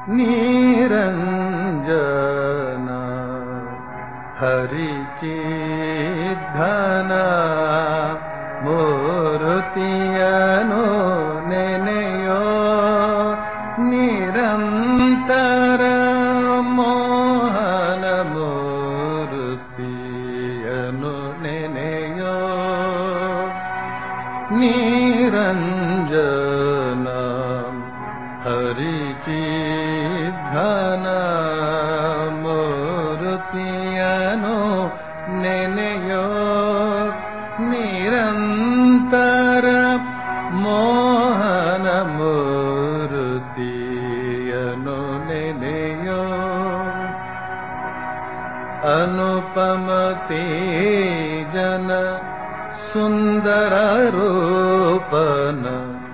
ನಿರಂಜನ ಹರಿಚಿಧನ ಮೂರುತಿಯನು ನೆನೆಯೋ ನಿರಂತರ ಮೋಹನ ಮೂರುತಿಯನು ನೆನೆಯೋ ನಿರಂಜನ ಹರಿಚಿಧನ ಮೂರುತಿಯನು ನೆನೆಯೋ ನಿರಂತರ ಮೋಹನ ಮೂರುತಿಯನು ನೆನೆಯೋ ಅನುಪಮತೆ ಜನ ಸುಂದರ ರೂಪನ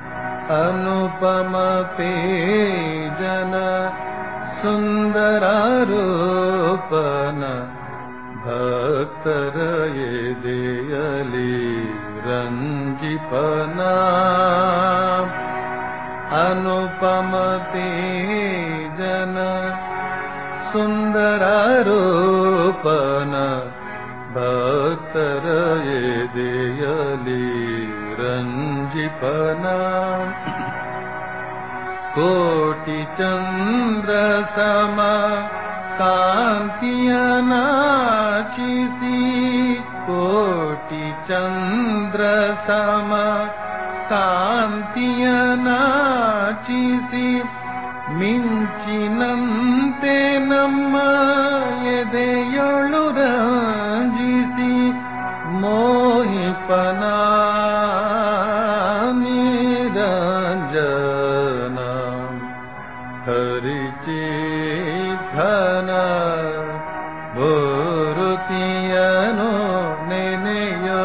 ಅನುಪಮತೆ ಜನ ಸುಂದರ ರೂಪನ ಭಕ್ತರ ಎದೆಯಲಿ ರಂಜಿಪನ ಅನುಪಮತೆ ಜನ ಸುಂದರ ರೂಪನ ಭಕ್ತರ ಎದೆಯಲಿ ರಂಜಿಪನ ಕೋಟಿ ಚಂದ್ರ ಸಮ ಕಾಂತಿಯ ನಾಚಿಸಿ ಕೋಟಿ ಚಂದ್ರ ಸಮ ಕಾಂತಿಯ ನಾಚಿಸಿ ಮಿಂಚಿನಂತೆ ನಮ್ಮ ಎದೆಯೊಳು ರಂಜಿಸಿ ಮೋಹಿಪನ ನಿರಂಜನ ಹರಿಚಿಧನ ಭೂರುತಿಯನು ನೆನೆಯೋ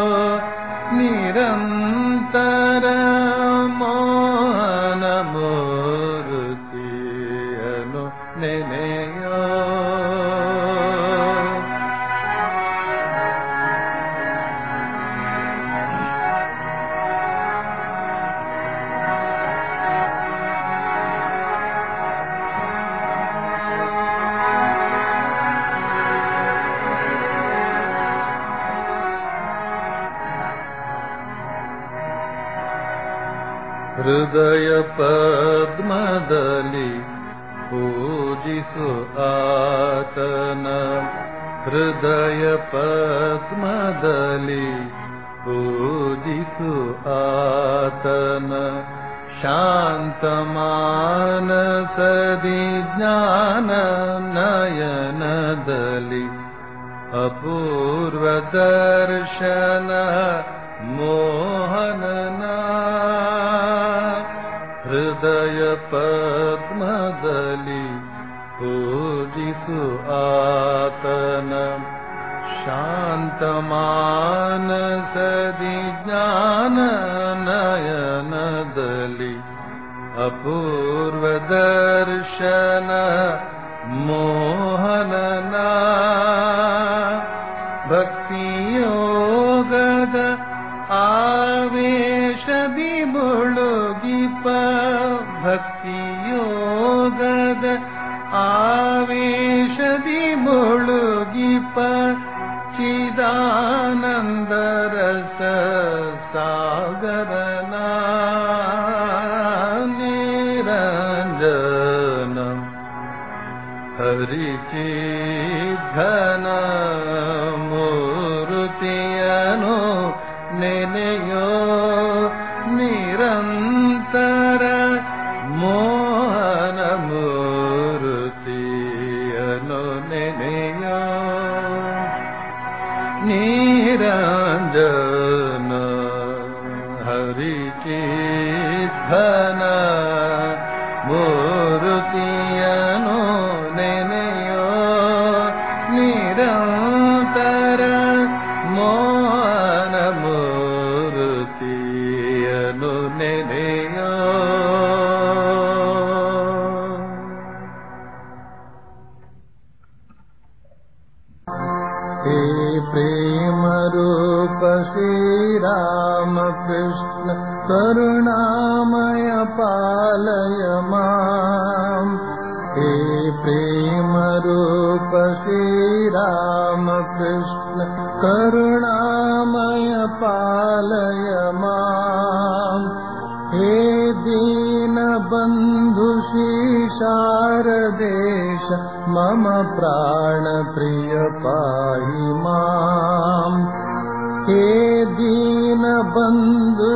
ನಿರಂತರ ಮೋಹನ ಮೂರುತಿಯನು ನೆನೆಯೋ ಹೃದಯ ಪದ್ಮದಲ್ಲಿ ಪೂಜಿಸು ಆತನ ಹೃದಯ ಪದ್ಮದಲ್ಲಿ ಪೂಜಿಸು ಆತನ ಶಾಂತ ಮಾನಸದಿ ಜ್ಞಾನ ನಯನದಲ್ಲಿ ಅಪೂರ್ವ ದರ್ಶನ ಮೋಹನನ ಹೃದಯ ಪದ್ಮದಲ್ಲಿ ಪೂಜಿಸು ಆತನ ಶಾಂತ ಮಾನಸದಿ ಜ್ಞಾನ ನಯನದಲ್ಲಿ ಅಪೂರ್ವ ದರ್ಶನ ಮೋಹನನ ಭಕ್ತಿಯೋಗದ ಆವೇಶದಿ ಮುಳುಗಿಪ ಭಕ್ತಿಯೋಗದ ಆವೇಶದಿ ಮುಳುಗಿಪ ಚಿದಾನಂದ ರಸ ಸಾಗರನ ನಿರಂಜನ ಹರಿಚಿಧನ ಮೂರುತಿಯನು ನೆನೆಯೋ ನಿರಂತರ ಮೋಹನ ಮೂರುತಿಯನು ನೆನೆಯೋ ನಿರಂಜನ ಹರಿಚಿಧನ ಮೂರುತಿಯನು ನೆನೆಯೋ ನಿರಂತರ ಮೋಹನ ಮೂರುತಿಯನು ನೆನೆಯೋ हे प्रेम रूप श्रीराम कृष्ण करुणामय पालय माम् हे प्रेम रूप श्रीराम कृष्ण करुणामय पालय माम् हे दीनबन्धु शारदेश मम प्राणप्रिय पाहि माम् हे दीनबन्धु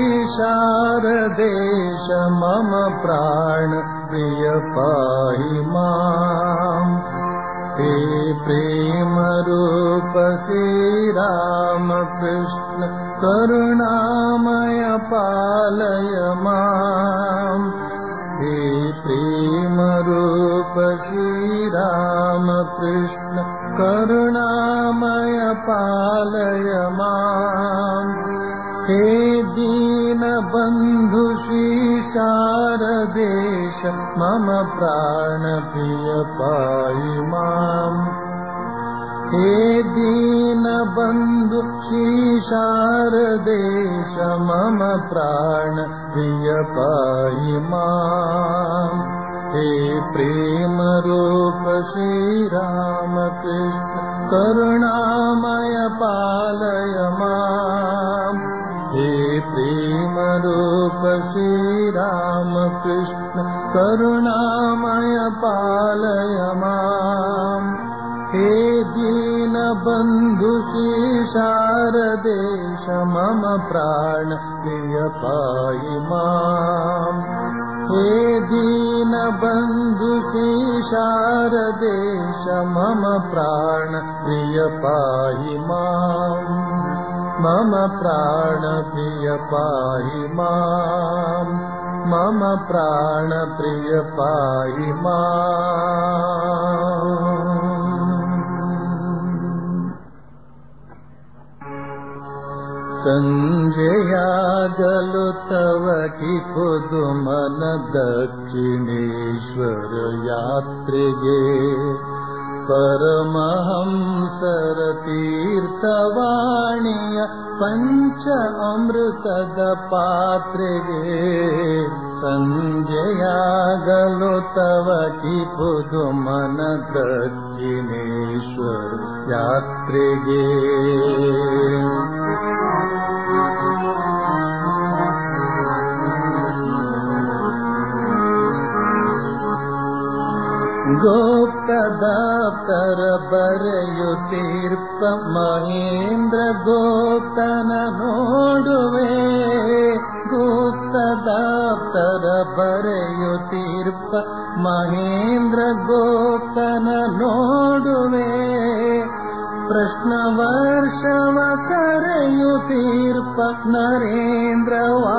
शारदेश मम प्राणप्रिय पाहि माम् हे प्रेमरूप श्रीरामकृष्ण करुणामय पालय माम् हे प्रेमरूप श्रीरामकृष्ण करुणामय पालय माम् हे दीनबन्धु शारदेश मम प्राणप्रिय पाहि माम् हे दीनबन्धु शारदेश मम प्राणप्रिय पाहि माम् हे प्रेमरूप श्रीरामकृष्ण करुणामय पालय माम् हे प्रेमरूप श्रीरामकृष्ण करुणामय पालय माम् हे दीनबन्धु शारदेश मम प्राण प्रिय पाहि माम् हे दीनबन्धु शारदेश मम प्राण प्रिय पाहि माम् मम प्राण प्रिय पाहि माम् मम प्राण प्रिय पाहि माम् सञ्जयागलु तव कि पुदुमन दक्षिणेश्वर यात्रिगे परमहंसर तीर्थवाणीय पञ्च अमृतद पात्रिगे सञ्जयागलु तव कि पुदुमन दक्षिणेश्वर यात्रिगे गोप्तदाप्तर बರೆಯುತ್ತೀರ್ಪ ಮಹೇಂದ್ರ ಗೋಪ್ತನ ನೋಡುವೆ ಗುಪ್ತದಾಪ್ತರ ಬರೆಯುತ್ತೀರ್ಪ ಮಹೇಂದ್ರ ಗೋಪ್ತನ ನೋಡುವೆ ಪ್ರಶ್ನ ವರ್ಷವ ಕರೆಯುತ್ತೀರ್ಪ ನರೇಂದ್ರ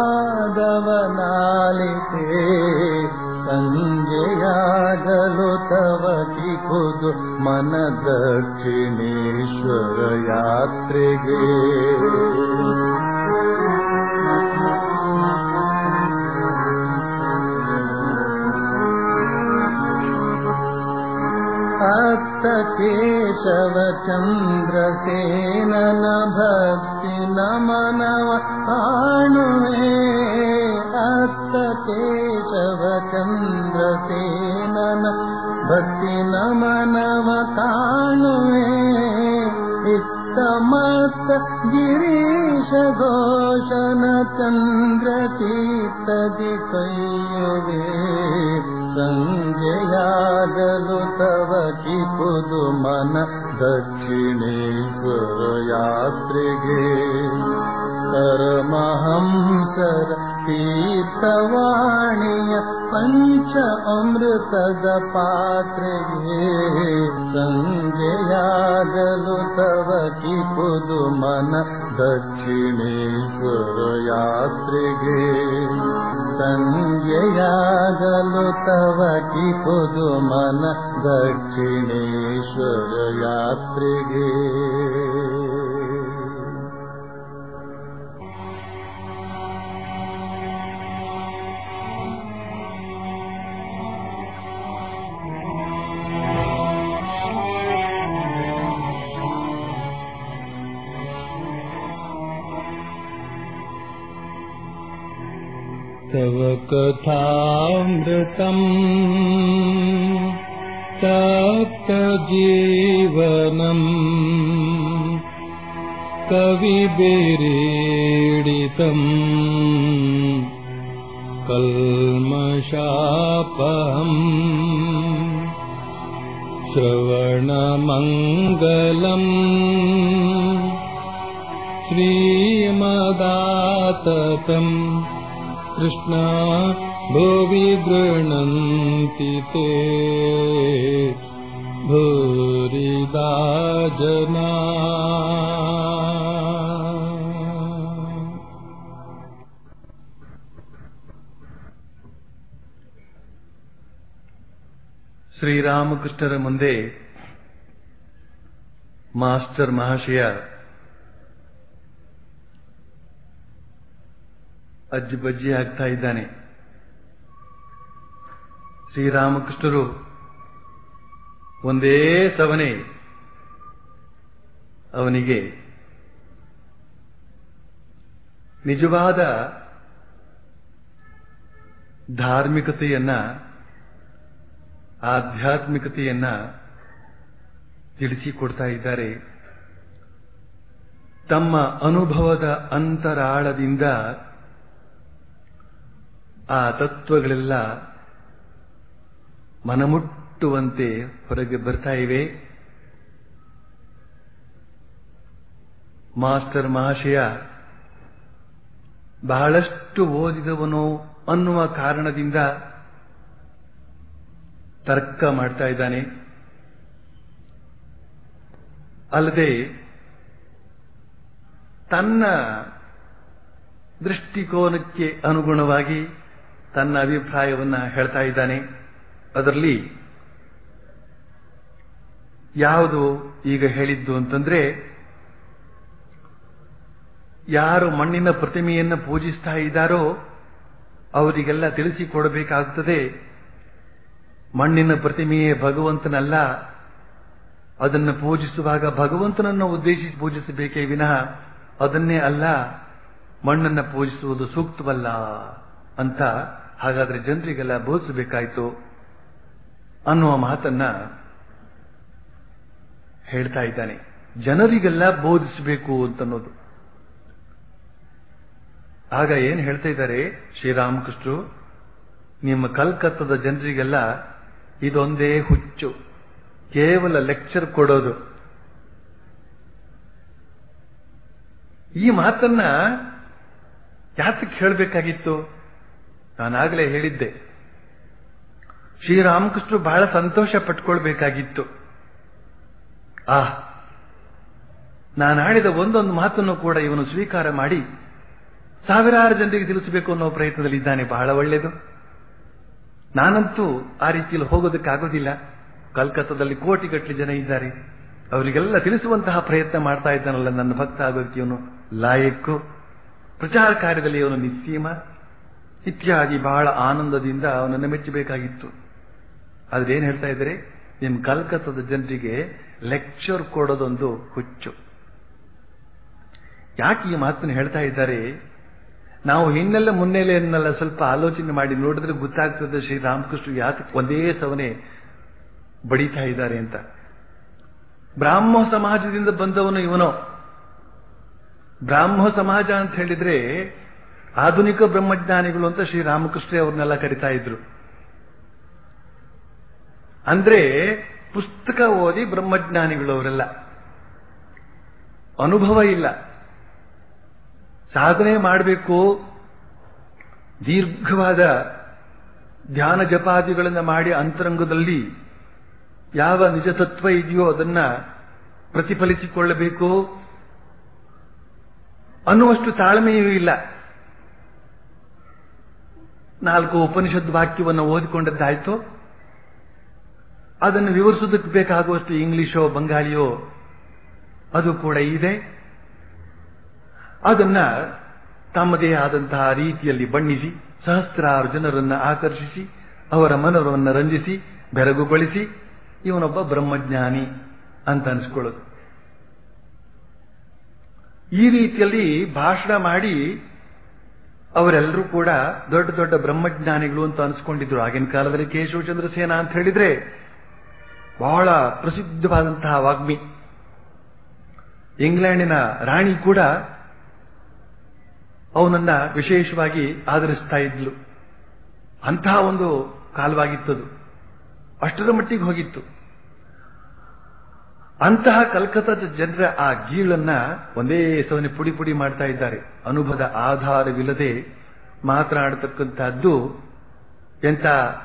ವಾದವನಾಲಿತೆ ಸಂಜೆಯಾಗಲು ತವ ಕಿಪುದು ಮನ ದಕ್ಷಿಣೇಶ್ವರ ಯಾತ್ರೆಗೆ ಅತ್ತ ಕೇಶವ ಚಂದ್ರಸೇನನ ಭಕ್ತಿ ನಮನವ ಕಾಣುವೆ ಅತ್ತ ಕೇಶವ ಚಂದ್ರಸೇನನ ಭಕ್ತಿ ನಮನವ ಕಾಣುವೆ ಇತ್ತ ಮತ್ತ ಗಿರೀಶ ಘೋಷನ ಚಂದ್ರ ಚೀತದಿ ಕೈಯುವೆ ಸಂಜೆಯಾಗಲು ತವ ಕಿಪುದು ಮನ ದಕ್ಷಿಣೇಶ್ವರ ಯಾತ್ರೆಗೆ ಪರಮಹಂಸರ ತೀರ್ಥವಾಣಿಯ ಪಂಚ ಅಮೃತದ ಪಾತ್ರೆಗೆ ಸಂಜೆಯಾಗಲು ತವ ಕಿಪುದು ಮನ ದಕ್ಷಿಣೇಶ್ವರ ಯಾತ್ರೆಗೆ ಸಂಜೆಯಾಗಲು ತವ ಕಿಪುದು ಮನ ದಕ್ಷಿಣೇಶ್ವರ ಯಾತ್ರೆಗೆ तव कथामृतम् तप्तजीवनम् कविभिरीडितम् कल्मषापहम् श्रवणमङ्गलम् श्रीमदाततम् कृष्णा भुवि गृह्णन्ति ते भूरिदा जना ಶ್ರೀರಾಮಕೃಷ್ಣರ ಮುಂದೆ ಮಾಸ್ಟರ್ ಮಹಾಶಯ ಅಜ್ಜಿ ಬಜ್ಜಿ ಆಗ್ತಾ ಇದ್ದಾನೆ ಶ್ರೀರಾಮಕೃಷ್ಣರು ಒಂದೇ ಸವನೆ ಅವನಿಗೆ ನಿಜವಾದ ಧಾರ್ಮಿಕತೆಯನ್ನ ಆಧ್ಯಾತ್ಮಿಕತೆಯನ್ನ ತಿಳಿಸಿಕೊಡ್ತಾ ಇದ್ದಾರೆ ತಮ್ಮ ಅನುಭವದ ಅಂತರಾಳದಿಂದ ಆ ತತ್ವಗಳೆಲ್ಲ ಮನಮುಟ್ಟುವಂತೆ ಹೊರಗೆ ಬರ್ತಾ ಇವೆ ಮಾಸ್ಟರ್ ಮಹಾಶಯ ಬಹಳಷ್ಟು ಓದಿದವನು ಅನ್ನುವ ಕಾರಣದಿಂದ ತರ್ಕ ಮಾಡ್ತಾ ಇದ್ದಾನೆ ಅಲ್ಲದೆ ತನ್ನ ದೃಷ್ಟಿಕೋನಕ್ಕೆ ಅನುಗುಣವಾಗಿ ತನ್ನ ಅಭಿಪ್ರಾಯವನ್ನ ಹೇಳ್ತಾ ಇದ್ದಾನೆ ಅದರಲ್ಲಿ ಯಾವುದು ಈಗ ಹೇಳಿದ್ದು ಅಂತಂದ್ರೆ ಯಾರು ಮಣ್ಣಿನ ಪ್ರತಿಮೆಯನ್ನು ಪೂಜಿಸ್ತಾ ಇದ್ದಾರೋ ಅವರಿಗೆಲ್ಲ ತಿಳಿಸಿಕೊಡಬೇಕಾಗುತ್ತದೆ ಮಣ್ಣಿನ ಪ್ರತಿಮೆಯೇ ಭಗವಂತನಲ್ಲ ಅದನ್ನು ಪೂಜಿಸುವಾಗ ಭಗವಂತನನ್ನು ಉದ್ದೇಶಿಸಿ ಪೂಜಿಸಬೇಕೇ ವಿನಃ ಅದನ್ನೇ ಅಲ್ಲ ಮಣ್ಣನ್ನು ಪೂಜಿಸುವುದು ಸೂಕ್ತವಲ್ಲ ಅಂತ ಹಾಗಾದ್ರೆ ಜನರಿಗೆಲ್ಲ ಬೋಧಿಸಬೇಕಾಯ್ತು ಅನ್ನುವ ಮಾತನ್ನ ಹೇಳ್ತಾ ಇದ್ದಾನೆ ಜನರಿಗೆಲ್ಲ ಬೋಧಿಸಬೇಕು ಅಂತನ್ನೋದು ಆಗ ಏನ್ ಹೇಳ್ತಾ ಇದ್ದಾರೆ ಶ್ರೀರಾಮಕೃಷ್ಣರು ನಿಮ್ಮ ಕಲ್ಕತ್ತದ ಜನರಿಗೆಲ್ಲ ಇದೊಂದೇ ಹುಚ್ಚು ಕೇವಲ ಲೆಕ್ಚರ್ ಕೊಡೋದು ಈ ಮಾತನ್ನ ಯಾತಕ್ಕೆ ಹೇಳಬೇಕಾಗಿತ್ತು ನಾನಾಗಲೇ ಹೇಳಿದ್ದೆ ಶ್ರೀರಾಮಕೃಷ್ಣರು ಬಹಳ ಸಂತೋಷ ಪಟ್ಕೊಳ್ಬೇಕಾಗಿತ್ತು ಆ ನಾನಾಡಿದ ಒಂದೊಂದು ಮಾತನ್ನು ಕೂಡ ಇವನು ಸ್ವೀಕಾರ ಮಾಡಿ ಸಾವಿರಾರು ಜನರಿಗೆ ತಿಳಿಸಬೇಕು ಅನ್ನೋ ಪ್ರಯತ್ನದಲ್ಲಿ ಇದ್ದಾನೆ ಬಹಳ ಒಳ್ಳೆಯದು ನಾನಂತೂ ಆ ರೀತಿಯಲ್ಲಿ ಹೋಗೋದಕ್ಕಾಗೋದಿಲ್ಲ ಕಲ್ಕತ್ತಾದಲ್ಲಿ ಕೋಟಿಗಟ್ಟಲೆ ಜನ ಇದ್ದಾರೆ ಅವರಿಗೆಲ್ಲ ತಿಳಿಸುವಂತಹ ಪ್ರಯತ್ನ ಮಾಡ್ತಾ ಇದ್ದಾನಲ್ಲ ನನ್ನ ಭಕ್ತ ಆಗೋದಕ್ಕೆ ಇವನು ಲಾಯಕ್ಕು ಪ್ರಚಾರ ಕಾರ್ಯದಲ್ಲಿ ಅವನು ನಿಸ್ಸೀಮ ಇತ್ಯಾದಿ ಬಹಳ ಆನಂದದಿಂದ ಅವನನ್ನು ಮೆಚ್ಚಬೇಕಾಗಿತ್ತು ಆದ್ರೆ ಏನ್ ಹೇಳ್ತಾ ಇದ್ದಾರೆ ನಿಮ್ ಕಲ್ಕತ್ತಾದ ಜನರಿಗೆ ಲೆಕ್ಚರ್ ಕೊಡೋದೊಂದು ಹುಚ್ಚು ಯಾಕೆ ಈ ಮಾತನ್ನು ಹೇಳ್ತಾ ಇದ್ದಾರೆ ನಾವು ಹಿನ್ನೆಲೆ ಮುನ್ನೆಲೆಯನ್ನೆಲ್ಲ ಸ್ವಲ್ಪ ಆಲೋಚನೆ ಮಾಡಿ ನೋಡಿದ್ರೆ ಗೊತ್ತಾಗ್ತದೆ ಶ್ರೀರಾಮಕೃಷ್ಣ ಯಾಕೆ ಒಂದೇ ಸವನೆ ಬಡಿತಾ ಇದ್ದಾರೆ ಅಂತ ಬ್ರಾಹ್ಮ ಸಮಾಜದಿಂದ ಬಂದವನು ಇವನೋ ಬ್ರಾಹ್ಮ ಸಮಾಜ ಅಂತ ಹೇಳಿದ್ರೆ ಆಧುನಿಕ ಬ್ರಹ್ಮಜ್ಞಾನಿಗಳು ಅಂತ ಶ್ರೀರಾಮಕೃಷ್ಣ ಅವ್ರನ್ನೆಲ್ಲ ಕರಿತಾ ಇದ್ರು ಅಂದ್ರೆ ಪುಸ್ತಕ ಓದಿ ಬ್ರಹ್ಮಜ್ಞಾನಿಗಳು ಅವರೆಲ್ಲ ಅನುಭವ ಇಲ್ಲ ಸಾಧನೆ ಮಾಡಬೇಕು ದೀರ್ಘವಾದ ಧ್ಯಾನ ಜಪಾದಿಗಳನ್ನು ಮಾಡಿ ಅಂತರಂಗದಲ್ಲಿ ಯಾವ ನಿಜ ತತ್ವ ಇದೆಯೋ ಅದನ್ನ ಪ್ರತಿಫಲಿಸಿಕೊಳ್ಳಬೇಕು ಅನ್ನುವಷ್ಟು ತಾಳ್ಮೆಯೂ ಇಲ್ಲ ನಾಲ್ಕು ಉಪನಿಷತ್ ವಾಕ್ಯವನ್ನು ಓದಿಕೊಂಡದ್ದಾಯ್ತು ಅದನ್ನು ವಿವರಿಸೋದಕ್ಕೆ ಬೇಕಾಗುವಷ್ಟು ಇಂಗ್ಲಿಷೋ ಬಂಗಾಳಿಯೋ ಅದು ಕೂಡ ಇದೆ ಅದನ್ನ ತಮ್ಮದೇ ಆದಂತಹ ರೀತಿಯಲ್ಲಿ ಬಣ್ಣಿಸಿ ಸಹಸ್ರಾರು ಜನರನ್ನ ಆಕರ್ಷಿಸಿ ಅವರ ಮನವನ್ನು ರಂಜಿಸಿ ಬೆರಗುಗೊಳಿಸಿ ಇವನೊಬ್ಬ ಬ್ರಹ್ಮಜ್ಞಾನಿ ಅಂತ ಅನಿಸ್ಕೊಳ್ಳೋದು ಈ ರೀತಿಯಲ್ಲಿ ಭಾಷಣ ಮಾಡಿ ಅವರೆಲ್ಲರೂ ಕೂಡ ದೊಡ್ಡ ದೊಡ್ಡ ಬ್ರಹ್ಮಜ್ಞಾನಿಗಳು ಅಂತ ಅನಿಸ್ಕೊಂಡಿದ್ರು ಆಗಿನ ಕಾಲದಲ್ಲಿ ಕೇಶವ ಚಂದ್ರಸೇನ ಅಂತ ಹೇಳಿದ್ರೆ ಬಹಳ ಪ್ರಸಿದ್ಧವಾದಂತಹ ವಾಗ್ಮಿ ಇಂಗ್ಲೆಂಡಿನ ರಾಣಿ ಕೂಡ ಅವನನ್ನ ವಿಶೇಷವಾಗಿ ಆದರಿಸ್ತಾ ಇದ್ಲು ಅಂತಹ ಒಂದು ಕಾಲವಾಗಿತ್ತದು ಅಷ್ಟರ ಮಟ್ಟಿಗೆ ಹೋಗಿತ್ತು ಅಂತಹ ಕಲ್ಕತ್ತಾದ ಜನರ ಆ ಗೀಳನ್ನ ಒಂದೇ ಸವನೆ ಪುಡಿ ಪುಡಿ ಮಾಡ್ತಾ ಇದ್ದಾರೆ ಅನುಭವದ ಆಧಾರವಿಲ್ಲದೆ ಮಾತನಾಡತಕ್ಕಂತಹದ್ದು ಎಂತ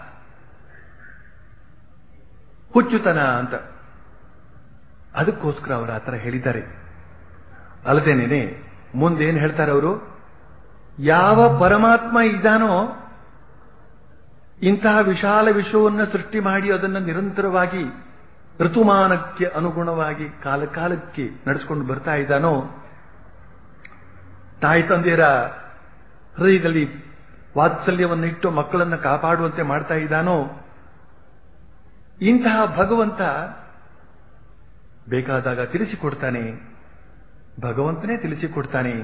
ಹುಚ್ಚುತನ ಅಂತ ಅದಕ್ಕೋಸ್ಕರ ಅವರು ಆತರ ಹೇಳಿದ್ದಾರೆ ಅಲ್ಲದೇನೇನೆ ಮುಂದೇನು ಹೇಳ್ತಾರೆ ಅವರು ಯಾವ ಪರಮಾತ್ಮ ಇದ್ದಾನೋ ಇಂತಹ ವಿಶಾಲ ವಿಶ್ವವನ್ನು ಸೃಷ್ಟಿ ಮಾಡಿ ಅದನ್ನು ನಿರಂತರವಾಗಿ ಋತುಮಾನಕ್ಕೆ ಅನುಗುಣವಾಗಿ ಕಾಲ ಕಾಲಕ್ಕೆ ನಡೆಸ್ಕೊಂಡು ಬರ್ತಾ ಇದ್ದಾನೋ ತಾಯಿ ತಂದೆಯರ ಹೃದಯದಲ್ಲಿ ವಾತ್ಸಲ್ಯವನ್ನು ಇಟ್ಟು ಮಕ್ಕಳನ್ನು ಕಾಪಾಡುವಂತೆ ಮಾಡ್ತಾ ಇದ್ದಾನೋ ಇಂತಹ ಭಗವಂತ ಬೇಕಾದಾಗ ತಿಳಿಸಿಕೊಡ್ತಾನೆ ಭಗವಂತನೇ ತಿಳಿಸಿಕೊಡ್ತಾನೆ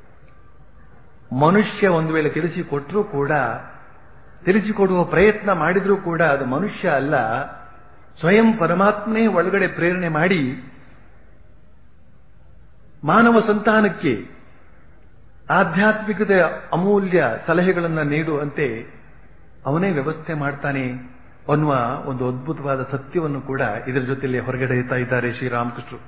ಮನುಷ್ಯ ಒಂದು ವೇಳೆ ತಿಳಿಸಿಕೊಟ್ಟರೂ ಕೂಡ ತಿಳಿಸಿಕೊಡುವ ಪ್ರಯತ್ನ ಮಾಡಿದ್ರೂ ಕೂಡ ಅದು ಮನುಷ್ಯ ಅಲ್ಲ ಸ್ವಯಂ ಪರಮಾತ್ಮನೇ ಒಳಗಡೆ ಪ್ರೇರಣೆ ಮಾಡಿ ಮಾನವ ಸಂತಾನಕ್ಕೆ ಆಧ್ಯಾತ್ಮಿಕದ ಅಮೂಲ್ಯ ಸಲಹೆಗಳನ್ನು ನೀಡುವಂತೆ ಅವನೇ ವ್ಯವಸ್ಥೆ ಮಾಡ್ತಾನೆ ಅನ್ನುವ ಒಂದು ಅದ್ಭುತವಾದ ಸತ್ಯವನ್ನು ಕೂಡ ಇದರ ಜೊತೆಯಲ್ಲಿ ಹೊರಗಡೆ ಇರ್ತಾ ಇದ್ದಾರೆ ಶ್ರೀರಾಮಕೃಷ್ಣರು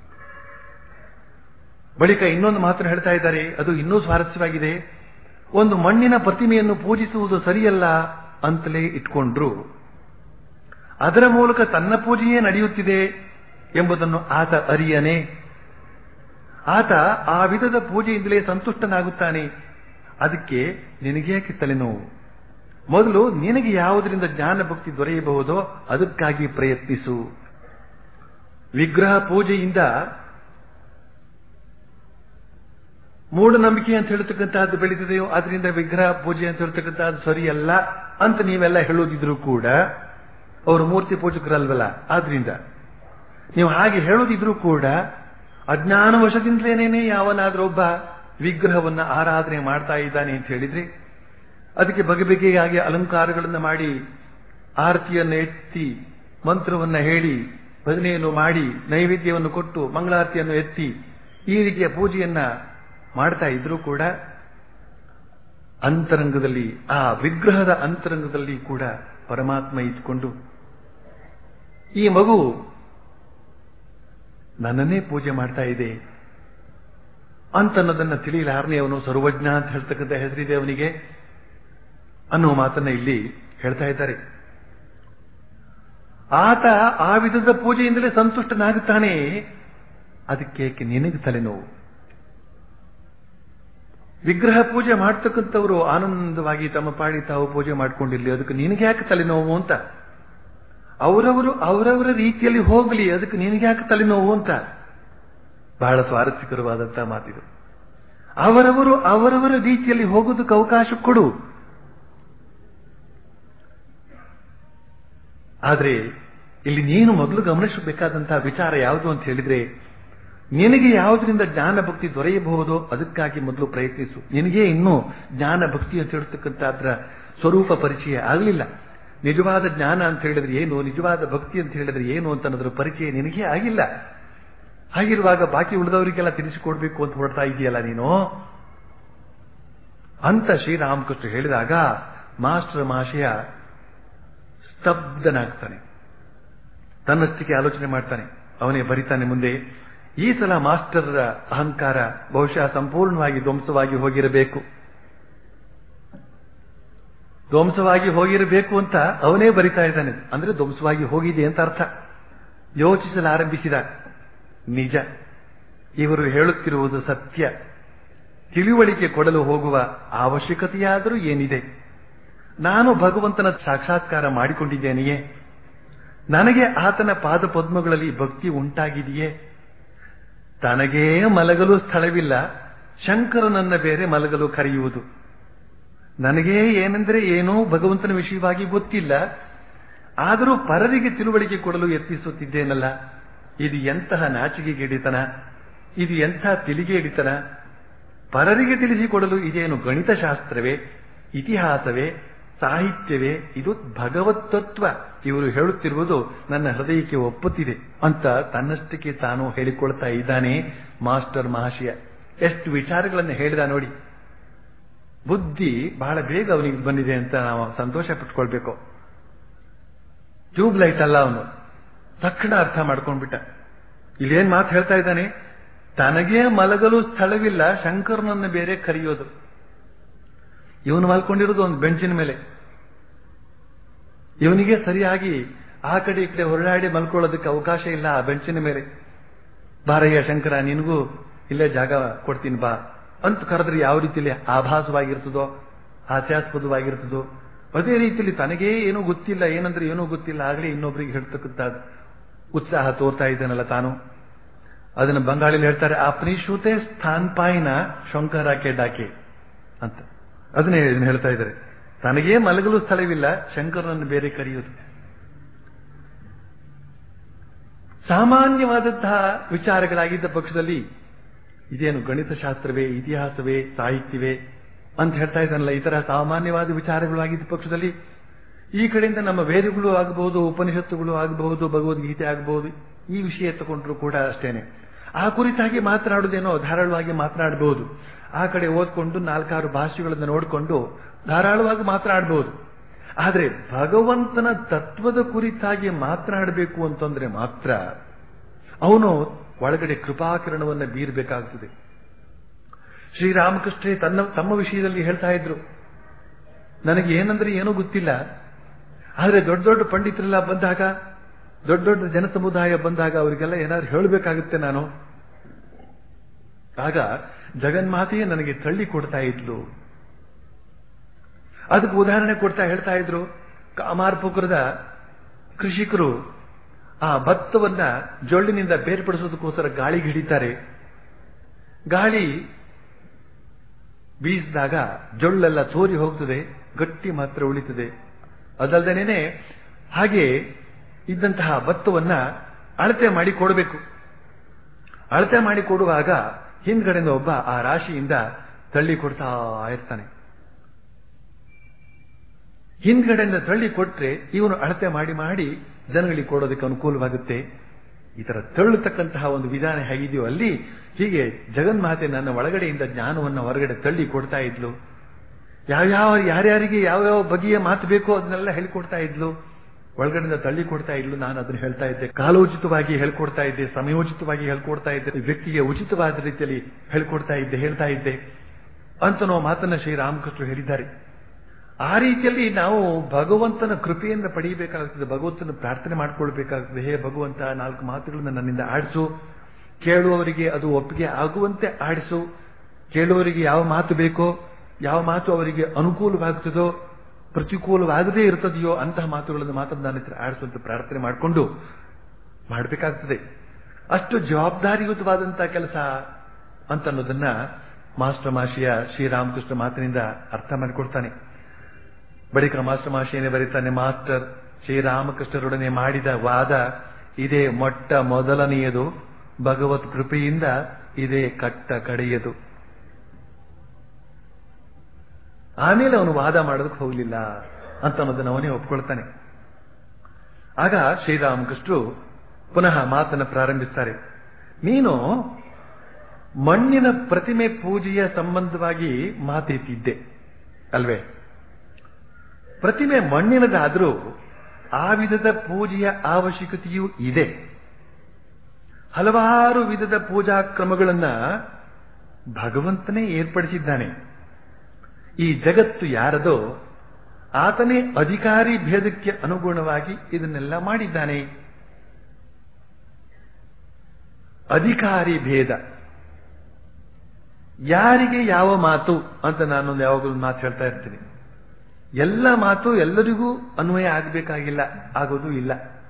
ಬಳಿಕ ಇನ್ನೊಂದು ಮಾತನ್ನು ಹೇಳ್ತಾ ಇದ್ದಾರೆ ಅದು ಇನ್ನೂ ಸ್ವಾರಸ್ಯವಾಗಿದೆ ಒಂದು ಮಣ್ಣಿನ ಪ್ರತಿಮೆಯನ್ನು ಪೂಜಿಸುವುದು ಸರಿಯಲ್ಲ ಅಂತಲೇ ಇಟ್ಕೊಂಡ್ರು ಅದರ ಮೂಲಕ ತನ್ನ ಪೂಜೆಯೇ ನಡೆಯುತ್ತಿದೆ ಎಂಬುದನ್ನು ಆತ ಅರಿಯನೆ ಆತ ಆ ವಿಧದ ಪೂಜೆಯಿಂದಲೇ ಸಂತುಷ್ಟನಾಗುತ್ತಾನೆ ಅದಕ್ಕೆ ನಿನಗೇಕೆ ತಲೆನೋವು ಮೊದಲು ನಿನಗೆ ಯಾವುದರಿಂದ ಜ್ಞಾನ ಭಕ್ತಿ ದೊರೆಯಬಹುದೋ ಅದಕ್ಕಾಗಿ ಪ್ರಯತ್ನಿಸು ವಿಗ್ರಹ ಪೂಜೆಯಿಂದ ಮೂಢನಂಬಿಕೆ ಅಂತ ಹೇಳ್ತಕ್ಕಂತಹದ್ದು ಬೆಳೀತಿದೆಯೋ ಅದರಿಂದ ವಿಗ್ರಹ ಪೂಜೆ ಅಂತ ಹೇಳ್ತಕ್ಕಂತಹದ್ದು ಸರಿಯಲ್ಲ ಅಂತ ನೀವೆಲ್ಲ ಹೇಳೋದಿದ್ರು ಕೂಡ ಅವರು ಮೂರ್ತಿ ಪೂಜಕರಲ್ವಲ್ಲ ಆದ್ರಿಂದ ನೀವು ಹಾಗೆ ಹೇಳೋದಿದ್ರು ಕೂಡ ಅಜ್ಞಾನವಶದಿಂದಲೇನೇನೆ ಯಾವನಾದ್ರೊಬ್ಬ ವಿಗ್ರಹವನ್ನ ಆರಾಧನೆ ಮಾಡ್ತಾ ಇದ್ದಾನೆ ಅಂತ ಹೇಳಿದ್ರೆ ಅದಕ್ಕೆ ಬಗೆ ಬಗೆಯಾಗಿ ಅಲಂಕಾರಗಳನ್ನು ಮಾಡಿ ಆರತಿಯನ್ನು ಎತ್ತಿ ಮಂತ್ರವನ್ನ ಹೇಳಿ ಭಜನೆಯನ್ನು ಮಾಡಿ ನೈವೇದ್ಯವನ್ನು ಕೊಟ್ಟು ಮಂಗಳಾರತಿಯನ್ನು ಎತ್ತಿ ಈ ರೀತಿಯ ಪೂಜೆಯನ್ನ ಮಾಡ್ತಾ ಇದ್ರೂ ಕೂಡ ಅಂತರಂಗದಲ್ಲಿ ಆ ವಿಗ್ರಹದ ಅಂತರಂಗದಲ್ಲಿ ಕೂಡ ಪರಮಾತ್ಮ ಇದ್ಕೊಂಡು ಈ ಮಗು ನನ್ನನ್ನೇ ಪೂಜೆ ಮಾಡ್ತಾ ಇದೆ ಅಂತನ್ನೋದನ್ನ ತಿಳಿಯಲಾರನೆ ಅವನು ಸರ್ವಜ್ಞ ಅಂತ ಹೇಳ್ತಕ್ಕಂಥ ಹೆಸರಿದೆ ಅವನಿಗೆ ಅನ್ನುವ ಮಾತನ್ನ ಇಲ್ಲಿ ಹೇಳ್ತಾ ಇದ್ದಾರೆ ಆತ ಆ ವಿಧದ ಪೂಜೆಯಿಂದಲೇ ಸಂತುಷ್ಟನಾಗುತ್ತಾನೆ ಅದಕ್ಕೆ ನಿನಗೆ ತಲೆನೋವು ವಿಗ್ರಹ ಪೂಜೆ ಮಾಡ್ತಕ್ಕಂಥವರು ಆನಂದವಾಗಿ ತಮ್ಮ ಪಾಡಿ ತಾವು ಪೂಜೆ ಮಾಡ್ಕೊಂಡಿರ್ಲಿ ಅದಕ್ಕೆ ನಿನಗೆ ಯಾಕೆ ತಲೆನೋವು ಅಂತ ಅವರವರು ಅವರವರ ರೀತಿಯಲ್ಲಿ ಹೋಗಲಿ ಅದಕ್ಕೆ ನಿನಗೆ ಯಾಕೆ ತಲೆನೋವು ಅಂತ ಬಹಳ ಸ್ವಾರಸ್ಯಕರವಾದಂತಹ ಮಾತಿದು ಅವರವರು ಅವರವರ ರೀತಿಯಲ್ಲಿ ಹೋಗೋದಕ್ಕೆ ಅವಕಾಶ ಕೊಡು ಆದ್ರೆ ಇಲ್ಲಿ ನೀನು ಮೊದಲು ಗಮನಿಸಬೇಕಾದಂತಹ ವಿಚಾರ ಯಾವುದು ಅಂತ ಹೇಳಿದ್ರೆ ನಿನಗೆ ಯಾವುದರಿಂದ ಜ್ಞಾನ ಭಕ್ತಿ ದೊರೆಯಬಹುದೋ ಅದಕ್ಕಾಗಿ ಮೊದಲು ಪ್ರಯತ್ನಿಸು ನಿನಗೆ ಇನ್ನೂ ಜ್ಞಾನ ಭಕ್ತಿ ಅಂತ ಹೇಳ್ತಕ್ಕಂಥ ಅದರ ಸ್ವರೂಪ ಪರಿಚಯ ಆಗಲಿಲ್ಲ ನಿಜವಾದ ಜ್ಞಾನ ಅಂತ ಹೇಳಿದ್ರೆ ಏನು ನಿಜವಾದ ಭಕ್ತಿ ಅಂತ ಹೇಳಿದ್ರೆ ಏನು ಅಂತ ಅನ್ನೋದ್ರ ಪರಿಚಯ ನಿನಗೆ ಆಗಿಲ್ಲ ಹಾಗಿರುವಾಗ ಬಾಕಿ ಉಳಿದವರಿಗೆಲ್ಲ ತಿಳಿಸಿಕೊಡ್ಬೇಕು ಅಂತ ಹೊರಡ್ತಾ ಇದೆಯಲ್ಲ ನೀನು ಅಂತ ಶ್ರೀರಾಮಕೃಷ್ಣ ಹೇಳಿದಾಗ ಮಾಸ್ಟರ್ ಮಾಶಯ ಸ್ತಬ್ಧನಾಗ್ತಾನೆ ತನ್ನಷ್ಟಕ್ಕೆ ಆಲೋಚನೆ ಮಾಡ್ತಾನೆ ಅವನೇ ಬರಿತಾನೆ ಮುಂದೆ ಈ ಸಲ ಮಾಸ್ಟರ್ ಅಹಂಕಾರ ಬಹುಶಃ ಸಂಪೂರ್ಣವಾಗಿ ಧ್ವಂಸವಾಗಿ ಹೋಗಿರಬೇಕು ಧ್ವಂಸವಾಗಿ ಹೋಗಿರಬೇಕು ಅಂತ ಅವನೇ ಬರಿತಾ ಇದ್ದಾನೆ ಅಂದ್ರೆ ಧ್ವಂಸವಾಗಿ ಹೋಗಿದೆ ಅಂತ ಅರ್ಥ ಯೋಚಿಸಲಾರಂಭಿಸಿದ ನಿಜ ಇವರು ಹೇಳುತ್ತಿರುವುದು ಸತ್ಯ ತಿಳಿವಳಿಕೆ ಕೊಡಲು ಹೋಗುವ ಅವಶ್ಯಕತೆಯಾದರೂ ಏನಿದೆ ನಾನು ಭಗವಂತನ ಸಾಕ್ಷಾತ್ಕಾರ ಮಾಡಿಕೊಂಡಿದ್ದೇನೆಯೇ ನನಗೆ ಆತನ ಪಾದ ಪದ್ಮಗಳಲ್ಲಿ ಭಕ್ತಿ ಉಂಟಾಗಿದೆಯೇ ತನಗೇ ಮಲಗಲು ಸ್ಥಳವಿಲ್ಲ ಶಂಕರನನ್ನ ಬೇರೆ ಮಲಗಲು ಕರೆಯುವುದು ನನಗೇ ಏನೆಂದರೆ ಏನೋ ಭಗವಂತನ ವಿಷಯವಾಗಿ ಗೊತ್ತಿಲ್ಲ ಆದರೂ ಪರರಿಗೆ ತಿಳುವಳಿಕೆ ಕೊಡಲು ಯತ್ನಿಸುತ್ತಿದ್ದೇನಲ್ಲ ಇದು ಎಂತಹ ನಾಚಿಕೆಗೇಡಿತನ ಇದು ಎಂಥ ತಿಳಿಗೇಡಿತನ ಪರರಿಗೆ ತಿಳಿಸಿಕೊಡಲು ಇದೇನು ಗಣಿತಶಾಸ್ತ್ರವೇ ಇತಿಹಾಸವೇ ಸಾಹಿತ್ಯವೇ ಇದು ಭಗವತ್ ತತ್ವ ಇವರು ಹೇಳುತ್ತಿರುವುದು ನನ್ನ ಹೃದಯಕ್ಕೆ ಒಪ್ಪುತ್ತಿದೆ ಅಂತ ತನ್ನಷ್ಟಕ್ಕೆ ತಾನು ಹೇಳಿಕೊಳ್ತಾ ಇದ್ದಾನೆ ಮಾಸ್ಟರ್ ಮಹಾಶಯ ಎಷ್ಟು ವಿಚಾರಗಳನ್ನು ಹೇಳಿದ ನೋಡಿ ಬುದ್ಧಿ ಬಹಳ ಬೇಗ ಅವನಿಗೆ ಬಂದಿದೆ ಅಂತ ನಾವು ಸಂತೋಷ ಪಟ್ಕೊಳ್ಬೇಕು ಟ್ಯೂಬ್ ಲೈಟ್ ಅಲ್ಲ ಅವನು ತಕ್ಷಣ ಅರ್ಥ ಮಾಡ್ಕೊಂಡ್ಬಿಟ್ಟ ಇಲ್ಲೇನ್ ಮಾತು ಹೇಳ್ತಾ ಇದ್ದಾನೆ ತನಗೇ ಮಲಗಲು ಸ್ಥಳವಿಲ್ಲ ಶಂಕರನನ್ನು ಬೇರೆ ಕರೆಯೋದು ಇವನು ಮಲ್ಕೊಂಡಿರೋದು ಒಂದು ಬೆಂಚಿನ ಮೇಲೆ ಇವನಿಗೆ ಸರಿಯಾಗಿ ಆ ಕಡೆ ಈ ಕಡೆ ಹೊರಳಾಡಿ ಮಲ್ಕೊಳ್ಳೋದಕ್ಕೆ ಅವಕಾಶ ಇಲ್ಲ ಆ ಬೆಂಚಿನ ಮೇಲೆ ಬಾರಯ್ಯ ಶಂಕರ ನಿನಗೂ ಇಲ್ಲೇ ಜಾಗ ಕೊಡ್ತೀನಿ ಬಾ ಅಂತ ಕರೆದ್ರೆ ಯಾವ ರೀತಿಯಲ್ಲಿ ಆಭಾಸವಾಗಿರ್ತದೋ ಹಾಸ್ಯಾಸ್ಪದವಾಗಿರ್ತದೋ ಅದೇ ರೀತಿಯಲ್ಲಿ ತನಗೇ ಏನೂ ಗೊತ್ತಿಲ್ಲ ಏನಂದ್ರೆ ಏನೂ ಗೊತ್ತಿಲ್ಲ ಆಗಲೇ ಇನ್ನೊಬ್ಬರಿಗೆ ಹೇಳ್ತಕ್ಕಂಥ ಉತ್ಸಾಹ ತೋರ್ತಾ ಇದ್ದಾನಲ್ಲ ತಾನು ಅದನ್ನು ಬಂಗಾಳಿಲಿ ಹೇಳ್ತಾರೆ ಆಪ್ನಿ ಶೂತೆ ಸ್ಥಾನ್ ಪಾಯಿನ ಶಂಕರಾಕೆ ಡಾಕೆ ಅಂತ ಅದನ್ನೇ ಇದನ್ನ ಹೇಳ್ತಾ ಇದ್ದಾರೆ ತನಗೇ ಮಲಗಲು ಸ್ಥಳವಿಲ್ಲ ಶಂಕರನನ್ನು ಬೇರೆ ಕರೆಯೋದು ಸಾಮಾನ್ಯವಾದಂತಹ ವಿಚಾರಗಳಾಗಿದ್ದ ಪಕ್ಷದಲ್ಲಿ ಇದೇನು ಗಣಿತಶಾಸ್ತ್ರವೇ ಇತಿಹಾಸವೇ ಸಾಹಿತ್ಯವೇ ಅಂತ ಹೇಳ್ತಾ ಇದ್ದಾನಲ್ಲ ಈ ತರ ಸಾಮಾನ್ಯವಾದ ವಿಚಾರಗಳು ಆಗಿದ್ದ ಪಕ್ಷದಲ್ಲಿ ಈ ಕಡೆಯಿಂದ ನಮ್ಮ ವೇದಗಳು ಆಗಬಹುದು ಉಪನಿಷತ್ತುಗಳು ಆಗಬಹುದು ಭಗವದ್ಗೀತೆ ಆಗಬಹುದು ಈ ವಿಷಯ ತಗೊಂಡ್ರು ಕೂಡ ಅಷ್ಟೇನೆ ಆ ಕುರಿತಾಗಿ ಮಾತನಾಡುವುದೇನೋ ಧಾರಾಳವಾಗಿ ಮಾತನಾಡಬಹುದು ಆ ಕಡೆ ಓದ್ಕೊಂಡು ನಾಲ್ಕಾರು ಭಾಷೆಗಳನ್ನು ನೋಡಿಕೊಂಡು ಧಾರಾಳವಾಗಿ ಮಾತನಾಡಬಹುದು ಆದರೆ ಭಗವಂತನ ತತ್ವದ ಕುರಿತಾಗಿ ಮಾತನಾಡಬೇಕು ಅಂತಂದ್ರೆ ಮಾತ್ರ ಅವನು ಒಳಗಡೆ ಕೃಪಾಕಿರಣವನ್ನು ಬೀರಬೇಕಾಗ್ತದೆ ಶ್ರೀರಾಮಕೃಷ್ಣ ತನ್ನ ತಮ್ಮ ವಿಷಯದಲ್ಲಿ ಹೇಳ್ತಾ ಇದ್ರು ನನಗೆ ಏನಂದ್ರೆ ಏನೂ ಗೊತ್ತಿಲ್ಲ ಆದರೆ ದೊಡ್ಡ ದೊಡ್ಡ ಪಂಡಿತರೆಲ್ಲ ಬಂದಾಗ ದೊಡ್ಡ ದೊಡ್ಡ ಜನ ಸಮುದಾಯ ಬಂದಾಗ ಅವರಿಗೆಲ್ಲ ಏನಾದ್ರು ಹೇಳಬೇಕಾಗುತ್ತೆ ನಾನು ಆಗ ಜಗನ್ಮಾತೆಯೇ ನನಗೆ ತಳ್ಳಿ ಕೊಡ್ತಾ ಇದ್ಲು ಅದಕ್ಕೆ ಉದಾಹರಣೆ ಕೊಡ್ತಾ ಹೇಳ್ತಾ ಇದ್ರು ಕಾಮಾರ್ಪುಕರದ ಕೃಷಿಕರು ಆ ಭತ್ತವನ್ನ ಜೊಳ್ಳಿನಿಂದ ಬೇರ್ಪಡಿಸೋದಕ್ಕೋಸ್ಕರ ಗಾಳಿಗೆ ಹಿಡಿತಾರೆ ಗಾಳಿ ಬೀಸಿದಾಗ ಜೊಳ್ಳೆಲ್ಲ ತೋರಿ ಹೋಗ್ತದೆ ಗಟ್ಟಿ ಮಾತ್ರ ಉಳಿತದೆ ಅದಲ್ಲದೇನೆ ಹಾಗೆ ಇದ್ದಂತಹ ಭತ್ತವನ್ನ ಅಳತೆ ಮಾಡಿ ಕೊಡಬೇಕು ಅಳತೆ ಮಾಡಿ ಕೊಡುವಾಗ ಹಿಂದ್ಗಡೆಯಿಂದ ಒಬ್ಬ ಆ ರಾಶಿಯಿಂದ ತಳ್ಳಿ ಕೊಡ್ತಾ ಇರ್ತಾನೆ ಹಿಂದ್ಗಡೆಯಿಂದ ತಳ್ಳಿ ಕೊಟ್ರೆ ಇವನು ಅಳತೆ ಮಾಡಿ ಮಾಡಿ ಜನಗಳಿಗೆ ಕೊಡೋದಕ್ಕೆ ಅನುಕೂಲವಾಗುತ್ತೆ ಈ ತರ ತಳ್ಳುತಕ್ಕಂತಹ ಒಂದು ವಿಧಾನ ಹೇಗಿದೆಯೋ ಅಲ್ಲಿ ಹೀಗೆ ಜಗನ್ಮಾತೆ ನನ್ನ ಒಳಗಡೆಯಿಂದ ಜ್ಞಾನವನ್ನು ಹೊರಗಡೆ ತಳ್ಳಿ ಕೊಡ್ತಾ ಇದ್ಲು ಯಾವ್ಯಾವ ಯಾರ್ಯಾರಿಗೆ ಯಾವ್ಯಾವ ಬಗೆಯ ಮಾತು ಬೇಕೋ ಅದನ್ನೆಲ್ಲ ಹೇಳ್ಕೊಡ್ತಾ ಇದ್ಲು ಒಳಗಡೆಯಿಂದ ತಳ್ಳಿ ಕೊಡ್ತಾ ಇದ್ಲು ನಾನು ಅದನ್ನ ಹೇಳ್ತಾ ಇದ್ದೆ ಕಾಲೋಚಿತವಾಗಿ ಹೇಳ್ಕೊಡ್ತಾ ಇದ್ದೆ ಸಮಯೋಚಿತವಾಗಿ ಹೇಳ್ಕೊಡ್ತಾ ಇದ್ದೆ ವ್ಯಕ್ತಿಗೆ ಉಚಿತವಾದ ರೀತಿಯಲ್ಲಿ ಹೇಳ್ಕೊಡ್ತಾ ಇದ್ದೆ ಹೇಳ್ತಾ ಇದ್ದೆ ಅಂತ ನಾವು ಮಾತನ್ನ ಶ್ರೀರಾಮಕೃಷ್ಣರು ಹೇಳಿದ್ದಾರೆ ಆ ರೀತಿಯಲ್ಲಿ ನಾವು ಭಗವಂತನ ಕೃಪೆಯನ್ನು ಪಡೆಯಬೇಕಾಗುತ್ತದೆ ಭಗವಂತನ ಪ್ರಾರ್ಥನೆ ಮಾಡ್ಕೊಳ್ಬೇಕಾಗುತ್ತದೆ ಹೇ ಭಗವಂತ ನಾಲ್ಕು ಮಾತುಗಳನ್ನು ನನ್ನಿಂದ ಆಡಿಸು ಕೇಳುವವರಿಗೆ ಅದು ಒಪ್ಪಿಗೆ ಆಗುವಂತೆ ಆಡಿಸು ಕೇಳುವವರಿಗೆ ಯಾವ ಮಾತು ಬೇಕೋ ಯಾವ ಮಾತು ಅವರಿಗೆ ಅನುಕೂಲವಾಗುತ್ತದೋ ಪ್ರತಿಕೂಲವಾಗದೇ ಇರ್ತದೆಯೋ ಅಂತಹ ಮಾತುಗಳನ್ನು ಮಾತ್ರ ನನ್ನ ಹತ್ರ ಆಡಿಸುವಂತ ಪ್ರಾರ್ಥನೆ ಮಾಡಿಕೊಂಡು ಮಾಡಬೇಕಾಗ್ತದೆ ಅಷ್ಟು ಜವಾಬ್ದಾರಿಯುತವಾದಂತಹ ಕೆಲಸ ಅಂತ ಅನ್ನೋದನ್ನ ಮಾಸ್ಟರ್ ಮಾಶಿಯ ಶ್ರೀರಾಮಕೃಷ್ಣ ಮಾತಿನಿಂದ ಅರ್ಥ ಮಾಡಿಕೊಡ್ತಾನೆ ಬಳಿಕ ಮಾಸ್ಟರ್ ಮಾಶಿಯನ್ನೇ ಬರೀತಾನೆ ಮಾಸ್ಟರ್ ಶ್ರೀರಾಮಕೃಷ್ಣರೊಡನೆ ಮಾಡಿದ ವಾದ ಇದೇ ಮೊಟ್ಟ ಮೊದಲನೆಯದು ಭಗವತ್ ಕೃಪೆಯಿಂದ ಇದೇ ಕಟ್ಟ ಕಡೆಯದು ಆಮೇಲೆ ಅವನು ವಾದ ಮಾಡೋದಕ್ಕೆ ಹೋಗಲಿಲ್ಲ ಅಂತ ಅನ್ನೋದನ್ನು ಅವನೇ ಒಪ್ಕೊಳ್ತಾನೆ ಆಗ ಶ್ರೀರಾಮಕೃಷ್ಣರು ಪುನಃ ಮಾತನ್ನು ಪ್ರಾರಂಭಿಸ್ತಾರೆ ನೀನು ಮಣ್ಣಿನ ಪ್ರತಿಮೆ ಪೂಜೆಯ ಸಂಬಂಧವಾಗಿ ಮಾತೆತ್ತಿದ್ದೆ ಅಲ್ವೇ ಪ್ರತಿಮೆ ಮಣ್ಣಿನದಾದರೂ ಆ ವಿಧದ ಪೂಜೆಯ ಅವಶ್ಯಕತೆಯೂ ಇದೆ ಹಲವಾರು ವಿಧದ ಪೂಜಾ ಕ್ರಮಗಳನ್ನ ಭಗವಂತನೇ ಏರ್ಪಡಿಸಿದ್ದಾನೆ ಈ ಜಗತ್ತು ಯಾರದೋ ಆತನೇ ಅಧಿಕಾರಿ ಭೇದಕ್ಕೆ ಅನುಗುಣವಾಗಿ ಇದನ್ನೆಲ್ಲ ಮಾಡಿದ್ದಾನೆ ಅಧಿಕಾರಿ ಭೇದ ಯಾರಿಗೆ ಯಾವ ಮಾತು ಅಂತ ನಾನೊಂದು ಯಾವಾಗಲೂ ಮಾತು ಹೇಳ್ತಾ ಇರ್ತೀನಿ ಎಲ್ಲ ಮಾತು ಎಲ್ಲರಿಗೂ ಅನ್ವಯ ಆಗಬೇಕಾಗಿಲ್ಲ ಆಗೋದು ಇಲ್ಲ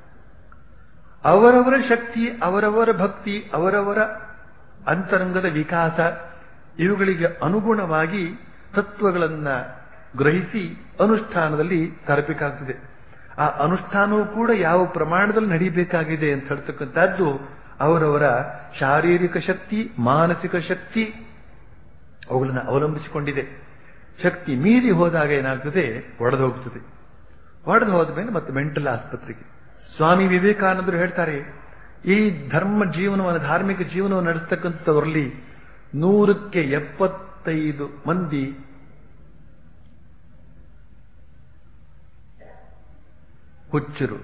ಅವರವರ ಶಕ್ತಿ ಅವರವರ ಭಕ್ತಿ ಅವರವರ ಅಂತರಂಗದ ವಿಕಾಸ ಇವುಗಳಿಗೆ ಅನುಗುಣವಾಗಿ ತತ್ವಗಳನ್ನ ಗ್ರಹಿಸಿ ಅನುಷ್ಠಾನದಲ್ಲಿ ತರಬೇಕಾಗ್ತದೆ ಆ ಅನುಷ್ಠಾನವೂ ಕೂಡ ಯಾವ ಪ್ರಮಾಣದಲ್ಲಿ ನಡೀಬೇಕಾಗಿದೆ ಅಂತ ಹೇಳ್ತಕ್ಕಂಥದ್ದು ಅವರವರ ಶಾರೀರಿಕ ಶಕ್ತಿ ಮಾನಸಿಕ ಶಕ್ತಿ ಅವುಗಳನ್ನು ಅವಲಂಬಿಸಿಕೊಂಡಿದೆ ಶಕ್ತಿ ಮೀರಿ ಹೋದಾಗ ಏನಾಗ್ತದೆ ಒಡೆದು ಹೋಗ್ತದೆ ಒಡೆದು ಹೋದ ಮೇಲೆ ಮತ್ತೆ ಮೆಂಟಲ್ ಆಸ್ಪತ್ರೆಗೆ ಸ್ವಾಮಿ ವಿವೇಕಾನಂದರು ಹೇಳ್ತಾರೆ ಈ ಧರ್ಮ ಜೀವನವನ್ನು ಧಾರ್ಮಿಕ ಜೀವನವನ್ನು ನಡೆಸ್ತಕ್ಕಂಥವರಲ್ಲಿ ನೂರಕ್ಕೆ ಎಪ್ಪತ್ತೈದು ಮಂದಿ ಹುಚ್ಚರು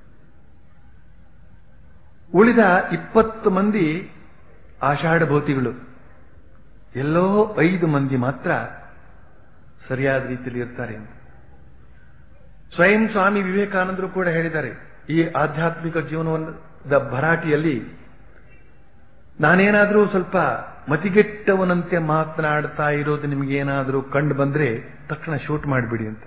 ಉಳಿದ ಇಪ್ಪತ್ತು ಮಂದಿ ಆಷಾಢಭೂತಿಗಳು ಎಲ್ಲೋ ಐದು ಮಂದಿ ಮಾತ್ರ ಸರಿಯಾದ ರೀತಿಯಲ್ಲಿ ಇರ್ತಾರೆ ಅಂತ ಸ್ವಯಂ ಸ್ವಾಮಿ ವಿವೇಕಾನಂದರು ಕೂಡ ಹೇಳಿದ್ದಾರೆ ಈ ಆಧ್ಯಾತ್ಮಿಕ ಜೀವನದ ಭರಾಟಿಯಲ್ಲಿ ನಾನೇನಾದರೂ ಸ್ವಲ್ಪ ಮತಿಗೆಟ್ಟವನಂತೆ ಮಾತನಾಡ್ತಾ ಇರೋದು ನಿಮಗೇನಾದರೂ ಕಂಡು ಬಂದ್ರೆ ತಕ್ಷಣ ಶೂಟ್ ಮಾಡಿಬಿಡಿ ಅಂತ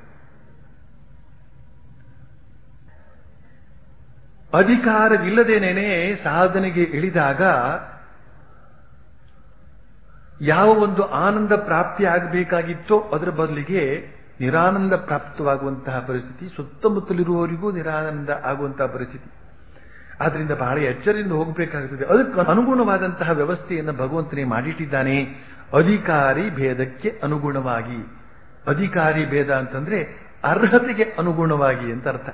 ಅಧಿಕಾರವಿಲ್ಲದೇನೆ ಸಾಧನೆಗೆ ಇಳಿದಾಗ ಯಾವ ಒಂದು ಆನಂದ ಪ್ರಾಪ್ತಿ ಆಗಬೇಕಾಗಿತ್ತೋ ಅದರ ಬದಲಿಗೆ ನಿರಾನಂದ ಪ್ರಾಪ್ತವಾಗುವಂತಹ ಪರಿಸ್ಥಿತಿ ಸುತ್ತಮುತ್ತಲಿರುವವರಿಗೂ ನಿರಾನಂದ ಆಗುವಂತಹ ಪರಿಸ್ಥಿತಿ ಆದ್ರಿಂದ ಬಹಳ ಎಚ್ಚರದಿಂದ ಹೋಗಬೇಕಾಗುತ್ತದೆ ಅದಕ್ಕೆ ಅನುಗುಣವಾದಂತಹ ವ್ಯವಸ್ಥೆಯನ್ನು ಭಗವಂತನೇ ಮಾಡಿಟ್ಟಿದ್ದಾನೆ ಅಧಿಕಾರಿ ಭೇದಕ್ಕೆ ಅನುಗುಣವಾಗಿ ಅಧಿಕಾರಿ ಭೇದ ಅಂತಂದ್ರೆ ಅರ್ಹತೆಗೆ ಅನುಗುಣವಾಗಿ ಅಂತ ಅರ್ಥ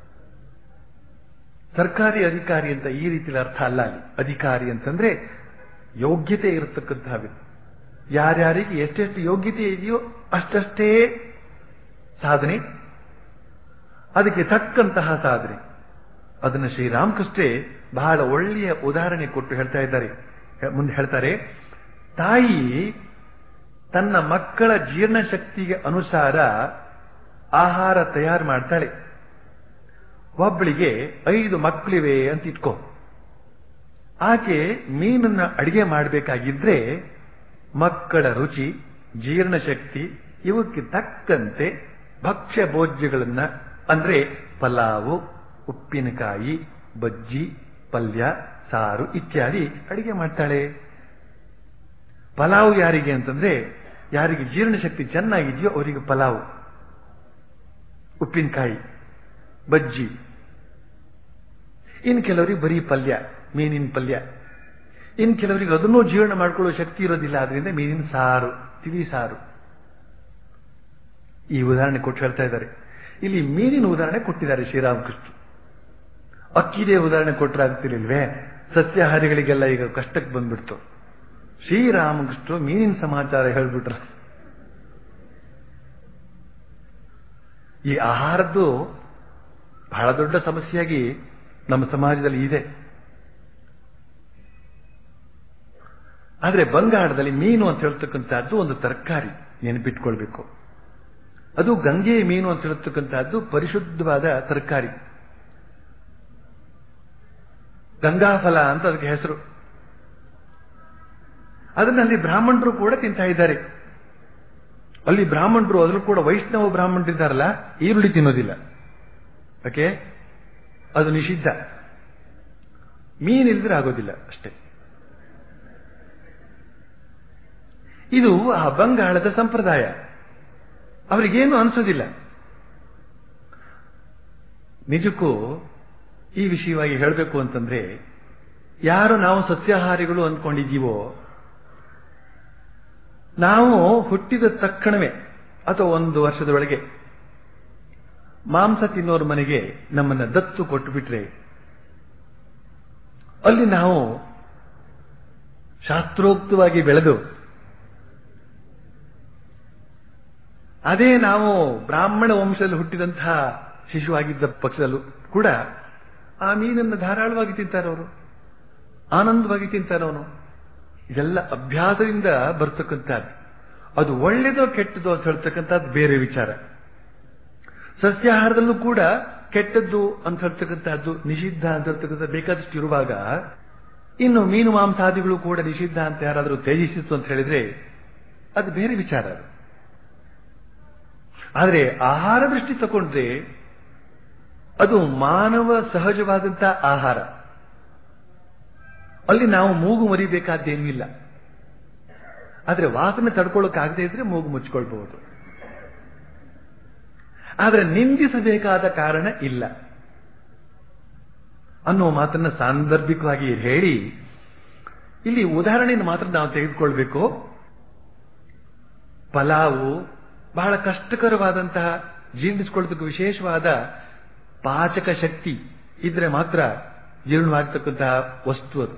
ಸರ್ಕಾರಿ ಅಧಿಕಾರಿ ಅಂತ ಈ ರೀತಿಯಲ್ಲಿ ಅರ್ಥ ಅಲ್ಲ ಅಲ್ಲಿ ಅಧಿಕಾರಿ ಅಂತಂದ್ರೆ ಯೋಗ್ಯತೆ ಇರತಕ್ಕಂತಹ ವ್ಯಕ್ತಿ ಯಾರ್ಯಾರಿಗೆ ಎಷ್ಟೆಷ್ಟು ಯೋಗ್ಯತೆ ಇದೆಯೋ ಅಷ್ಟಷ್ಟೇ ಸಾಧನೆ ಅದಕ್ಕೆ ತಕ್ಕಂತಹ ಸಾಧನೆ ಅದನ್ನು ಶ್ರೀರಾಮಕೃಷ್ಣೇ ಬಹಳ ಒಳ್ಳೆಯ ಉದಾಹರಣೆ ಕೊಟ್ಟು ಹೇಳ್ತಾ ಇದ್ದಾರೆ ಮುಂದೆ ಹೇಳ್ತಾರೆ ತಾಯಿ ತನ್ನ ಮಕ್ಕಳ ಜೀರ್ಣಶಕ್ತಿಗೆ ಅನುಸಾರ ಆಹಾರ ತಯಾರು ಮಾಡ್ತಾಳೆ ಒಬ್ಬಳಿಗೆ ಐದು ಮಕ್ಕಳಿವೆ ಅಂತ ಇಟ್ಕೋ ಆಕೆ ಮೀನನ್ನ ಅಡಿಗೆ ಮಾಡಬೇಕಾಗಿದ್ರೆ ಮಕ್ಕಳ ರುಚಿ ಜೀರ್ಣಶಕ್ತಿ ಇವಕ್ಕೆ ತಕ್ಕಂತೆ ಭಕ್ಷ್ಯ ಭೋಜ್ಯಗಳನ್ನ ಅಂದ್ರೆ ಪಲಾವು ಉಪ್ಪಿನಕಾಯಿ ಬಜ್ಜಿ ಪಲ್ಯ ಸಾರು ಇತ್ಯಾದಿ ಅಡಿಗೆ ಮಾಡ್ತಾಳೆ ಪಲಾವು ಯಾರಿಗೆ ಅಂತಂದ್ರೆ ಯಾರಿಗೆ ಜೀರ್ಣಶಕ್ತಿ ಚೆನ್ನಾಗಿದೆಯೋ ಅವರಿಗೆ ಪಲಾವು ಉಪ್ಪಿನಕಾಯಿ ಬಜ್ಜಿ ಇನ್ ಕೆಲವರಿಗೆ ಬರೀ ಪಲ್ಯ ಮೀನಿನ ಪಲ್ಯ ಇನ್ ಕೆಲವರಿಗೆ ಅದನ್ನೂ ಜೀರ್ಣ ಮಾಡ್ಕೊಳ್ಳೋ ಶಕ್ತಿ ಇರೋದಿಲ್ಲ ಆದ್ರಿಂದ ಮೀನಿನ ಸಾರು ತಿಳಿ ಸಾರು ಈ ಉದಾಹರಣೆ ಕೊಟ್ಟು ಹೇಳ್ತಾ ಇದ್ದಾರೆ ಇಲ್ಲಿ ಮೀನಿನ ಉದಾಹರಣೆ ಕೊಟ್ಟಿದ್ದಾರೆ ಶ್ರೀರಾಮಕೃಷ್ಣ ಅಕ್ಕಿದೇ ಉದಾಹರಣೆ ಕೊಟ್ಟರೆ ಆಗ್ತಿರ್ಲಿಲ್ವೇ ಸಸ್ಯಾಹಾರಿಗಳಿಗೆಲ್ಲ ಈಗ ಕಷ್ಟಕ್ಕೆ ಬಂದ್ಬಿಡ್ತು ಶ್ರೀರಾಮಕೃಷ್ಣ ಮೀನಿನ ಸಮಾಚಾರ ಹೇಳ್ಬಿಟ್ರ ಈ ಆಹಾರದ್ದು ಬಹಳ ದೊಡ್ಡ ಸಮಸ್ಯೆಯಾಗಿ ನಮ್ಮ ಸಮಾಜದಲ್ಲಿ ಇದೆ ಆದ್ರೆ ಬಂಗಾಳದಲ್ಲಿ ಮೀನು ಅಂತ ಹೇಳ್ತಕ್ಕಂಥದ್ದು ಒಂದು ತರಕಾರಿ ನೆನಪಿಟ್ಕೊಳ್ಬೇಕು ಅದು ಗಂಗೆ ಮೀನು ಅಂತ ಹೇಳ್ತಕ್ಕಂಥದ್ದು ಪರಿಶುದ್ಧವಾದ ತರಕಾರಿ ಗಂಗಾಫಲ ಅಂತ ಅದಕ್ಕೆ ಹೆಸರು ಅದನ್ನಲ್ಲಿ ಬ್ರಾಹ್ಮಣರು ಕೂಡ ತಿಂತಾ ಇದ್ದಾರೆ ಅಲ್ಲಿ ಬ್ರಾಹ್ಮಣರು ಅದ್ರೂ ಕೂಡ ವೈಷ್ಣವ ಬ್ರಾಹ್ಮಣರಿದ್ದಾರಲ್ಲ ಈರುಳ್ಳಿ ತಿನ್ನೋದಿಲ್ಲ ಓಕೆ ಅದು ನಿಷಿದ್ಧ ಮೀನಿಲ್ದ್ರೆ ಆಗೋದಿಲ್ಲ ಅಷ್ಟೇ ಇದು ಆ ಬಂಗಾಳದ ಸಂಪ್ರದಾಯ ಅವರಿಗೇನು ಅನಿಸೋದಿಲ್ಲ ನಿಜಕ್ಕೂ ಈ ವಿಷಯವಾಗಿ ಹೇಳಬೇಕು ಅಂತಂದ್ರೆ ಯಾರು ನಾವು ಸಸ್ಯಾಹಾರಿಗಳು ಅಂದ್ಕೊಂಡಿದ್ದೀವೋ ನಾವು ಹುಟ್ಟಿದ ತಕ್ಷಣವೇ ಅಥವಾ ಒಂದು ವರ್ಷದ ಒಳಗೆ ಮಾಂಸ ತಿನ್ನೋರ ಮನೆಗೆ ನಮ್ಮನ್ನ ದತ್ತು ಕೊಟ್ಟು ಬಿಟ್ರೆ ಅಲ್ಲಿ ನಾವು ಶಾಸ್ತ್ರೋಕ್ತವಾಗಿ ಬೆಳೆದು ಅದೇ ನಾವು ಬ್ರಾಹ್ಮಣ ವಂಶದಲ್ಲಿ ಹುಟ್ಟಿದಂತಹ ಶಿಶುವಾಗಿದ್ದ ಪಕ್ಷದಲ್ಲೂ ಕೂಡ ಆ ಮೀನನ್ನು ಧಾರಾಳವಾಗಿ ತಿಂತಾರವರು ಆನಂದವಾಗಿ ತಿಂತಾರವನು ಇದೆಲ್ಲ ಅಭ್ಯಾಸದಿಂದ ಬರ್ತಕ್ಕಂಥದ್ದು ಅದು ಒಳ್ಳೇದೋ ಕೆಟ್ಟದೋ ಅಂತ ಹೇಳ್ತಕ್ಕಂಥದ್ದು ಬೇರೆ ವಿಚಾರ ಸಸ್ಯಾಹಾರದಲ್ಲೂ ಕೂಡ ಕೆಟ್ಟದ್ದು ಅಂತ ಹೇಳ್ತಕ್ಕಂಥದ್ದು ನಿಷಿದ್ಧ ಅಂತ ಹೇಳ್ತಕ್ಕಂಥ ಬೇಕಾದಷ್ಟು ಇರುವಾಗ ಇನ್ನು ಮೀನು ಮಾಂಸಾದಿಗಳು ಕೂಡ ನಿಷಿದ್ಧ ಅಂತ ಯಾರಾದರೂ ತ್ಯಜಿಸಿತ್ತು ಅಂತ ಹೇಳಿದ್ರೆ ಅದು ಬೇರೆ ವಿಚಾರ ಅದು ಆದರೆ ಆಹಾರ ದೃಷ್ಟಿ ತಗೊಂಡ್ರೆ ಅದು ಮಾನವ ಸಹಜವಾದಂತಹ ಆಹಾರ ಅಲ್ಲಿ ನಾವು ಮೂಗು ಮರಿಬೇಕಾದ್ದೇನೂ ಇಲ್ಲ ಆದರೆ ವಾಸನೆ ತಡ್ಕೊಳ್ಳೋಕ್ಕಾಗದೇ ಇದ್ರೆ ಮೂಗು ಮುಚ್ಕೊಳ್ಬಹುದು ಆದರೆ ನಿಂದಿಸಬೇಕಾದ ಕಾರಣ ಇಲ್ಲ ಅನ್ನೋ ಮಾತನ್ನ ಸಾಂದರ್ಭಿಕವಾಗಿ ಹೇಳಿ ಇಲ್ಲಿ ಉದಾಹರಣೆಯನ್ನು ಮಾತ್ರ ನಾವು ತೆಗೆದುಕೊಳ್ಬೇಕು ಪಲಾವು ಬಹಳ ಕಷ್ಟಕರವಾದಂತಹ ಜೀರ್ಣಿಸ್ಕೊಳ್ಳೋದಕ್ಕೆ ವಿಶೇಷವಾದ ಪಾಚಕ ಶಕ್ತಿ ಇದ್ರೆ ಮಾತ್ರ ಜೀರ್ಣವಾಗತಕ್ಕಂತಹ ವಸ್ತು ಅದು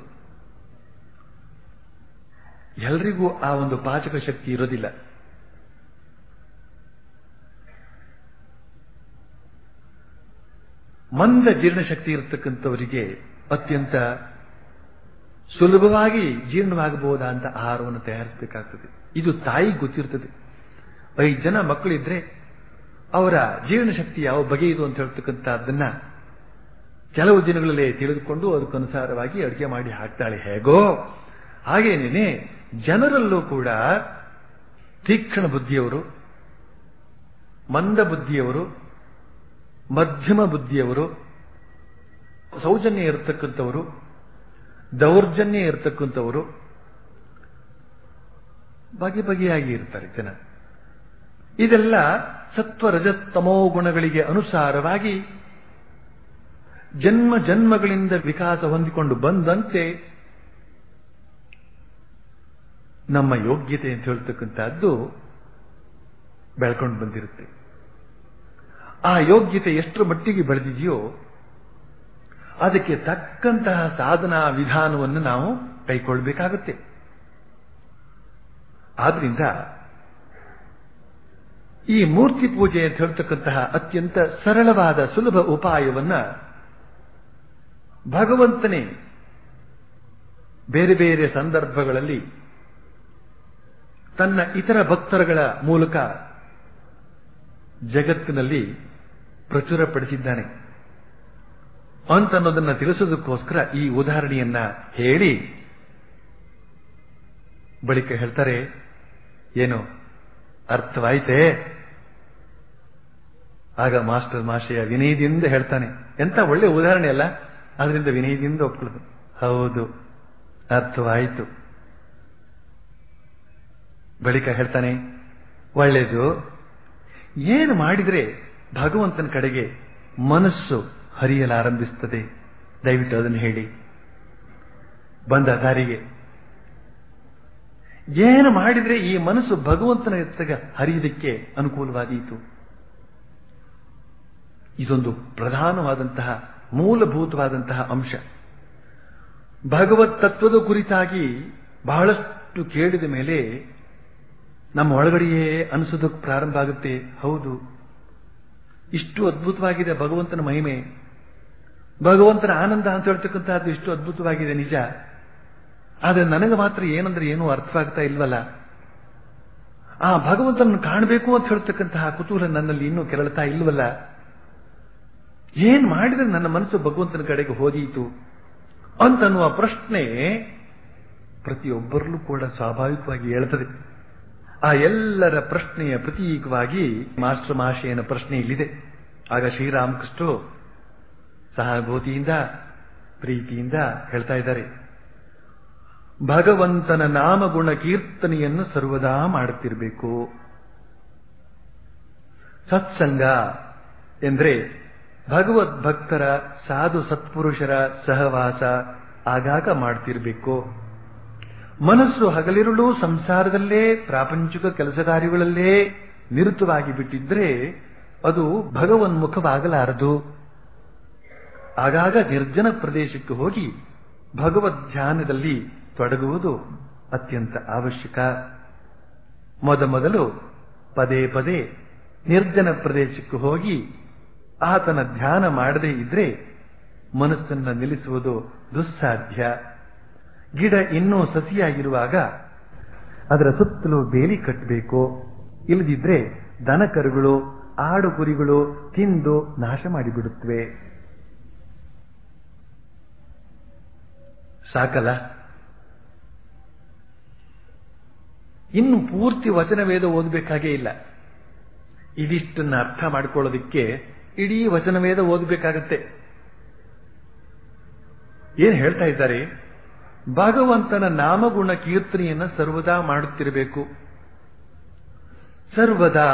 ಎಲ್ರಿಗೂ ಆ ಒಂದು ಪಾಚಕ ಶಕ್ತಿ ಇರೋದಿಲ್ಲ ಮಂದ ಜೀರ್ಣಶಕ್ತಿ ಇರತಕ್ಕಂಥವರಿಗೆ ಅತ್ಯಂತ ಸುಲಭವಾಗಿ ಜೀರ್ಣವಾಗಬಹುದಾದಂತ ಆಹಾರವನ್ನು ತಯಾರಿಸಬೇಕಾಗ್ತದೆ ಇದು ತಾಯಿ ಗೊತ್ತಿರ್ತದೆ ಐದು ಜನ ಮಕ್ಕಳಿದ್ರೆ ಅವರ ಜೀರ್ಣಶಕ್ತಿ ಯಾವ ಬಗೆ ಇದು ಅಂತ ಹೇಳ್ತಕ್ಕಂಥದ್ದನ್ನ ಕೆಲವು ದಿನಗಳಲ್ಲೇ ತಿಳಿದುಕೊಂಡು ಅದಕ್ಕನುಸಾರವಾಗಿ ಅಡುಗೆ ಮಾಡಿ ಹಾಕ್ತಾಳೆ ಹೇಗೋ ಹಾಗೇನೇನೆ ಜನರಲ್ಲೂ ಕೂಡ ತೀಕ್ಷ್ಣ ಬುದ್ಧಿಯವರು ಮಂದ ಬುದ್ಧಿಯವರು ಮಧ್ಯಮ ಬುದ್ಧಿಯವರು ಸೌಜನ್ಯ ಇರತಕ್ಕಂಥವರು ದೌರ್ಜನ್ಯ ಇರತಕ್ಕಂಥವರು ಬಗೆ ಬಗೆಯಾಗಿ ಇರ್ತಾರೆ ಜನ ಇದೆಲ್ಲ ಸತ್ವ ರಜಸ್ತಮೋ ಗುಣಗಳಿಗೆ ಅನುಸಾರವಾಗಿ ಜನ್ಮ ಜನ್ಮಗಳಿಂದ ವಿಕಾಸ ಹೊಂದಿಕೊಂಡು ಬಂದಂತೆ ನಮ್ಮ ಯೋಗ್ಯತೆ ಅಂತ ಹೇಳ್ತಕ್ಕಂಥದ್ದು ಬೆಳ್ಕೊಂಡು ಬಂದಿರುತ್ತೆ ಆ ಯೋಗ್ಯತೆ ಎಷ್ಟರ ಮಟ್ಟಿಗೆ ಬೆಳೆದಿದೆಯೋ ಅದಕ್ಕೆ ತಕ್ಕಂತಹ ಸಾಧನಾ ವಿಧಾನವನ್ನು ನಾವು ಕೈಗೊಳ್ಳಬೇಕಾಗುತ್ತೆ ಆದ್ರಿಂದ ಈ ಮೂರ್ತಿ ಪೂಜೆ ಅಂತ ಹೇಳ್ತಕ್ಕಂತಹ ಅತ್ಯಂತ ಸರಳವಾದ ಸುಲಭ ಉಪಾಯವನ್ನ ಭಗವಂತನೇ ಬೇರೆ ಬೇರೆ ಸಂದರ್ಭಗಳಲ್ಲಿ ತನ್ನ ಇತರ ಭಕ್ತರುಗಳ ಮೂಲಕ ಜಗತ್ತಿನಲ್ಲಿ ಪ್ರಚುರಪಡಿಸಿದ್ದಾನೆ ಅಂತನ್ನೋದನ್ನ ತಿಳಿಸೋದಕ್ಕೋಸ್ಕರ ಈ ಉದಾಹರಣೆಯನ್ನ ಹೇಳಿ ಬಳಿಕ ಹೇಳ್ತಾರೆ ಏನು ಅರ್ಥವಾಯ್ತೇ ಆಗ ಮಾಸ್ಟರ್ ಮಾಷೆಯ ವಿನಯದಿಂದ ಹೇಳ್ತಾನೆ ಎಂತ ಒಳ್ಳೆ ಉದಾಹರಣೆ ಅಲ್ಲ ಅದರಿಂದ ವಿನಯದಿಂದ ಒಪ್ಕೊಳ್ಳೋದು ಹೌದು ಅರ್ಥವಾಯಿತು ಬಳಿಕ ಹೇಳ್ತಾನೆ ಒಳ್ಳೆಯದು ಏನು ಮಾಡಿದ್ರೆ ಭಗವಂತನ ಕಡೆಗೆ ಮನಸ್ಸು ಹರಿಯಲಾರಂಭಿಸ್ತದೆ ದಯವಿಟ್ಟು ಅದನ್ನು ಹೇಳಿ ಬಂದ ದಾರಿಗೆ ಏನು ಮಾಡಿದ್ರೆ ಈ ಮನಸ್ಸು ಭಗವಂತನ ಎತ್ತಗ ಹರಿಯಲಿಕ್ಕೆ ಅನುಕೂಲವಾದೀತು ಇದೊಂದು ಪ್ರಧಾನವಾದಂತಹ ಮೂಲಭೂತವಾದಂತಹ ಅಂಶ ಭಗವತ್ ತತ್ವದ ಕುರಿತಾಗಿ ಬಹಳಷ್ಟು ಕೇಳಿದ ಮೇಲೆ ನಮ್ಮ ಒಳಗಡೆಯೇ ಅನಿಸೋದಕ್ಕೆ ಪ್ರಾರಂಭ ಆಗುತ್ತೆ ಹೌದು ಇಷ್ಟು ಅದ್ಭುತವಾಗಿದೆ ಭಗವಂತನ ಮಹಿಮೆ ಭಗವಂತನ ಆನಂದ ಅಂತ ಹೇಳ್ತಕ್ಕಂಥದ್ದು ಇಷ್ಟು ಅದ್ಭುತವಾಗಿದೆ ನಿಜ ಆದರೆ ನನಗೆ ಮಾತ್ರ ಏನಂದ್ರೆ ಏನೂ ಅರ್ಥವಾಗ್ತಾ ಇಲ್ವಲ್ಲ ಆ ಭಗವಂತನನ್ನು ಕಾಣಬೇಕು ಅಂತ ಹೇಳ್ತಕ್ಕಂತಹ ಕುತೂಹಲ ನನ್ನಲ್ಲಿ ಇನ್ನೂ ಕೆರಳ್ತಾ ಇಲ್ವಲ್ಲ ಏನ್ ಮಾಡಿದ್ರೆ ನನ್ನ ಮನಸ್ಸು ಭಗವಂತನ ಕಡೆಗೆ ಹೋದೀತು ಅಂತನ್ನುವ ಪ್ರಶ್ನೆ ಪ್ರತಿಯೊಬ್ಬರಲ್ಲೂ ಕೂಡ ಸ್ವಾಭಾವಿಕವಾಗಿ ಹೇಳ್ತದೆ ಆ ಎಲ್ಲರ ಪ್ರಶ್ನೆಯ ಪ್ರತೀಕವಾಗಿ ಮಾಸ್ಟರ್ ಮಹಾಶಯನ ಪ್ರಶ್ನೆ ಇಲ್ಲಿದೆ ಆಗ ಶ್ರೀರಾಮಕೃಷ್ಣರು ಸಹಾನುಭೂತಿಯಿಂದ ಪ್ರೀತಿಯಿಂದ ಹೇಳ್ತಾ ಇದ್ದಾರೆ ಭಗವಂತನ ನಾಮಗುಣ ಕೀರ್ತನೆಯನ್ನು ಸರ್ವದಾ ಮಾಡುತ್ತಿರಬೇಕು ಸತ್ಸಂಗ ಎಂದ್ರೆ ಭಗವದ್ ಭಕ್ತರ ಸಾಧು ಸತ್ಪುರುಷರ ಸಹವಾಸ ಆಗಾಗ ಮಾಡ್ತಿರ್ಬೇಕು ಮನಸ್ಸು ಹಗಲಿರುಳು ಸಂಸಾರದಲ್ಲೇ ಪ್ರಾಪಂಚಿಕ ಕೆಲಸ ಕಾರ್ಯಗಳಲ್ಲೇ ನಿರುತವಾಗಿ ಬಿಟ್ಟಿದ್ರೆ ಅದು ಭಗವನ್ಮುಖವಾಗಲಾರದು ಆಗಾಗ ನಿರ್ಜನ ಪ್ರದೇಶಕ್ಕೆ ಹೋಗಿ ಭಗವದ್ ಧ್ಯಾನದಲ್ಲಿ ತೊಡಗುವುದು ಅತ್ಯಂತ ಅವಶ್ಯಕ ಮೊದಮೊದಲು ಪದೇ ಪದೇ ನಿರ್ಜನ ಪ್ರದೇಶಕ್ಕೆ ಹೋಗಿ ಆತನ ಧ್ಯಾನ ಮಾಡದೇ ಇದ್ರೆ ಮನಸ್ಸನ್ನ ನಿಲ್ಲಿಸುವುದು ದುಸ್ಸಾಧ್ಯ ಗಿಡ ಇನ್ನೂ ಸಸಿಯಾಗಿರುವಾಗ ಅದರ ಸುತ್ತಲೂ ಬೇಲಿ ಕಟ್ಟಬೇಕು ಇಲ್ಲದಿದ್ರೆ ದನಕರುಗಳು ಆಡು ಕುರಿಗಳು ತಿಂದು ನಾಶ ಮಾಡಿಬಿಡುತ್ತವೆ ಸಾಕಲ್ಲ ಇನ್ನು ಪೂರ್ತಿ ವಚನ ವೇದ ಓದಬೇಕಾಗೇ ಇಲ್ಲ ಇದಿಷ್ಟನ್ನ ಅರ್ಥ ಮಾಡ್ಕೊಳ್ಳೋದಿಕ್ಕೆ ಇಡೀ ವಚನ ವೇದ ಓದಬೇಕಾಗತ್ತೆ ಏನ್ ಹೇಳ್ತಾ ಇದ್ದಾರೆ ಭಗವಂತನ ನಾಮಗುಣ ಕೀರ್ತನೆಯನ್ನ ಸರ್ವದಾ ಮಾಡುತ್ತಿರಬೇಕು ಸರ್ವದಾ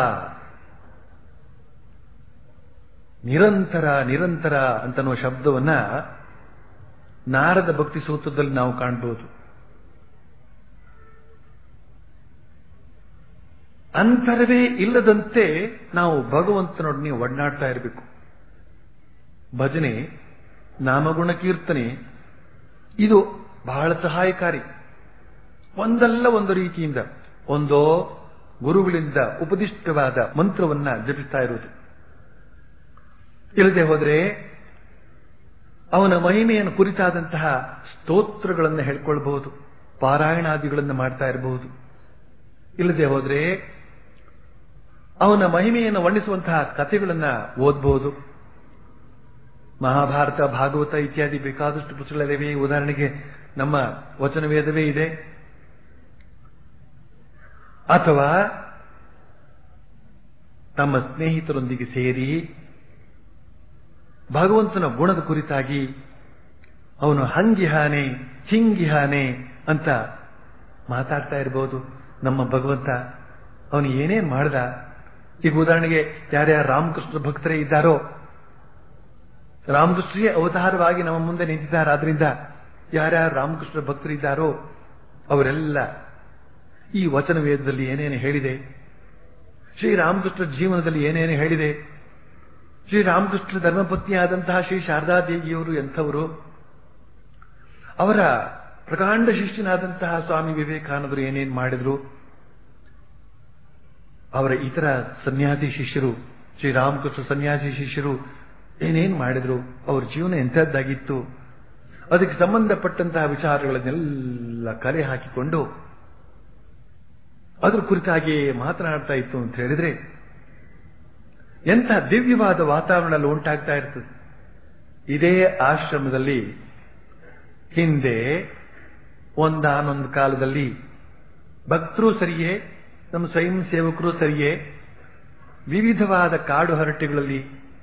ನಿರಂತರ ನಿರಂತರ ಅಂತನ್ನುವ ಶಬ್ದವನ್ನ ನಾರದ ಭಕ್ತಿ ಸೂತ್ರದಲ್ಲಿ ನಾವು ಕಾಣಬಹುದು ಅಂತರವೇ ಇಲ್ಲದಂತೆ ನಾವು ಭಗವಂತನೊಡನೆ ಒಡನಾಡ್ತಾ ಇರಬೇಕು ಭಜನೆ ನಾಮಗುಣ ಕೀರ್ತನೆ ಇದು ಬಹಳ ಸಹಾಯಕಾರಿ ಒಂದಲ್ಲ ಒಂದು ರೀತಿಯಿಂದ ಒಂದೋ ಗುರುಗಳಿಂದ ಉಪದಿಷ್ಟವಾದ ಮಂತ್ರವನ್ನ ಜಪಿಸ್ತಾ ಇರುವುದು ಇಲ್ಲದೆ ಹೋದರೆ ಅವನ ಮಹಿಮೆಯನ್ನು ಕುರಿತಾದಂತಹ ಸ್ತೋತ್ರಗಳನ್ನು ಹೇಳ್ಕೊಳ್ಬಹುದು ಪಾರಾಯಣಾದಿಗಳನ್ನು ಮಾಡ್ತಾ ಇರಬಹುದು ಇಲ್ಲದೆ ಹೋದರೆ ಅವನ ಮಹಿಮೆಯನ್ನು ವರ್ಣಿಸುವಂತಹ ಕಥೆಗಳನ್ನ ಓದಬಹುದು ಮಹಾಭಾರತ ಭಾಗವತ ಇತ್ಯಾದಿ ಬೇಕಾದಷ್ಟು ಪುಸ್ತಕಗಳಿವೆ ಉದಾಹರಣೆಗೆ ನಮ್ಮ ವಚನವೇದವೇ ಇದೆ ಅಥವಾ ತಮ್ಮ ಸ್ನೇಹಿತರೊಂದಿಗೆ ಸೇರಿ ಭಗವಂತನ ಗುಣದ ಕುರಿತಾಗಿ ಅವನು ಹಂಗಿಹಾನೆ ಹಿಂಗಿಹಾನೆ ಅಂತ ಮಾತಾಡ್ತಾ ಇರಬಹುದು ನಮ್ಮ ಭಗವಂತ ಅವನು ಏನೇನ್ ಮಾಡ್ದ ಈಗ ಉದಾಹರಣೆಗೆ ಯಾರ್ಯಾರು ರಾಮಕೃಷ್ಣ ಭಕ್ತರೇ ಇದ್ದಾರೋ ರಾಮಕೃಷ್ಣರೇ ಅವತಾರವಾಗಿ ನಮ್ಮ ಮುಂದೆ ನಿಂತಿದ್ದಾರೆ ಆದ್ರಿಂದ ಯಾರ್ಯಾರು ರಾಮಕೃಷ್ಣ ಭಕ್ತರಿದ್ದಾರೋ ಅವರೆಲ್ಲ ಈ ವಚನ ವೇದದಲ್ಲಿ ಏನೇನು ಹೇಳಿದೆ ಶ್ರೀರಾಮಕೃಷ್ಣ ಜೀವನದಲ್ಲಿ ಏನೇನು ಹೇಳಿದೆ ಶ್ರೀರಾಮಕೃಷ್ಣ ಧರ್ಮಪತ್ನಿಯಾದಂತಹ ಶ್ರೀ ಶಾರದಾ ದೇವಿಯವರು ಎಂಥವರು ಅವರ ಪ್ರಕಾಂಡ ಶಿಷ್ಯನಾದಂತಹ ಸ್ವಾಮಿ ವಿವೇಕಾನಂದರು ಏನೇನು ಮಾಡಿದ್ರು ಅವರ ಇತರ ಸನ್ಯಾಸಿ ಶಿಷ್ಯರು ಶ್ರೀರಾಮಕೃಷ್ಣ ಸನ್ಯಾಸಿ ಶಿಷ್ಯರು ಏನೇನ್ ಮಾಡಿದ್ರು ಅವ್ರ ಜೀವನ ಎಂಥದ್ದಾಗಿತ್ತು ಅದಕ್ಕೆ ಸಂಬಂಧಪಟ್ಟಂತಹ ವಿಚಾರಗಳನ್ನೆಲ್ಲ ಕಲೆ ಹಾಕಿಕೊಂಡು ಅದ್ರ ಕುರಿತಾಗಿ ಮಾತನಾಡ್ತಾ ಇತ್ತು ಅಂತ ಹೇಳಿದ್ರೆ ಎಂಥ ದಿವ್ಯವಾದ ವಾತಾವರಣ ಅಲ್ಲಿ ಉಂಟಾಗ್ತಾ ಇರ್ತದೆ ಇದೇ ಆಶ್ರಮದಲ್ಲಿ ಹಿಂದೆ ಒಂದಾನೊಂದು ಕಾಲದಲ್ಲಿ ಭಕ್ತರು ಸರಿಯೇ ನಮ್ಮ ಸ್ವಯಂ ಸೇವಕರು ಸರಿಯೇ ವಿವಿಧವಾದ ಕಾಡು ಹರಟೆಗಳಲ್ಲಿ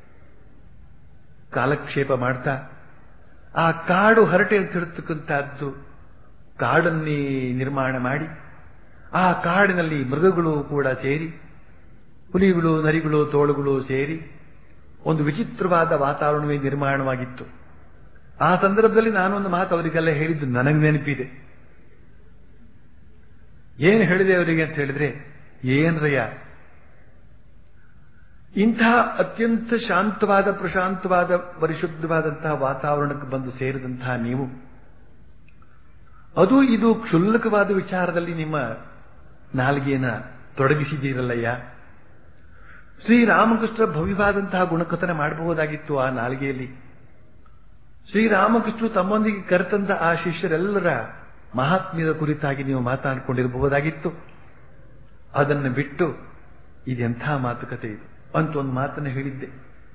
ಕಾಲಕ್ಷೇಪ ಮಾಡ್ತಾ ಆ ಕಾಡು ಹರಟೆ ಅಂತ ಹೇಳ್ತಕ್ಕಂಥದ್ದು ಕಾಡನ್ನೇ ನಿರ್ಮಾಣ ಮಾಡಿ ಆ ಕಾಡಿನಲ್ಲಿ ಮೃಗಗಳು ಕೂಡ ಸೇರಿ ಹುಲಿಗಳು ನರಿಗಳು ತೋಳುಗಳು ಸೇರಿ ಒಂದು ವಿಚಿತ್ರವಾದ ವಾತಾವರಣವೇ ನಿರ್ಮಾಣವಾಗಿತ್ತು ಆ ಸಂದರ್ಭದಲ್ಲಿ ನಾನೊಂದು ಮಾತು ಅವರಿಗೆಲ್ಲ ಹೇಳಿದ್ದು ನನಗೆ ನೆನಪಿದೆ ಏನು ಹೇಳಿದೆ ಅವರಿಗೆ ಅಂತ ಹೇಳಿದ್ರೆ ಏನ್ರಯ್ಯ ಇಂಥ ಅತ್ಯಂತ ಶಾಂತವಾದ ಪ್ರಶಾಂತವಾದ ಪರಿಶುದ್ಧವಾದಂತಹ ವಾತಾವರಣಕ್ಕೆ ಬಂದು ಸೇರಿದಂತಹ ನೀವು ಅದು ಇದು ಕ್ಷುಲ್ಲಕವಾದ ವಿಚಾರದಲ್ಲಿ ನಿಮ್ಮ ನಾಲ್ಗೆಯನ್ನ ತೊಡಗಿಸಿದ್ದೀರಲ್ಲಯ್ಯ ಶ್ರೀರಾಮಕೃಷ್ಣ ಭವ್ಯವಾದಂತಹ ಗುಣಕಥನ ಮಾಡಬಹುದಾಗಿತ್ತು ಆ ನಾಲಿಗೆಯಲ್ಲಿ ಶ್ರೀರಾಮಕೃಷ್ಣ ತಮ್ಮೊಂದಿಗೆ ಕರೆತಂದ ಆ ಶಿಷ್ಯರೆಲ್ಲರ ಮಹಾತ್ಮ್ಯದ ಕುರಿತಾಗಿ ನೀವು ಮಾತನಾಡಿಕೊಂಡಿರಬಹುದಾಗಿತ್ತು ಅದನ್ನು ಬಿಟ್ಟು ಇದೆಂಥ ಮಾತುಕತೆ ಇದು ಅಂತ ಒಂದು ಮಾತನ್ನು ಹೇಳಿದ್ದೆ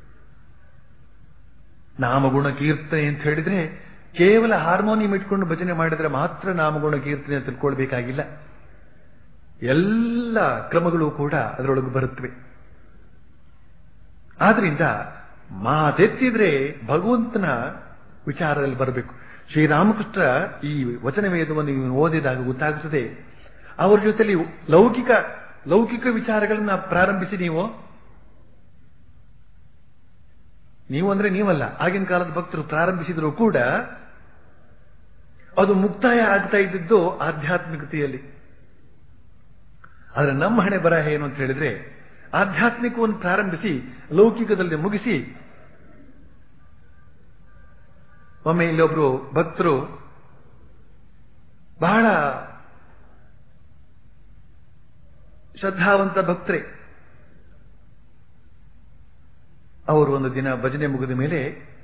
ನಾಮಗುಣ ಕೀರ್ತನೆ ಅಂತ ಹೇಳಿದ್ರೆ ಕೇವಲ ಹಾರ್ಮೋನಿಯಂ ಇಟ್ಕೊಂಡು ಭಜನೆ ಮಾಡಿದ್ರೆ ಮಾತ್ರ ನಾಮಗುಣ ಕೀರ್ತನೆ ಅಂತ ತಿಳ್ಕೊಳ್ಬೇಕಾಗಿಲ್ಲ ಎಲ್ಲ ಕ್ರಮಗಳು ಕೂಡ ಅದರೊಳಗೆ ಬರುತ್ತವೆ ಆದ್ರಿಂದ ಮಾತೆತ್ತಿದ್ರೆ ಭಗವಂತನ ವಿಚಾರದಲ್ಲಿ ಬರಬೇಕು ಶ್ರೀರಾಮಕೃಷ್ಣ ಈ ವಚನ ವೇದವನ್ನು ನೀವು ಓದಿದಾಗ ಗೊತ್ತಾಗುತ್ತದೆ ಅವರ ಜೊತೆಲಿ ಲೌಕಿಕ ಲೌಕಿಕ ವಿಚಾರಗಳನ್ನ ಪ್ರಾರಂಭಿಸಿ ನೀವು ನೀವು ಅಂದ್ರೆ ನೀವಲ್ಲ ಆಗಿನ ಕಾಲದ ಭಕ್ತರು ಪ್ರಾರಂಭಿಸಿದ್ರು ಕೂಡ ಅದು ಮುಕ್ತಾಯ ಆಗ್ತಾ ಇದ್ದದ್ದು ಆಧ್ಯಾತ್ಮಿಕತೆಯಲ್ಲಿ ಆದ್ರೆ ನಮ್ಮ ಹಣೆ ಬರಹ ಏನು ಅಂತ ಹೇಳಿದ್ರೆ ಆಧ್ಯಾತ್ಮಿಕವನ್ನು ಪ್ರಾರಂಭಿಸಿ ಲೌಕಿಕದಲ್ಲಿ ಮುಗಿಸಿ ಒಮ್ಮೆ ಇಲ್ಲೊಬ್ರು ಭಕ್ತರು ಬಹಳ ಶ್ರದ್ಧಾವಂತ ಭಕ್ತರೇ ಅವರು ಒಂದು ದಿನ ಭಜನೆ ಮುಗಿದ ಮೇಲೆ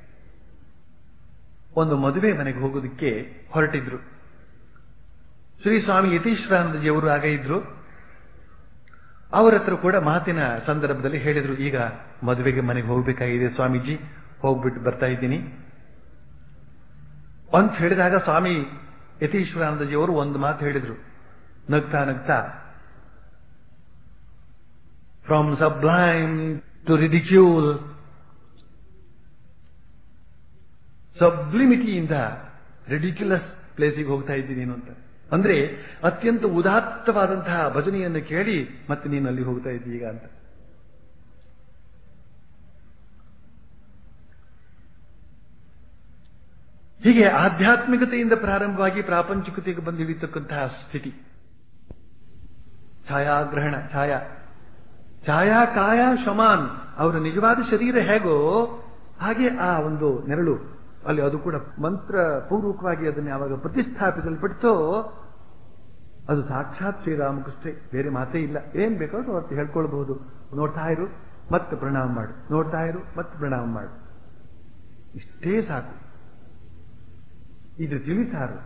ಒಂದು ಮದುವೆ ಮನೆಗೆ ಹೋಗೋದಕ್ಕೆ ಹೊರಟಿದ್ರು ಶ್ರೀ ಸ್ವಾಮಿ ಯತೀಶ್ವರಾನಂದಜಿಯವರು ಆಗ ಇದ್ರು ಅವರ ಹತ್ರ ಕೂಡ ಮಾತಿನ ಸಂದರ್ಭದಲ್ಲಿ ಹೇಳಿದ್ರು ಈಗ ಮದುವೆಗೆ ಮನೆಗೆ ಹೋಗ್ಬೇಕಾಗಿದೆ ಸ್ವಾಮೀಜಿ ಹೋಗ್ಬಿಟ್ಟು ಬರ್ತಾ ಇದ್ದೀನಿ ಅಂತ ಹೇಳಿದಾಗ ಸ್ವಾಮಿ ಯತೀಶ್ವರಾನಂದಜಿಯವರು ಒಂದು ಮಾತು ಹೇಳಿದ್ರು ನಗ್ತಾ ನಗ್ತಾ ಫ್ರಮ್ ಸಬ್ಲೈಮ್ ಟು ರಿಡಿಕ್ಯೂಲ್ ಸಬ್ಲಿಮಿಟಿಯಿಂದ ರಿಡಿಕ್ಯುಲಸ್ ಪ್ಲೇಸಿಗೆ ಹೋಗ್ತಾ ಇದ್ದೀನಿ ನೀನು ಅಂತ ಅಂದ್ರೆ ಅತ್ಯಂತ ಉದಾತ್ತವಾದಂತಹ ಭಜನೆಯನ್ನು ಕೇಳಿ ಮತ್ತೆ ನೀನು ಅಲ್ಲಿ ಹೋಗ್ತಾ ಇದ್ದೀ ಈಗ ಅಂತ ಹೀಗೆ ಆಧ್ಯಾತ್ಮಿಕತೆಯಿಂದ ಪ್ರಾರಂಭವಾಗಿ ಪ್ರಾಪಂಚಿಕತೆಗೆ ಬಂದು ಹಿಡಿತಕ್ಕಂತಹ ಸ್ಥಿತಿ ಛಾಯಾಗ್ರಹಣ ಛಾಯಾ ಛಾಯಾ ಕಾಯ ಶಮಾನ್ ಅವರ ನಿಜವಾದ ಶರೀರ ಹೇಗೋ ಹಾಗೆ ಆ ಒಂದು ನೆರಳು ಅಲ್ಲಿ ಅದು ಕೂಡ ಮಂತ್ರ ಪೂರ್ವಕವಾಗಿ ಅದನ್ನು ಯಾವಾಗ ಪ್ರತಿಷ್ಠಾಪಿಸಲ್ಪಡ್ತೋ ಅದು ಸಾಕ್ಷಾತ್ ಶ್ರೀರಾಮಕೃಷ್ಣ ಬೇರೆ ಮಾತೇ ಇಲ್ಲ ಏನ್ ಬೇಕಾದ್ರೂ ಅವತ್ತು ಹೇಳ್ಕೊಳ್ಬಹುದು ನೋಡ್ತಾ ಇರು ಮತ್ತೆ ಪ್ರಣಾಮ ಮಾಡು ನೋಡ್ತಾ ಇರು ಮತ್ತೆ ಪ್ರಣಾಮ ಮಾಡು ಇಷ್ಟೇ ಸಾಕು ಇದು ತಿಳಿಸಾರು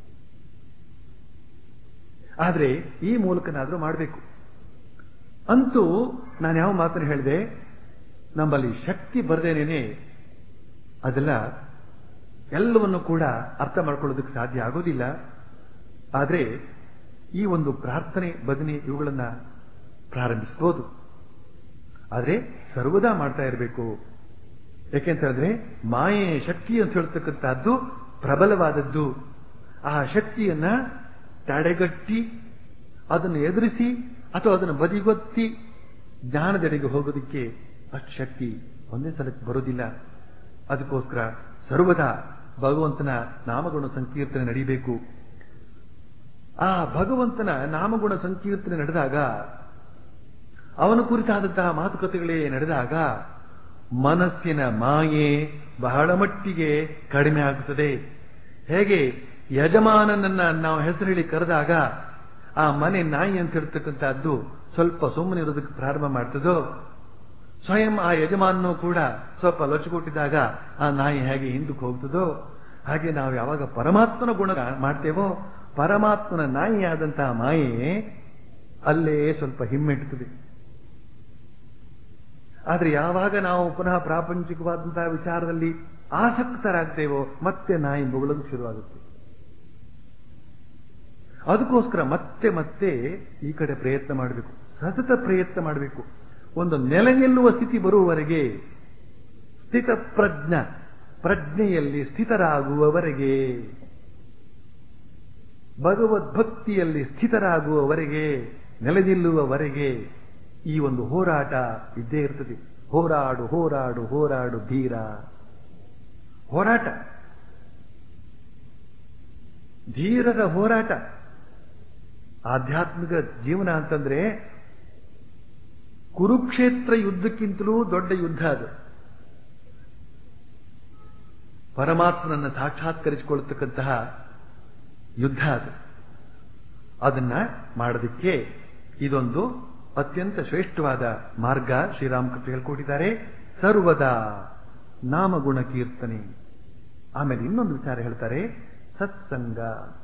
ಆದ್ರೆ ಈ ಮೂಲಕನಾದ್ರೂ ಮಾಡಬೇಕು ಅಂತೂ ನಾನು ಯಾವ ಮಾತನ್ನು ಹೇಳಿದೆ ನಮ್ಮಲ್ಲಿ ಶಕ್ತಿ ಬರದೇನೇನೆ ಅದೆಲ್ಲ ಎಲ್ಲವನ್ನು ಕೂಡ ಅರ್ಥ ಮಾಡ್ಕೊಳ್ಳೋದಕ್ಕೆ ಸಾಧ್ಯ ಆಗೋದಿಲ್ಲ ಆದರೆ ಈ ಒಂದು ಪ್ರಾರ್ಥನೆ ಭಜನೆ ಇವುಗಳನ್ನ ಪ್ರಾರಂಭಿಸಬಹುದು ಆದರೆ ಸರ್ವದಾ ಮಾಡ್ತಾ ಇರಬೇಕು ಯಾಕೆಂತ ಹೇಳಿದ್ರೆ ಮಾಯೆ ಶಕ್ತಿ ಅಂತ ಹೇಳ್ತಕ್ಕಂಥದ್ದು ಪ್ರಬಲವಾದದ್ದು ಆ ಶಕ್ತಿಯನ್ನ ತಡೆಗಟ್ಟಿ ಅದನ್ನು ಎದುರಿಸಿ ಅಥವಾ ಅದನ್ನು ಬದಿಗೊತ್ತಿ ಜ್ಞಾನದೆಡೆಗೆ ಹೋಗೋದಕ್ಕೆ ಅಷ್ಟು ಶಕ್ತಿ ಒಂದೇ ಸಲಕ್ಕೆ ಬರೋದಿಲ್ಲ ಅದಕ್ಕೋಸ್ಕರ ಸರ್ವದಾ ಭಗವಂತನ ನಾಮಗುಣ ಸಂಕೀರ್ತನೆ ನಡೀಬೇಕು ಆ ಭಗವಂತನ ನಾಮಗುಣ ಸಂಕೀರ್ತನೆ ನಡೆದಾಗ ಅವನ ಕುರಿತಾದಂತಹ ಮಾತುಕತೆಗಳೇ ನಡೆದಾಗ ಮನಸ್ಸಿನ ಮಾಯೆ ಬಹಳ ಮಟ್ಟಿಗೆ ಕಡಿಮೆ ಆಗುತ್ತದೆ ಹೇಗೆ ಯಜಮಾನನನ್ನ ನಾವು ಹೆಸರು ಹೇಳಿ ಕರೆದಾಗ ಆ ಮನೆ ನಾಯಿ ಅಂತ ಹೇಳ್ತಕ್ಕಂಥದ್ದು ಸ್ವಲ್ಪ ಸುಮ್ಮನೆ ಇರೋದಕ್ಕೆ ಪ್ರಾರಂಭ ಮಾಡ್ತದೋ ಸ್ವಯಂ ಆ ಯಜಮಾನನು ಕೂಡ ಸ್ವಲ್ಪ ಲೊಚಗೊಟ್ಟಿದಾಗ ಆ ನಾಯಿ ಹೇಗೆ ಹಿಂದಕ್ಕೆ ಹೋಗ್ತದೋ ಹಾಗೆ ನಾವು ಯಾವಾಗ ಪರಮಾತ್ಮನ ಗುಣ ಮಾಡ್ತೇವೋ ಪರಮಾತ್ಮನ ನಾಯಿಯಾದಂತಹ ಮಾಯೆ ಅಲ್ಲೇ ಸ್ವಲ್ಪ ಹಿಮ್ಮೆಟ್ಟುತ್ತದೆ ಆದ್ರೆ ಯಾವಾಗ ನಾವು ಪುನಃ ಪ್ರಾಪಂಚಿಕವಾದಂತಹ ವಿಚಾರದಲ್ಲಿ ಆಸಕ್ತರಾಗ್ತೇವೋ ಮತ್ತೆ ನಾಯಿ ಬೊಗಳಲು ಶುರುವಾಗುತ್ತೆ ಅದಕ್ಕೋಸ್ಕರ ಮತ್ತೆ ಮತ್ತೆ ಈ ಕಡೆ ಪ್ರಯತ್ನ ಮಾಡಬೇಕು ಸತತ ಪ್ರಯತ್ನ ಮಾಡಬೇಕು ಒಂದು ನೆಲೆ ನಿಲ್ಲುವ ಸ್ಥಿತಿ ಬರುವವರೆಗೆ ಸ್ಥಿತ ಪ್ರಜ್ಞ ಪ್ರಜ್ಞೆಯಲ್ಲಿ ಸ್ಥಿತರಾಗುವವರೆಗೆ ಭಗವದ್ಭಕ್ತಿಯಲ್ಲಿ ಸ್ಥಿತರಾಗುವವರೆಗೆ ನೆಲೆ ನಿಲ್ಲುವವರೆಗೆ ಈ ಒಂದು ಹೋರಾಟ ಇದ್ದೇ ಇರ್ತದೆ ಹೋರಾಡು ಹೋರಾಡು ಹೋರಾಡು ಧೀರ ಹೋರಾಟ ಧೀರರ ಹೋರಾಟ ಆಧ್ಯಾತ್ಮಿಕ ಜೀವನ ಅಂತಂದ್ರೆ ಕುರುಕ್ಷೇತ್ರ ಯುದ್ಧಕ್ಕಿಂತಲೂ ದೊಡ್ಡ ಯುದ್ಧ ಅದು ಪರಮಾತ್ಮನನ್ನು ಸಾಕ್ಷಾತ್ಕರಿಸಿಕೊಳ್ಳತಕ್ಕಂತಹ ಯುದ್ಧ ಅದು ಅದನ್ನ ಮಾಡೋದಕ್ಕೆ ಇದೊಂದು ಅತ್ಯಂತ ಶ್ರೇಷ್ಠವಾದ ಮಾರ್ಗ ಶ್ರೀರಾಮಕೃಷ್ಣ ಹೇಳ್ಕೊಟ್ಟಿದ್ದಾರೆ ಸರ್ವದಾ ನಾಮಗುಣ ಕೀರ್ತನೆ ಆಮೇಲೆ ಇನ್ನೊಂದು ವಿಚಾರ ಹೇಳ್ತಾರೆ ಸತ್ಸಂಗ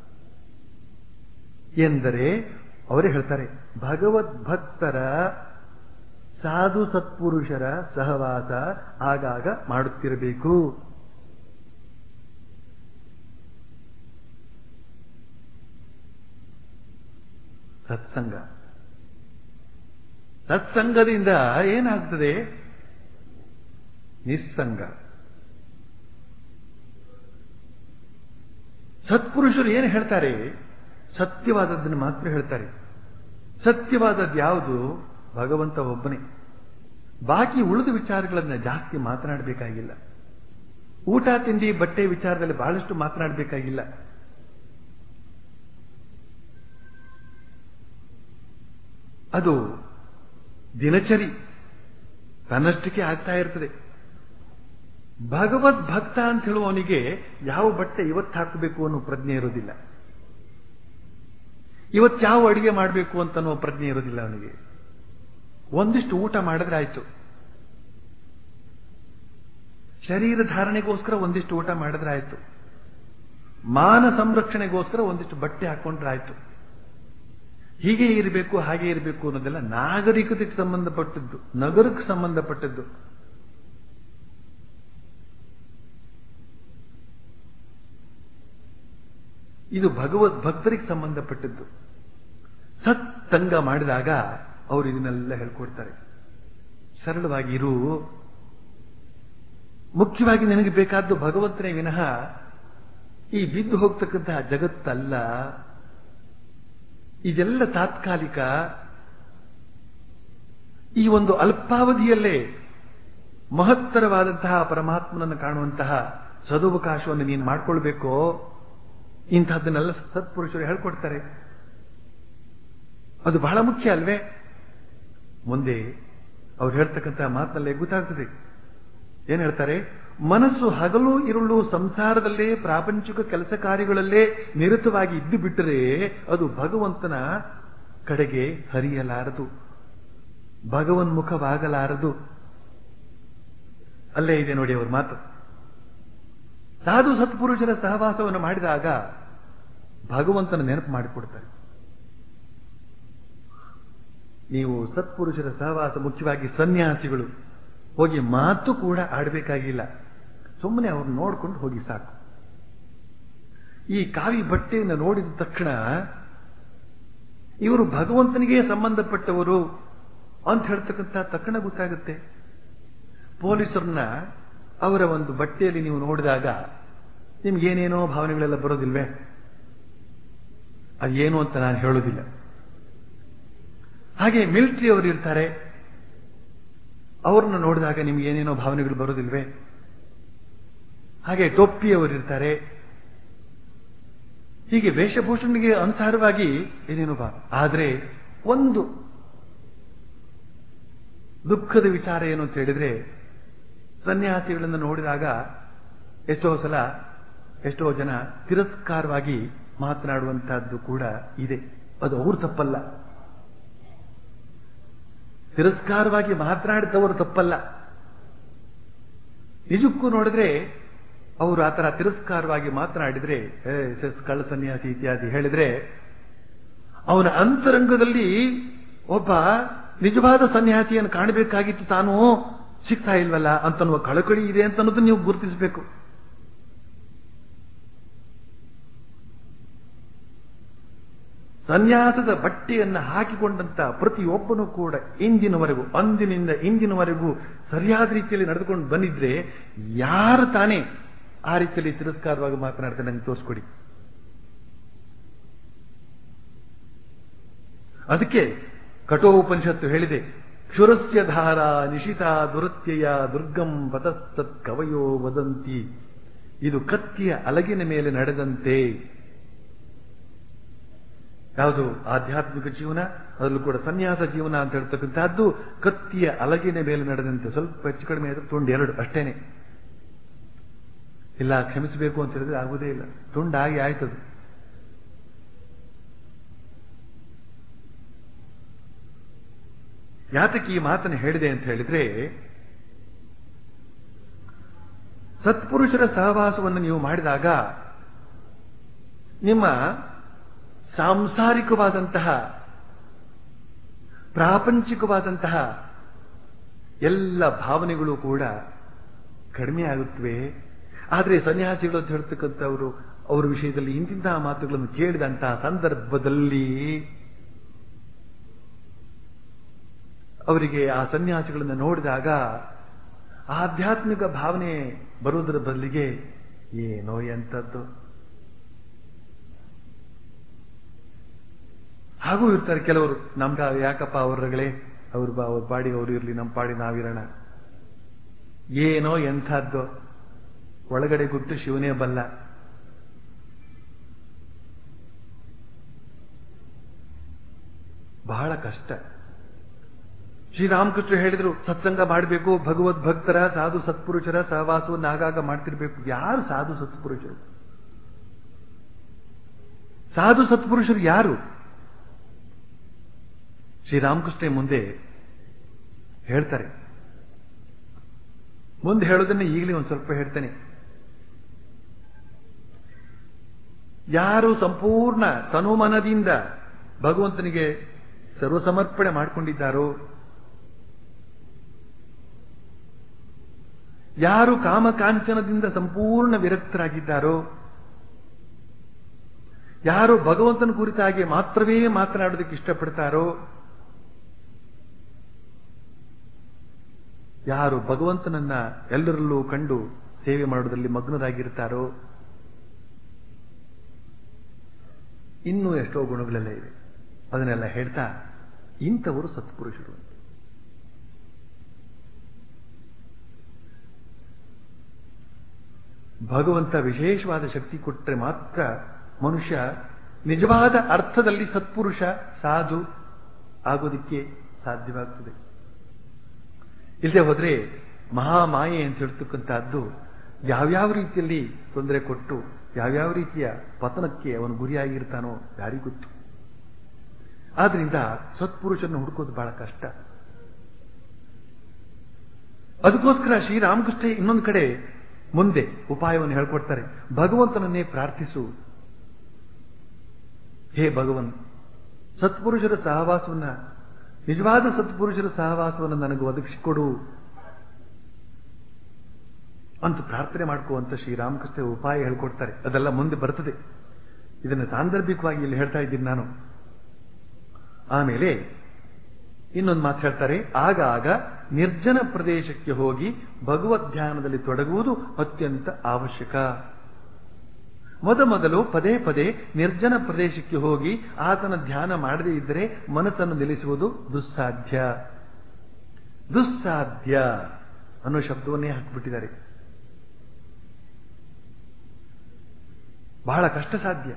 ಎಂದರೆ ಅವರೇ ಹೇಳ್ತಾರೆ ಭಗವದ್ಭಕ್ತರ ಸಾಧು ಸತ್ಪುರುಷರ ಸಹವಾಸ ಆಗಾಗ ಮಾಡುತ್ತಿರಬೇಕು ಸತ್ಸಂಗ ಸತ್ಸಂಗದಿಂದ ಏನಾಗ್ತದೆ ನಿಸ್ಸಂಗ ಸತ್ಪುರುಷರು ಏನು ಹೇಳ್ತಾರೆ ಸತ್ಯವಾದದ್ದನ್ನು ಮಾತ್ರ ಹೇಳ್ತಾರೆ ಸತ್ಯವಾದದ್ದು ಯಾವುದು ಭಗವಂತ ಒಬ್ಬನೇ ಬಾಕಿ ಉಳಿದ ವಿಚಾರಗಳನ್ನ ಜಾಸ್ತಿ ಮಾತನಾಡಬೇಕಾಗಿಲ್ಲ ಊಟ ತಿಂಡಿ ಬಟ್ಟೆ ವಿಚಾರದಲ್ಲಿ ಬಹಳಷ್ಟು ಮಾತನಾಡಬೇಕಾಗಿಲ್ಲ ಅದು ದಿನಚರಿ ತನ್ನಷ್ಟಕ್ಕೆ ಆಗ್ತಾ ಇರ್ತದೆ ಭಗವದ್ ಭಕ್ತ ಅಂತ ಹೇಳುವವನಿಗೆ ಯಾವ ಬಟ್ಟೆ ಇವತ್ತು ಹಾಕಬೇಕು ಅನ್ನೋ ಪ್ರಜ್ಞೆ ಇರೋದಿಲ್ಲ ಇವತ್ತು ಯಾವ ಅಡಿಗೆ ಮಾಡಬೇಕು ಅಂತ ಅನ್ನೋ ಪ್ರಜ್ಞೆ ಇರೋದಿಲ್ಲ ಅವನಿಗೆ ಒಂದಿಷ್ಟು ಊಟ ಮಾಡಿದ್ರೆ ಆಯ್ತು ಶರೀರ ಧಾರಣೆಗೋಸ್ಕರ ಒಂದಿಷ್ಟು ಊಟ ಮಾಡಿದ್ರೆ ಆಯ್ತು ಮಾನ ಸಂರಕ್ಷಣೆಗೋಸ್ಕರ ಒಂದಿಷ್ಟು ಬಟ್ಟೆ ಹಾಕೊಂಡ್ರೆ ಆಯ್ತು ಹೀಗೆ ಇರಬೇಕು ಹಾಗೆ ಇರಬೇಕು ಅನ್ನೋದೆಲ್ಲ ನಾಗರಿಕತೆಗೆ ಸಂಬಂಧಪಟ್ಟದ್ದು ನಗರಕ್ಕೆ ಸಂಬಂಧಪಟ್ಟದ್ದು ಇದು ಭಗವದ್ ಭಕ್ತರಿಗೆ ಸಂಬಂಧಪಟ್ಟದ್ದು ಸತ್ತಂಗ ಮಾಡಿದಾಗ ಅವರು ಇದನ್ನೆಲ್ಲ ಹೇಳ್ಕೊಡ್ತಾರೆ ಸರಳವಾಗಿ ಇರು ಮುಖ್ಯವಾಗಿ ನಿನಗೆ ಬೇಕಾದ್ದು ಭಗವಂತನೇ ವಿನಃ ಈ ಬಿದ್ದು ಹೋಗ್ತಕ್ಕಂತಹ ಜಗತ್ತಲ್ಲ ಇದೆಲ್ಲ ತಾತ್ಕಾಲಿಕ ಈ ಒಂದು ಅಲ್ಪಾವಧಿಯಲ್ಲೇ ಮಹತ್ತರವಾದಂತಹ ಪರಮಾತ್ಮನನ್ನು ಕಾಣುವಂತಹ ಸದುವಕಾಶವನ್ನು ನೀನು ಮಾಡ್ಕೊಳ್ಬೇಕೋ ಇಂತಹದ್ದನ್ನೆಲ್ಲ ಸತ್ಪುರುಷರು ಹೇಳ್ಕೊಡ್ತಾರೆ ಅದು ಬಹಳ ಮುಖ್ಯ ಅಲ್ವೇ ಮುಂದೆ ಅವ್ರು ಹೇಳ್ತಕ್ಕಂಥ ಮಾತಿನಲ್ಲೇ ಗೊತ್ತಾಗ್ತದೆ ಏನ್ ಹೇಳ್ತಾರೆ ಮನಸ್ಸು ಹಗಲು ಇರುಳು ಸಂಸಾರದಲ್ಲೇ ಪ್ರಾಪಂಚಿಕ ಕೆಲಸ ಕಾರ್ಯಗಳಲ್ಲೇ ನಿರತವಾಗಿ ಇದ್ದು ಬಿಟ್ಟರೆ ಅದು ಭಗವಂತನ ಕಡೆಗೆ ಹರಿಯಲಾರದು ಭಗವನ್ಮುಖವಾಗಲಾರದು ಅಲ್ಲೇ ಇದೆ ನೋಡಿ ಅವ್ರ ಮಾತು ಸಾಧು ಸತ್ಪುರುಷರ ಸಹವಾಸವನ್ನು ಮಾಡಿದಾಗ ಭಗವಂತನ ನೆನಪು ಮಾಡಿಕೊಡ್ತಾರೆ ನೀವು ಸತ್ಪುರುಷರ ಸಹವಾಸ ಮುಖ್ಯವಾಗಿ ಸನ್ಯಾಸಿಗಳು ಹೋಗಿ ಮಾತು ಕೂಡ ಆಡಬೇಕಾಗಿಲ್ಲ ಸುಮ್ಮನೆ ಅವ್ರನ್ನ ನೋಡ್ಕೊಂಡು ಹೋಗಿ ಸಾಕು ಈ ಕಾವಿ ಬಟ್ಟೆಯನ್ನು ನೋಡಿದ ತಕ್ಷಣ ಇವರು ಭಗವಂತನಿಗೆ ಸಂಬಂಧಪಟ್ಟವರು ಅಂತ ಹೇಳ್ತಕ್ಕಂಥ ತಕ್ಷಣ ಗೊತ್ತಾಗುತ್ತೆ ಪೊಲೀಸರನ್ನ ಅವರ ಒಂದು ಬಟ್ಟೆಯಲ್ಲಿ ನೀವು ನೋಡಿದಾಗ ನಿಮ್ಗೇನೇನೋ ಭಾವನೆಗಳೆಲ್ಲ ಬರೋದಿಲ್ವೇ ಅದೇನು ಅಂತ ನಾನು ಹೇಳೋದಿಲ್ಲ ಹಾಗೆ ಮಿಲಿಟರಿ ಅವರು ಇರ್ತಾರೆ ಅವ್ರನ್ನ ನೋಡಿದಾಗ ನಿಮ್ಗೆ ಏನೇನೋ ಭಾವನೆಗಳು ಬರೋದಿಲ್ವೇ ಹಾಗೆ ಟೊಪ್ಪಿಯವರು ಇರ್ತಾರೆ ಹೀಗೆ ವೇಷಭೂಷಣಿಗೆ ಅನುಸಾರವಾಗಿ ಏನೇನೋ ಭಾವ ಆದರೆ ಒಂದು ದುಃಖದ ವಿಚಾರ ಏನು ಅಂತ ಹೇಳಿದ್ರೆ ಸನ್ಯಾಸಿಗಳನ್ನು ನೋಡಿದಾಗ ಎಷ್ಟೋ ಸಲ ಎಷ್ಟೋ ಜನ ತಿರಸ್ಕಾರವಾಗಿ ಮಾತನಾಡುವಂತಹದ್ದು ಕೂಡ ಇದೆ ಅದು ಅವ್ರ ತಪ್ಪಲ್ಲ ತಿರಸ್ಕಾರವಾಗಿ ಮಾತನಾಡಿದವರು ತಪ್ಪಲ್ಲ ನಿಜಕ್ಕೂ ನೋಡಿದ್ರೆ ಅವರು ಆತರ ತಿರಸ್ಕಾರವಾಗಿ ಮಾತನಾಡಿದ್ರೆ ಏ ಸೆಸ್ ಕಳ್ಳ ಸನ್ಯಾಸಿ ಇತ್ಯಾದಿ ಹೇಳಿದ್ರೆ ಅವನ ಅಂತರಂಗದಲ್ಲಿ ಒಬ್ಬ ನಿಜವಾದ ಸನ್ಯಾಸಿಯನ್ನು ಕಾಣಬೇಕಾಗಿತ್ತು ತಾನು ಸಿಗ್ತಾ ಇಲ್ವಲ್ಲ ಅಂತನ್ನುವ ಕಳಕಳಿ ಇದೆ ಅಂತ ಅನ್ನೋದನ್ನ ನೀವು ಗುರುತಿಸಬೇಕು ಸನ್ಯಾಸದ ಬಟ್ಟೆಯನ್ನು ಹಾಕಿಕೊಂಡಂತ ಪ್ರತಿಯೊಬ್ಬನೂ ಕೂಡ ಇಂದಿನವರೆಗೂ ಅಂದಿನಿಂದ ಇಂದಿನವರೆಗೂ ಸರಿಯಾದ ರೀತಿಯಲ್ಲಿ ನಡೆದುಕೊಂಡು ಬಂದಿದ್ರೆ ಯಾರು ತಾನೇ ಆ ರೀತಿಯಲ್ಲಿ ತಿರಸ್ಕಾರವಾಗಿ ಮಾತನಾಡ್ತಾರೆ ನಂಗೆ ತೋರಿಸ್ಕೊಡಿ ಅದಕ್ಕೆ ಕಠೋಪನಿಷತ್ತು ಹೇಳಿದೆ ಕ್ಷುರಸ್ಯ ಧಾರ ನಿಶಿತ ದುರತ್ಯಯ ದುರ್ಗಂ ಪತಸ್ತತ್ ಕವಯೋ ವದಂತಿ ಇದು ಕತ್ತಿಯ ಅಲಗಿನ ಮೇಲೆ ನಡೆದಂತೆ ಯಾವುದು ಆಧ್ಯಾತ್ಮಿಕ ಜೀವನ ಅದರಲ್ಲೂ ಕೂಡ ಸನ್ಯಾಸ ಜೀವನ ಅಂತ ಹೇಳ್ತಕ್ಕಂಥದ್ದು ಕತ್ತಿಯ ಅಲಗಿನ ಮೇಲೆ ನಡೆದಂತೆ ಸ್ವಲ್ಪ ಹೆಚ್ಚು ಕಡಿಮೆ ಆದ್ರೆ ತುಂಡು ಎರಡು ಅಷ್ಟೇನೆ ಇಲ್ಲ ಕ್ಷಮಿಸಬೇಕು ಅಂತ ಹೇಳಿದ್ರೆ ಆಗುವುದೇ ಇಲ್ಲ ತುಂಡಾಗಿ ಆಯ್ತದು ಯಾತಕ್ಕೆ ಈ ಮಾತನ್ನು ಹೇಳಿದೆ ಅಂತ ಹೇಳಿದ್ರೆ ಸತ್ಪುರುಷರ ಸಹವಾಸವನ್ನು ನೀವು ಮಾಡಿದಾಗ ನಿಮ್ಮ ಸಾಂಸಾರಿಕವಾದಂತಹ ಪ್ರಾಪಂಚಿಕವಾದಂತಹ ಎಲ್ಲ ಭಾವನೆಗಳು ಕೂಡ ಕಡಿಮೆ ಆಗುತ್ತವೆ ಆದರೆ ಸನ್ಯಾಸಿಗಳು ಅಂತ ಹೇಳ್ತಕ್ಕಂಥವರು ಅವರ ವಿಷಯದಲ್ಲಿ ಇಂತಿಂತಹ ಮಾತುಗಳನ್ನು ಕೇಳಿದಂತಹ ಸಂದರ್ಭದಲ್ಲಿ ಅವರಿಗೆ ಆ ಸನ್ಯಾಸಿಗಳನ್ನು ನೋಡಿದಾಗ ಆಧ್ಯಾತ್ಮಿಕ ಭಾವನೆ ಬರುವುದರ ಬದಲಿಗೆ ಏನೋ ಎಂಥದ್ದು ಹಾಗೂ ಇರ್ತಾರೆ ಕೆಲವರು ನಮ್ಗ ಯಾಕಪ್ಪ ಅವರುಗಳೇ ಅವ್ರ ಅವ್ರ ಪಾಡಿ ಅವರು ಇರ್ಲಿ ನಮ್ಮ ಪಾಡಿ ನಾವಿರೋಣ ಏನೋ ಎಂಥದ್ದು ಒಳಗಡೆ ಗುಟ್ಟು ಶಿವನೇ ಬಲ್ಲ ಬಹಳ ಕಷ್ಟ ಶ್ರೀರಾಮಕೃಷ್ಣ ಹೇಳಿದ್ರು ಸತ್ಸಂಗ ಮಾಡಬೇಕು ಭಗವದ್ ಭಕ್ತರ ಸಾಧು ಸತ್ಪುರುಷರ ಸಹವಾಸವನ್ನು ಆಗಾಗ ಮಾಡ್ತಿರ್ಬೇಕು ಯಾರು ಸಾಧು ಸತ್ಪುರುಷರು ಸಾಧು ಸತ್ಪುರುಷರು ಯಾರು ಶ್ರೀರಾಮಕೃಷ್ಣ ಮುಂದೆ ಹೇಳ್ತಾರೆ ಮುಂದೆ ಹೇಳೋದನ್ನ ಈಗಲೇ ಒಂದು ಸ್ವಲ್ಪ ಹೇಳ್ತೇನೆ ಯಾರು ಸಂಪೂರ್ಣ ತನುಮನದಿಂದ ಭಗವಂತನಿಗೆ ಸರ್ವಸಮರ್ಪಣೆ ಮಾಡಿಕೊಂಡಿದ್ದಾರೋ ಯಾರು ಕಾಮಕಾಂಚನದಿಂದ ಸಂಪೂರ್ಣ ವಿರಕ್ತರಾಗಿದ್ದಾರೋ ಯಾರು ಭಗವಂತನ ಕುರಿತಾಗಿ ಮಾತ್ರವೇ ಮಾತನಾಡೋದಕ್ಕೆ ಇಷ್ಟಪಡ್ತಾರೋ ಯಾರು ಭಗವಂತನನ್ನ ಎಲ್ಲರಲ್ಲೂ ಕಂಡು ಸೇವೆ ಮಾಡೋದ್ರಲ್ಲಿ ಮಗ್ನರಾಗಿರ್ತಾರೋ ಇನ್ನೂ ಎಷ್ಟೋ ಗುಣಗಳೆಲ್ಲ ಇವೆ ಅದನ್ನೆಲ್ಲ ಹೇಳ್ತಾ ಇಂಥವರು ಸತ್ಪುರುಷರು ಭಗವಂತ ವಿಶೇಷವಾದ ಶಕ್ತಿ ಕೊಟ್ಟರೆ ಮಾತ್ರ ಮನುಷ್ಯ ನಿಜವಾದ ಅರ್ಥದಲ್ಲಿ ಸತ್ಪುರುಷ ಸಾಧು ಆಗೋದಿಕ್ಕೆ ಸಾಧ್ಯವಾಗ್ತದೆ ಇಲ್ಲದೆ ಹೋದ್ರೆ ಮಹಾಮಾಯೆ ಅಂತ ಹೇಳ್ತಕ್ಕಂಥದ್ದು ಯಾವ್ಯಾವ ರೀತಿಯಲ್ಲಿ ತೊಂದರೆ ಕೊಟ್ಟು ಯಾವ್ಯಾವ ರೀತಿಯ ಪತನಕ್ಕೆ ಅವನು ಗುರಿಯಾಗಿರ್ತಾನೋ ಯಾರಿಗೊತ್ತು ಆದ್ರಿಂದ ಸತ್ಪುರುಷನ್ನು ಹುಡುಕೋದು ಬಹಳ ಕಷ್ಟ ಅದಕ್ಕೋಸ್ಕರ ಶ್ರೀರಾಮಕೃಷ್ಣ ಇನ್ನೊಂದು ಕಡೆ ಮುಂದೆ ಉಪಾಯವನ್ನು ಹೇಳ್ಕೊಡ್ತಾರೆ ಭಗವಂತನನ್ನೇ ಪ್ರಾರ್ಥಿಸು ಹೇ ಭಗವನ್ ಸತ್ಪುರುಷರ ಸಹವಾಸವನ್ನ ನಿಜವಾದ ಸತ್ಪುರುಷರ ಸಹವಾಸವನ್ನು ನನಗೆ ಒದಗಿಸಿಕೊಡು ಅಂತ ಪ್ರಾರ್ಥನೆ ಮಾಡ್ಕೋ ಅಂತ ಶ್ರೀರಾಮಕೃಷ್ಣ ಉಪಾಯ ಹೇಳ್ಕೊಡ್ತಾರೆ ಅದೆಲ್ಲ ಮುಂದೆ ಬರ್ತದೆ ಇದನ್ನು ಸಾಂದರ್ಭಿಕವಾಗಿ ಇಲ್ಲಿ ಹೇಳ್ತಾ ಇದ್ದೀನಿ ನಾನು ಆಮೇಲೆ ಇನ್ನೊಂದು ಮಾತು ಹೇಳ್ತಾರೆ ಆಗ ಆಗ ನಿರ್ಜನ ಪ್ರದೇಶಕ್ಕೆ ಹೋಗಿ ಭಗವದ್ ಧ್ಯಾನದಲ್ಲಿ ತೊಡಗುವುದು ಅತ್ಯಂತ ಅವಶ್ಯಕ ಮೊದಮೊದಲು ಪದೇ ಪದೇ ನಿರ್ಜನ ಪ್ರದೇಶಕ್ಕೆ ಹೋಗಿ ಆತನ ಧ್ಯಾನ ಮಾಡದೇ ಇದ್ದರೆ ಮನಸ್ಸನ್ನು ನಿಲ್ಲಿಸುವುದು ದುಸ್ಸಾಧ್ಯ ದುಸ್ಸಾಧ್ಯ ಅನ್ನೋ ಶಬ್ದವನ್ನೇ ಹಾಕಿಬಿಟ್ಟಿದ್ದಾರೆ ಬಹಳ ಕಷ್ಟ ಸಾಧ್ಯ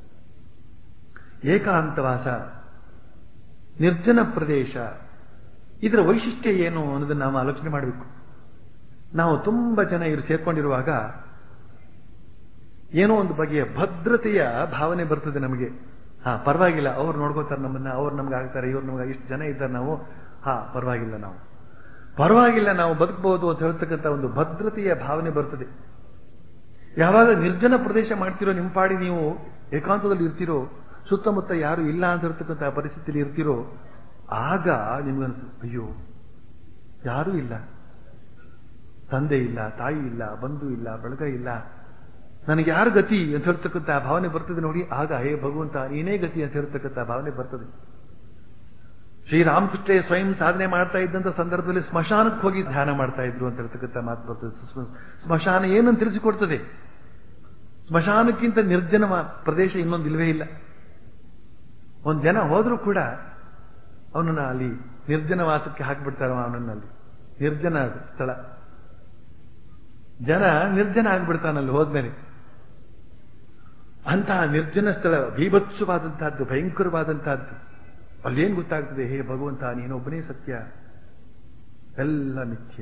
ಏಕಾಂತವಾಸ ನಿರ್ಜನ ಪ್ರದೇಶ ಇದರ ವೈಶಿಷ್ಟ್ಯ ಏನು ಅನ್ನೋದನ್ನು ನಾವು ಆಲೋಚನೆ ಮಾಡಬೇಕು ನಾವು ತುಂಬಾ ಜನ ಇವರು ಸೇರ್ಕೊಂಡಿರುವಾಗ ಏನೋ ಒಂದು ಬಗೆಯ ಭದ್ರತೆಯ ಭಾವನೆ ಬರ್ತದೆ ನಮಗೆ ಹಾ ಪರವಾಗಿಲ್ಲ ಅವ್ರು ನೋಡ್ಕೋತಾರೆ ನಮ್ಮನ್ನ ಅವ್ರು ನಮ್ಗೆ ಆಗ್ತಾರೆ ಇವ್ರು ನಮ್ಗೆ ಇಷ್ಟು ಜನ ಇದ್ದಾರೆ ನಾವು ಹಾ ಪರವಾಗಿಲ್ಲ ನಾವು ಪರವಾಗಿಲ್ಲ ನಾವು ಬದುಕಬಹುದು ಅಂತ ಹೇಳ್ತಕ್ಕಂಥ ಒಂದು ಭದ್ರತೆಯ ಭಾವನೆ ಬರ್ತದೆ ಯಾವಾಗ ನಿರ್ಜನ ಪ್ರದೇಶ ಮಾಡ್ತಿರೋ ನಿಮ್ಮ ಪಾಡಿ ನೀವು ಏಕಾಂತದಲ್ಲಿ ಇರ್ತಿರೋ ಸುತ್ತಮುತ್ತ ಯಾರು ಇಲ್ಲ ಅಂತ ಇರ್ತಕ್ಕಂಥ ಪರಿಸ್ಥಿತಿಯಲ್ಲಿ ಇರ್ತಿರೋ ಆಗ ನಿಮ್ಗನ್ಸು ಅಯ್ಯೋ ಯಾರೂ ಇಲ್ಲ ತಂದೆ ಇಲ್ಲ ತಾಯಿ ಇಲ್ಲ ಬಂಧು ಇಲ್ಲ ಬಳಗ ಇಲ್ಲ ನನಗೆ ಯಾರು ಗತಿ ಅಂತ ಹೇಳ್ತಕ್ಕಂಥ ಭಾವನೆ ಬರ್ತದೆ ನೋಡಿ ಆಗ ಹೇ ಭಗವಂತ ನೀನೇ ಗತಿ ಅಂತ ಹೇಳ್ತಕ್ಕಂಥ ಭಾವನೆ ಬರ್ತದೆ ಶ್ರೀರಾಮಕೃಷ್ಣ ಸ್ವಯಂ ಸಾಧನೆ ಮಾಡ್ತಾ ಇದ್ದಂತ ಸಂದರ್ಭದಲ್ಲಿ ಸ್ಮಶಾನಕ್ಕೆ ಹೋಗಿ ಧ್ಯಾನ ಮಾಡ್ತಾ ಇದ್ರು ಅಂತ ಹೇಳ್ತಕ್ಕಂಥ ಮಾತು ಬರ್ತದೆ ಸ್ಮಶಾನ ಏನಂತ ತಿಳಿಸಿಕೊಡ್ತದೆ ಸ್ಮಶಾನಕ್ಕಿಂತ ನಿರ್ಜನ ಪ್ರದೇಶ ಇನ್ನೊಂದು ಇಲ್ವೇ ಇಲ್ಲ ಒಂದ್ ಜನ ಹೋದ್ರೂ ಕೂಡ ಅವನನ್ನ ಅಲ್ಲಿ ನಿರ್ಜನ ವಾಸಕ್ಕೆ ಹಾಕ್ಬಿಡ್ತಾರ ಅವನನ್ನಲ್ಲಿ ನಿರ್ಜನ ಅದು ಸ್ಥಳ ಜನ ನಿರ್ಜನ ಆಗ್ಬಿಡ್ತಾನಲ್ಲಿ ಹೋದ್ಮೇಲೆ ಅಂತಹ ನಿರ್ಜನ ಸ್ಥಳ ಭೀಭತ್ಸವಾದಂತಹದ್ದು ಭಯಂಕರವಾದಂತಹದ್ದು ಅಲ್ಲೇನ್ ಗೊತ್ತಾಗ್ತದೆ ಹೇ ಭಗವಂತ ನೀನೊಬ್ಬನೇ ಸತ್ಯ ಎಲ್ಲ ಮಿಥ್ಯ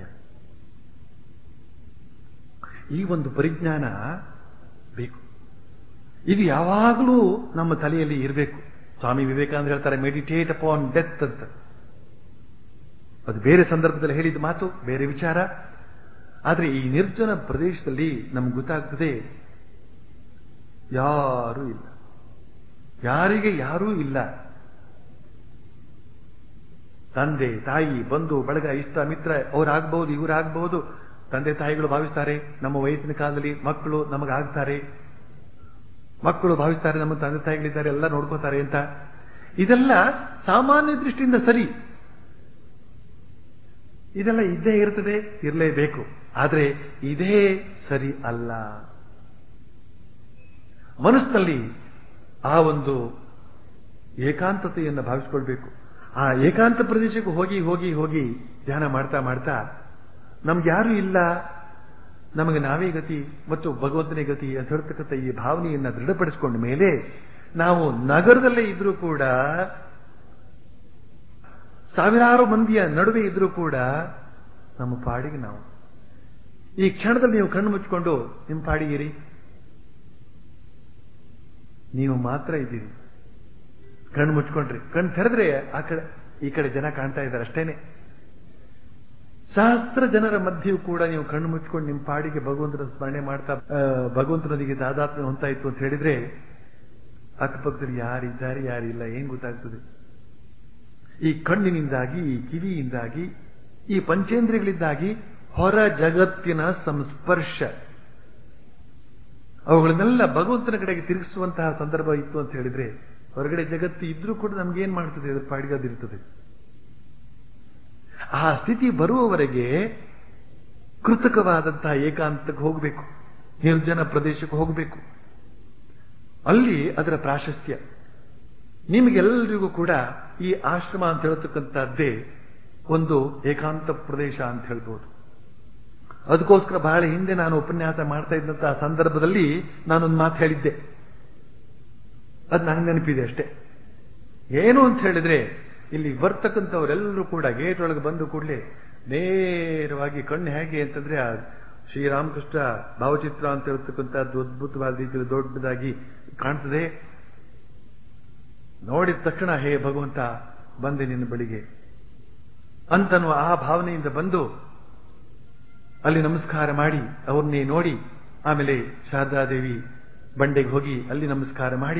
ಈ ಒಂದು ಪರಿಜ್ಞಾನ ಬೇಕು ಇದು ಯಾವಾಗಲೂ ನಮ್ಮ ತಲೆಯಲ್ಲಿ ಇರಬೇಕು ಸ್ವಾಮಿ ವಿವೇಕಾನಂದ ಹೇಳ್ತಾರೆ ಮೆಡಿಟೇಟ್ ಅಪಾನ್ ಡೆತ್ ಅಂತ ಅದು ಬೇರೆ ಸಂದರ್ಭದಲ್ಲಿ ಹೇಳಿದ ಮಾತು ಬೇರೆ ವಿಚಾರ ಆದ್ರೆ ಈ ನಿರ್ಜನ ಪ್ರದೇಶದಲ್ಲಿ ನಮ್ಗೆ ಗೊತ್ತಾಗ್ತದೆ ಯಾರೂ ಇಲ್ಲ ಯಾರಿಗೆ ಯಾರೂ ಇಲ್ಲ ತಂದೆ ತಾಯಿ ಬಂಧು ಬಳಗ ಇಷ್ಟ ಮಿತ್ರ ಅವ್ರಾಗಬಹುದು ಇವರಾಗಬಹುದು ತಂದೆ ತಾಯಿಗಳು ಭಾವಿಸ್ತಾರೆ ನಮ್ಮ ವಯಸ್ಸಿನ ಕಾಲದಲ್ಲಿ ಮಕ್ಕಳು ನಮಗಾಗ್ತಾರೆ ಮಕ್ಕಳು ಭಾವಿಸ್ತಾರೆ ನಮ್ಮ ತಂದೆ ತಾಯಿಗಳಿದ್ದಾರೆ ಎಲ್ಲ ನೋಡ್ಕೋತಾರೆ ಅಂತ ಇದೆಲ್ಲ ಸಾಮಾನ್ಯ ದೃಷ್ಟಿಯಿಂದ ಸರಿ ಇದೆಲ್ಲ ಇದ್ದೇ ಇರ್ತದೆ ಇರಲೇಬೇಕು ಆದ್ರೆ ಇದೇ ಸರಿ ಅಲ್ಲ ಮನಸ್ಸಿನಲ್ಲಿ ಆ ಒಂದು ಏಕಾಂತತೆಯನ್ನು ಭಾವಿಸ್ಕೊಳ್ಬೇಕು ಆ ಏಕಾಂತ ಪ್ರದೇಶಕ್ಕೆ ಹೋಗಿ ಹೋಗಿ ಹೋಗಿ ಧ್ಯಾನ ಮಾಡ್ತಾ ಮಾಡ್ತಾ ನಮ್ಗೆ ಯಾರು ಇಲ್ಲ ನಮಗೆ ನಾವೇ ಗತಿ ಮತ್ತು ಭಗವಂತನೇ ಗತಿ ಅಂತ ಹೇಳ್ತಕ್ಕಂಥ ಈ ಭಾವನೆಯನ್ನ ದೃಢಪಡಿಸಿಕೊಂಡ ಮೇಲೆ ನಾವು ನಗರದಲ್ಲೇ ಇದ್ರೂ ಕೂಡ ಸಾವಿರಾರು ಮಂದಿಯ ನಡುವೆ ಇದ್ರೂ ಕೂಡ ನಮ್ಮ ಪಾಡಿಗೆ ನಾವು ಈ ಕ್ಷಣದಲ್ಲಿ ನೀವು ಕಣ್ಣು ಮುಚ್ಚಿಕೊಂಡು ನಿಮ್ಮ ಪಾಡಿಗಿರಿ ನೀವು ಮಾತ್ರ ಇದ್ದೀರಿ ಕಣ್ಣು ಮುಚ್ಕೊಂಡ್ರಿ ಕಣ್ಣು ತೆರೆದ್ರೆ ಆ ಕಡೆ ಈ ಕಡೆ ಜನ ಕಾಣ್ತಾ ಇದ್ದಾರೆ ಅಷ್ಟೇನೆ ಸಹಸ್ರ ಜನರ ಮಧ್ಯೆಯೂ ಕೂಡ ನೀವು ಕಣ್ಣು ಮುಚ್ಕೊಂಡು ನಿಮ್ಮ ಪಾಡಿಗೆ ಭಗವಂತನ ಸ್ಮರಣೆ ಮಾಡ್ತಾ ಭಗವಂತನೊಂದಿಗೆ ತಾದಾತ್ಮ್ಯ ಹೊಂತಾಯಿತು ಅಂತ ಹೇಳಿದ್ರೆ ಅಕ್ಕಪಕ್ಕದಲ್ಲಿ ಯಾರಿದ್ದಾರೆ ಯಾರಿಲ್ಲ ಏನ್ ಗೊತ್ತಾಗ್ತದೆ ಈ ಕಣ್ಣಿನಿಂದಾಗಿ ಈ ಕಿವಿಯಿಂದಾಗಿ ಈ ಪಂಚೇಂದ್ರಿಯಗಳಿಂದಾಗಿ ಹೊರ ಜಗತ್ತಿನ ಸಂಸ್ಪರ್ಶ ಅವುಗಳನ್ನೆಲ್ಲ ಭಗವಂತನ ಕಡೆಗೆ ತಿರುಗಿಸುವಂತಹ ಸಂದರ್ಭ ಇತ್ತು ಅಂತ ಹೇಳಿದ್ರೆ ಹೊರಗಡೆ ಜಗತ್ತು ಇದ್ರೂ ಕೂಡ ನಮ್ಗೇನ್ ಮಾಡ್ತದೆ ಅದ್ರ ಪಾಡಿಗದಿರ್ತದೆ ಆ ಸ್ಥಿತಿ ಬರುವವರೆಗೆ ಕೃತಕವಾದಂತಹ ಏಕಾಂತಕ್ಕೆ ಹೋಗಬೇಕು ನಿರ್ಜನ ಪ್ರದೇಶಕ್ಕೆ ಹೋಗಬೇಕು ಅಲ್ಲಿ ಅದರ ಪ್ರಾಶಸ್ತ್ಯ ನಿಮಗೆಲ್ಲರಿಗೂ ಕೂಡ ಈ ಆಶ್ರಮ ಅಂತ ಹೇಳ್ತಕ್ಕಂಥದ್ದೇ ಒಂದು ಏಕಾಂತ ಪ್ರದೇಶ ಅಂತ ಹೇಳ್ಬೋದು ಅದಕ್ಕೋಸ್ಕರ ಬಹಳ ಹಿಂದೆ ನಾನು ಉಪನ್ಯಾಸ ಮಾಡ್ತಾ ಇದ್ದಂತಹ ಸಂದರ್ಭದಲ್ಲಿ ನಾನೊಂದು ಮಾತು ಹೇಳಿದ್ದೆ ಅದು ನಂಗೆ ನೆನಪಿದೆ ಅಷ್ಟೇ ಏನು ಅಂತ ಹೇಳಿದ್ರೆ ಇಲ್ಲಿ ಬರ್ತಕ್ಕಂಥವರೆಲ್ಲರೂ ಕೂಡ ಗೇಟ್ ಒಳಗೆ ಬಂದು ಕೂಡಲೇ ನೇರವಾಗಿ ಕಣ್ಣು ಹೇಗೆ ಅಂತಂದ್ರೆ ಆ ಶ್ರೀರಾಮಕೃಷ್ಣ ಭಾವಚಿತ್ರ ಅಂತ ಇರತಕ್ಕಂಥದ್ದು ಅದ್ಭುತವಾದ ರೀತಿಯಲ್ಲಿ ದೊಡ್ಡದಾಗಿ ಕಾಣ್ತದೆ ನೋಡಿದ ತಕ್ಷಣ ಹೇ ಭಗವಂತ ಬಂದೆ ನಿನ್ನ ಬಳಿಗೆ ಅಂತನ್ನುವ ಆ ಭಾವನೆಯಿಂದ ಬಂದು ಅಲ್ಲಿ ನಮಸ್ಕಾರ ಮಾಡಿ ಅವ್ರನ್ನೇ ನೋಡಿ ಆಮೇಲೆ ಶಾರದಾದೇವಿ ಬಂಡೆಗೆ ಹೋಗಿ ಅಲ್ಲಿ ನಮಸ್ಕಾರ ಮಾಡಿ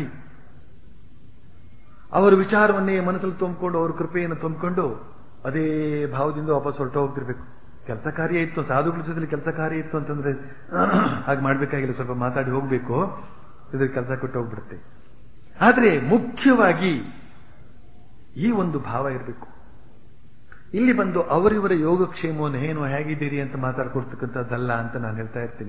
ಅವರ ವಿಚಾರವನ್ನೇ ಮನಸ್ಸಲ್ಲಿ ತುಂಬಿಕೊಂಡು ಅವ್ರ ಕೃಪೆಯನ್ನು ತುಂಬಿಕೊಂಡು ಅದೇ ಭಾವದಿಂದ ವಾಪಸ್ ಹೊರಟು ಹೋಗ್ತಿರ್ಬೇಕು ಕೆಲಸ ಕಾರ್ಯ ಇತ್ತು ಸಾಧುಗಳ ಜೊತೆಲಿ ಕೆಲಸ ಕಾರ್ಯ ಇತ್ತು ಅಂತಂದ್ರೆ ಹಾಗೆ ಮಾಡ್ಬೇಕಾಗಿಲ್ಲ ಸ್ವಲ್ಪ ಮಾತಾಡಿ ಹೋಗ್ಬೇಕು ಇದ್ರ ಕೆಲಸ ಕೊಟ್ಟು ಹೋಗ್ಬಿಡುತ್ತೆ ಆದ್ರೆ ಮುಖ್ಯವಾಗಿ ಈ ಒಂದು ಭಾವ ಇರಬೇಕು ಇಲ್ಲಿ ಬಂದು ಅವರಿವರ ಯೋಗಕ್ಷೇಮವನ್ನು ಏನು ಹೇಗಿದ್ದೀರಿ ಅಂತ ಮಾತಾಡ್ಕೊಡ್ತಕ್ಕಂಥದ್ದಲ್ಲ ಅಂತ ನಾನು ಹೇಳ್ತಾ ಇರ್ತೀನಿ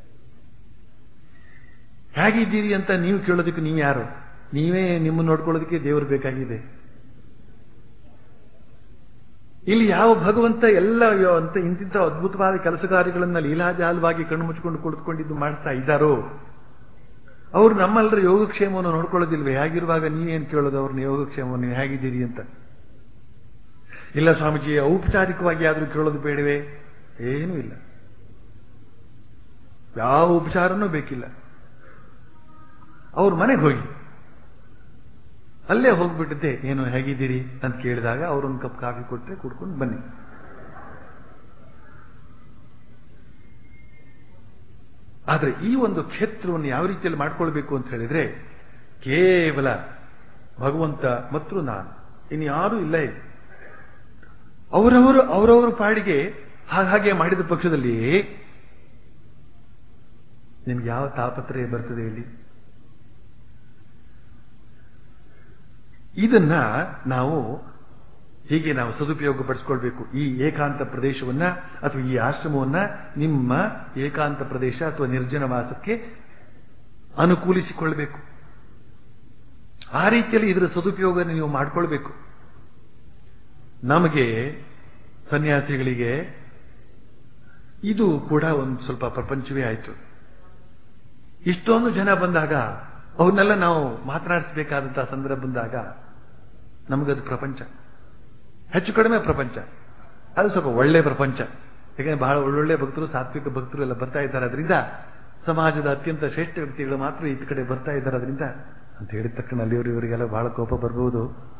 ಹೇಗಿದ್ದೀರಿ ಅಂತ ನೀವು ಕೇಳೋದಕ್ಕೆ ನೀವು ಯಾರು ನೀವೇ ನಿಮ್ಮ ನೋಡ್ಕೊಳ್ಳೋದಕ್ಕೆ ದೇವರು ಬೇಕಾಗಿದೆ ಇಲ್ಲಿ ಯಾವ ಭಗವಂತ ಎಲ್ಲ ಯೋ- ಅಂತ ಇಂತಿಂತ ಅದ್ಭುತವಾದ ಕೆಲಸ ಕಾರ್ಯಗಳನ್ನ ಲೀಲಾಜಾಲವಾಗಿ ಕಣ್ಣು ಮುಚ್ಚಿಕೊಂಡು ಕುಳಿತುಕೊಂಡಿದ್ದು ಮಾಡ್ತಾ ಇದ್ದಾರೋ ಅವರು ನಮ್ಮೆಲ್ಲರ ಯೋಗಕ್ಷೇಮವನ್ನು ನೋಡ್ಕೊಳ್ಳೋದಿಲ್ವೇ ಹೇಗಿರುವಾಗ ನೀವೇನು ಕೇಳೋದು ಅವ್ರನ್ನ ಯೋಗಕ್ಷೇಮವನ್ನು ನೀವು ಹೇಗಿದ್ದೀರಿ ಅಂತ ಇಲ್ಲ ಸ್ವಾಮೀಜಿ ಔಪಚಾರಿಕವಾಗಿ ಆದ್ರೂ ಕೇಳೋದು ಬೇಡವೇ ಏನೂ ಇಲ್ಲ ಯಾವ ಉಪಚಾರನೂ ಬೇಕಿಲ್ಲ ಅವ್ರ ಮನೆಗೆ ಹೋಗಿ ಅಲ್ಲೇ ಹೋಗ್ಬಿಟ್ಟಿದ್ದೆ ಏನು ಹೇಗಿದ್ದೀರಿ ಅಂತ ಕೇಳಿದಾಗ ಅವರೊಂದು ಕಪ್ ಕಾಫಿ ಕೊಟ್ಟರೆ ಕುಡ್ಕೊಂಡು ಬನ್ನಿ ಆದ್ರೆ ಈ ಒಂದು ಕ್ಷೇತ್ರವನ್ನು ಯಾವ ರೀತಿಯಲ್ಲಿ ಮಾಡ್ಕೊಳ್ಬೇಕು ಅಂತ ಹೇಳಿದ್ರೆ ಕೇವಲ ಭಗವಂತ ಮತ್ತು ನಾನು ಇನ್ಯಾರೂ ಇಲ್ಲ ಇಲ್ಲಿ ಅವರವರು ಅವರವರ ಪಾಡಿಗೆ ಹಾಗೆ ಮಾಡಿದ ಪಕ್ಷದಲ್ಲಿ ನಿಮ್ಗೆ ಯಾವ ತಾಪತ್ರಯ ಬರ್ತದೆ ಇಲ್ಲಿ ಇದನ್ನ ನಾವು ಹೀಗೆ ನಾವು ಸದುಪಯೋಗ ಪಡಿಸ್ಕೊಳ್ಬೇಕು ಈ ಏಕಾಂತ ಪ್ರದೇಶವನ್ನ ಅಥವಾ ಈ ಆಶ್ರಮವನ್ನ ನಿಮ್ಮ ಏಕಾಂತ ಪ್ರದೇಶ ಅಥವಾ ನಿರ್ಜನವಾಸಕ್ಕೆ ಅನುಕೂಲಿಸಿಕೊಳ್ಬೇಕು ಆ ರೀತಿಯಲ್ಲಿ ಇದರ ಸದುಪಯೋಗ ನೀವು ಮಾಡ್ಕೊಳ್ಬೇಕು ನಮಗೆ ಸನ್ಯಾಸಿಗಳಿಗೆ ಇದು ಕೂಡ ಒಂದು ಸ್ವಲ್ಪ ಪ್ರಪಂಚವೇ ಆಯಿತು ಇಷ್ಟೊಂದು ಜನ ಬಂದಾಗ ಅವನ್ನೆಲ್ಲ ನಾವು ಮಾತನಾಡಿಸಬೇಕಾದಂತಹ ಸಂದರ್ಭ ಬಂದಾಗ ನಮಗದು ಪ್ರಪಂಚ ಹೆಚ್ಚು ಕಡಿಮೆ ಪ್ರಪಂಚ ಅದು ಸ್ವಲ್ಪ ಒಳ್ಳೆ ಪ್ರಪಂಚ ಯಾಕಂದ್ರೆ ಬಹಳ ಒಳ್ಳೊಳ್ಳೆ ಭಕ್ತರು ಸಾತ್ವಿಕ ಭಕ್ತರು ಎಲ್ಲ ಬರ್ತಾ ಇದ್ದಾರೆ ಅದರಿಂದ ಸಮಾಜದ ಅತ್ಯಂತ ಶ್ರೇಷ್ಠ ವ್ಯಕ್ತಿಗಳು ಮಾತ್ರ ಈ ಕಡೆ ಬರ್ತಾ ಇದ್ದಾರೆ ಅದರಿಂದ ಅಂತ ಹೇಳಿದ ತಕ್ಷಣ ಅಲ್ಲಿಯವರು ಇವರಿಗೆಲ್ಲ ಬಹಳ ಕೋಪ ಬರಬಹುದು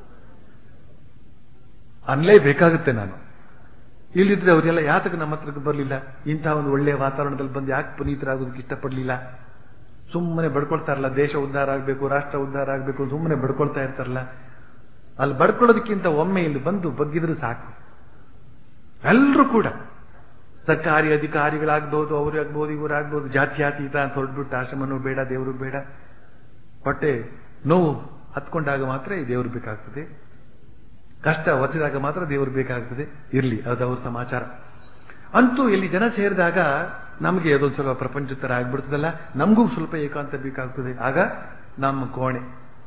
ಅನ್ಲೇಬೇಕಾಗುತ್ತೆ ನಾನು ಇಲ್ಲಿದ್ರೆ ಅವರೆಲ್ಲ ಯಾತಕ್ಕೆ ನಮ್ಮ ಹತ್ರಕ್ಕೆ ಬರಲಿಲ್ಲ ಇಂತಹ ಒಂದು ಒಳ್ಳೆಯ ವಾತಾವರಣದಲ್ಲಿ ಬಂದು ಯಾಕೆ ಪುನೀತರಾಗೋದಕ್ಕೆ ಇಷ್ಟಪಡಲಿಲ್ಲ ಸುಮ್ಮನೆ ಬಡ್ಕೊಳ್ತಾರಲ್ಲ ದೇಶ ಉದ್ಧಾರ ಆಗಬೇಕು ರಾಷ್ಟ್ರ ಉದ್ಧಾರ ಆಗಬೇಕು ಸುಮ್ಮನೆ ಬಡ್ಕೊಳ್ತಾ ಇರ್ತಾರಲ್ಲ ಅಲ್ಲಿ ಬಡ್ಕೊಳ್ಳೋದಕ್ಕಿಂತ ಒಮ್ಮೆ ಇಲ್ಲಿ ಬಂದು ಬಗ್ಗಿದ್ರೆ ಸಾಕು ಎಲ್ಲರೂ ಕೂಡ ಸರ್ಕಾರಿ ಅಧಿಕಾರಿಗಳಾಗ್ಬಹುದು ಅವರು ಆಗ್ಬಹುದು ಇವರು ಆಗ್ಬಹುದು ಜಾತ್ಯಾತೀತ ಅಂತ ಹೊರಟ್ಬಿಟ್ಟು ಆಶ್ರಮನೂ ಬೇಡ ದೇವರು ಬೇಡ ಹೊಟ್ಟೆ ನೋವು ಹತ್ಕೊಂಡಾಗ ಮಾತ್ರ ಈ ದೇವರು ಬೇಕಾಗ್ತದೆ ಕಷ್ಟ ಒತ್ತಿದಾಗ ಮಾತ್ರ ದೇವರು ಬೇಕಾಗ್ತದೆ ಇರ್ಲಿ ಅದು ಅವ್ರ ಸಮಾಚಾರ ಅಂತೂ ಇಲ್ಲಿ ಜನ ಸೇರಿದಾಗ ನಮಗೆ ಅದೊಂದು ಸ್ವಲ್ಪ ಪ್ರಪಂಚ ತರ ಆಗ್ಬಿಡ್ತದಲ್ಲ ನಮಗೂ ಸ್ವಲ್ಪ ಏಕಾಂತ ಬೇಕಾಗ್ತದೆ ಆಗ ನಮ್ಮ ಕೋಣೆ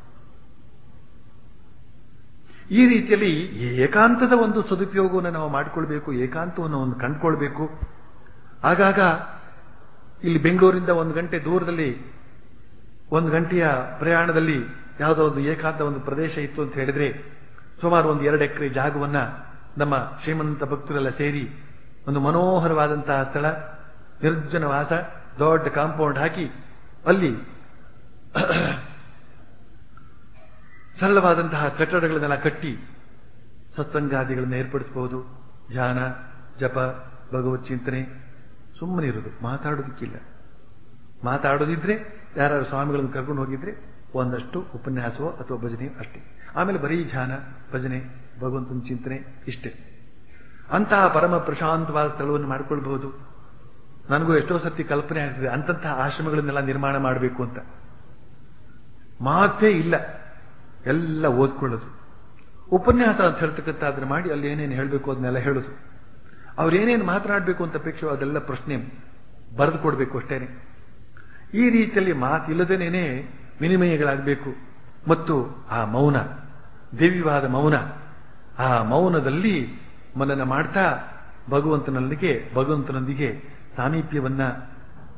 ಈ ರೀತಿಯಲ್ಲಿ ಈ ಏಕಾಂತದ ಒಂದು ಸದುಪಯೋಗವನ್ನು ನಾವು ಮಾಡಿಕೊಳ್ಬೇಕು ಏಕಾಂತವನ್ನು ಒಂದು ಕಂಡುಕೊಳ್ಬೇಕು ಆಗಾಗ ಇಲ್ಲಿ ಬೆಂಗಳೂರಿಂದ ಒಂದು ಗಂಟೆ ದೂರದಲ್ಲಿ ಒಂದು ಗಂಟೆಯ ಪ್ರಯಾಣದಲ್ಲಿ ಯಾವುದೋ ಒಂದು ಏಕಾಂತ ಒಂದು ಪ್ರದೇಶ ಇತ್ತು ಅಂತ ಹೇಳಿದ್ರೆ ಸುಮಾರು ಒಂದು ಎರಡು ಎಕರೆ ಜಾಗವನ್ನ ನಮ್ಮ ಶ್ರೀಮಂತ ಭಕ್ತರೆಲ್ಲ ಸೇರಿ ಒಂದು ಮನೋಹರವಾದಂತಹ ಸ್ಥಳ ನಿರ್ಜನ ವಾಸ ದೊಡ್ಡ ಕಾಂಪೌಂಡ್ ಹಾಕಿ ಅಲ್ಲಿ ಸರಳವಾದಂತಹ ಕಟ್ಟಡಗಳನ್ನೆಲ್ಲ ಕಟ್ಟಿ ಸತ್ಸಂಗಾದಿಗಳನ್ನು ಏರ್ಪಡಿಸಬಹುದು ಧ್ಯಾನ ಜಪ ಭಗವತ್ ಚಿಂತನೆ ಸುಮ್ಮನೆ ಇರೋದು ಮಾತಾಡೋದಕ್ಕಿಲ್ಲ ಮಾತಾಡೋದಿದ್ರೆ ಯಾರು ಸ್ವಾಮಿಗಳನ್ನು ಕರ್ಕೊಂಡು ಹೋಗಿದ್ರೆ ಒಂದಷ್ಟು ಉಪನ್ಯಾಸವೋ ಅಥವಾ ಭಜನೆಯೋ ಅಷ್ಟೇ ಆಮೇಲೆ ಬರೀ ಧ್ಯಾನ ಭಜನೆ ಭಗವಂತನ ಚಿಂತನೆ ಇಷ್ಟೇ ಅಂತಹ ಪರಮ ಪ್ರಶಾಂತವಾದ ಸ್ಥಳವನ್ನು ಮಾಡ್ಕೊಳ್ಬಹುದು ನನಗೂ ಎಷ್ಟೋ ಸರ್ತಿ ಕಲ್ಪನೆ ಆಗ್ತದೆ ಅಂತಂತಹ ಆಶ್ರಮಗಳನ್ನೆಲ್ಲ ನಿರ್ಮಾಣ ಮಾಡಬೇಕು ಅಂತ ಮಾತೇ ಇಲ್ಲ ಎಲ್ಲ ಓದ್ಕೊಳ್ಳೋದು ಉಪನ್ಯಾಸ ಅಂತ ಹೇಳ್ತಕ್ಕಂಥ ಅದನ್ನ ಮಾಡಿ ಅಲ್ಲಿ ಏನೇನು ಹೇಳಬೇಕು ಅದನ್ನೆಲ್ಲ ಹೇಳೋದು ಅವ್ರೇನೇನು ಮಾತನಾಡಬೇಕು ಅಂತ ಅಪೇಕ್ಷೆ ಅದೆಲ್ಲ ಪ್ರಶ್ನೆ ಬರೆದು ಕೊಡಬೇಕು ಅಷ್ಟೇನೆ ಈ ರೀತಿಯಲ್ಲಿ ಮಾತಿಲ್ಲದೇನೆ ವಿನಿಮಯಗಳಾಗಬೇಕು ಮತ್ತು ಆ ಮೌನ ದಿವ್ಯವಾದ ಮೌನ ಆ ಮೌನದಲ್ಲಿ ಮನನ ಮಾಡ್ತಾ ಭಗವಂತನೊಂದಿಗೆ ಭಗವಂತನೊಂದಿಗೆ ಸಾಮೀಪ್ಯವನ್ನ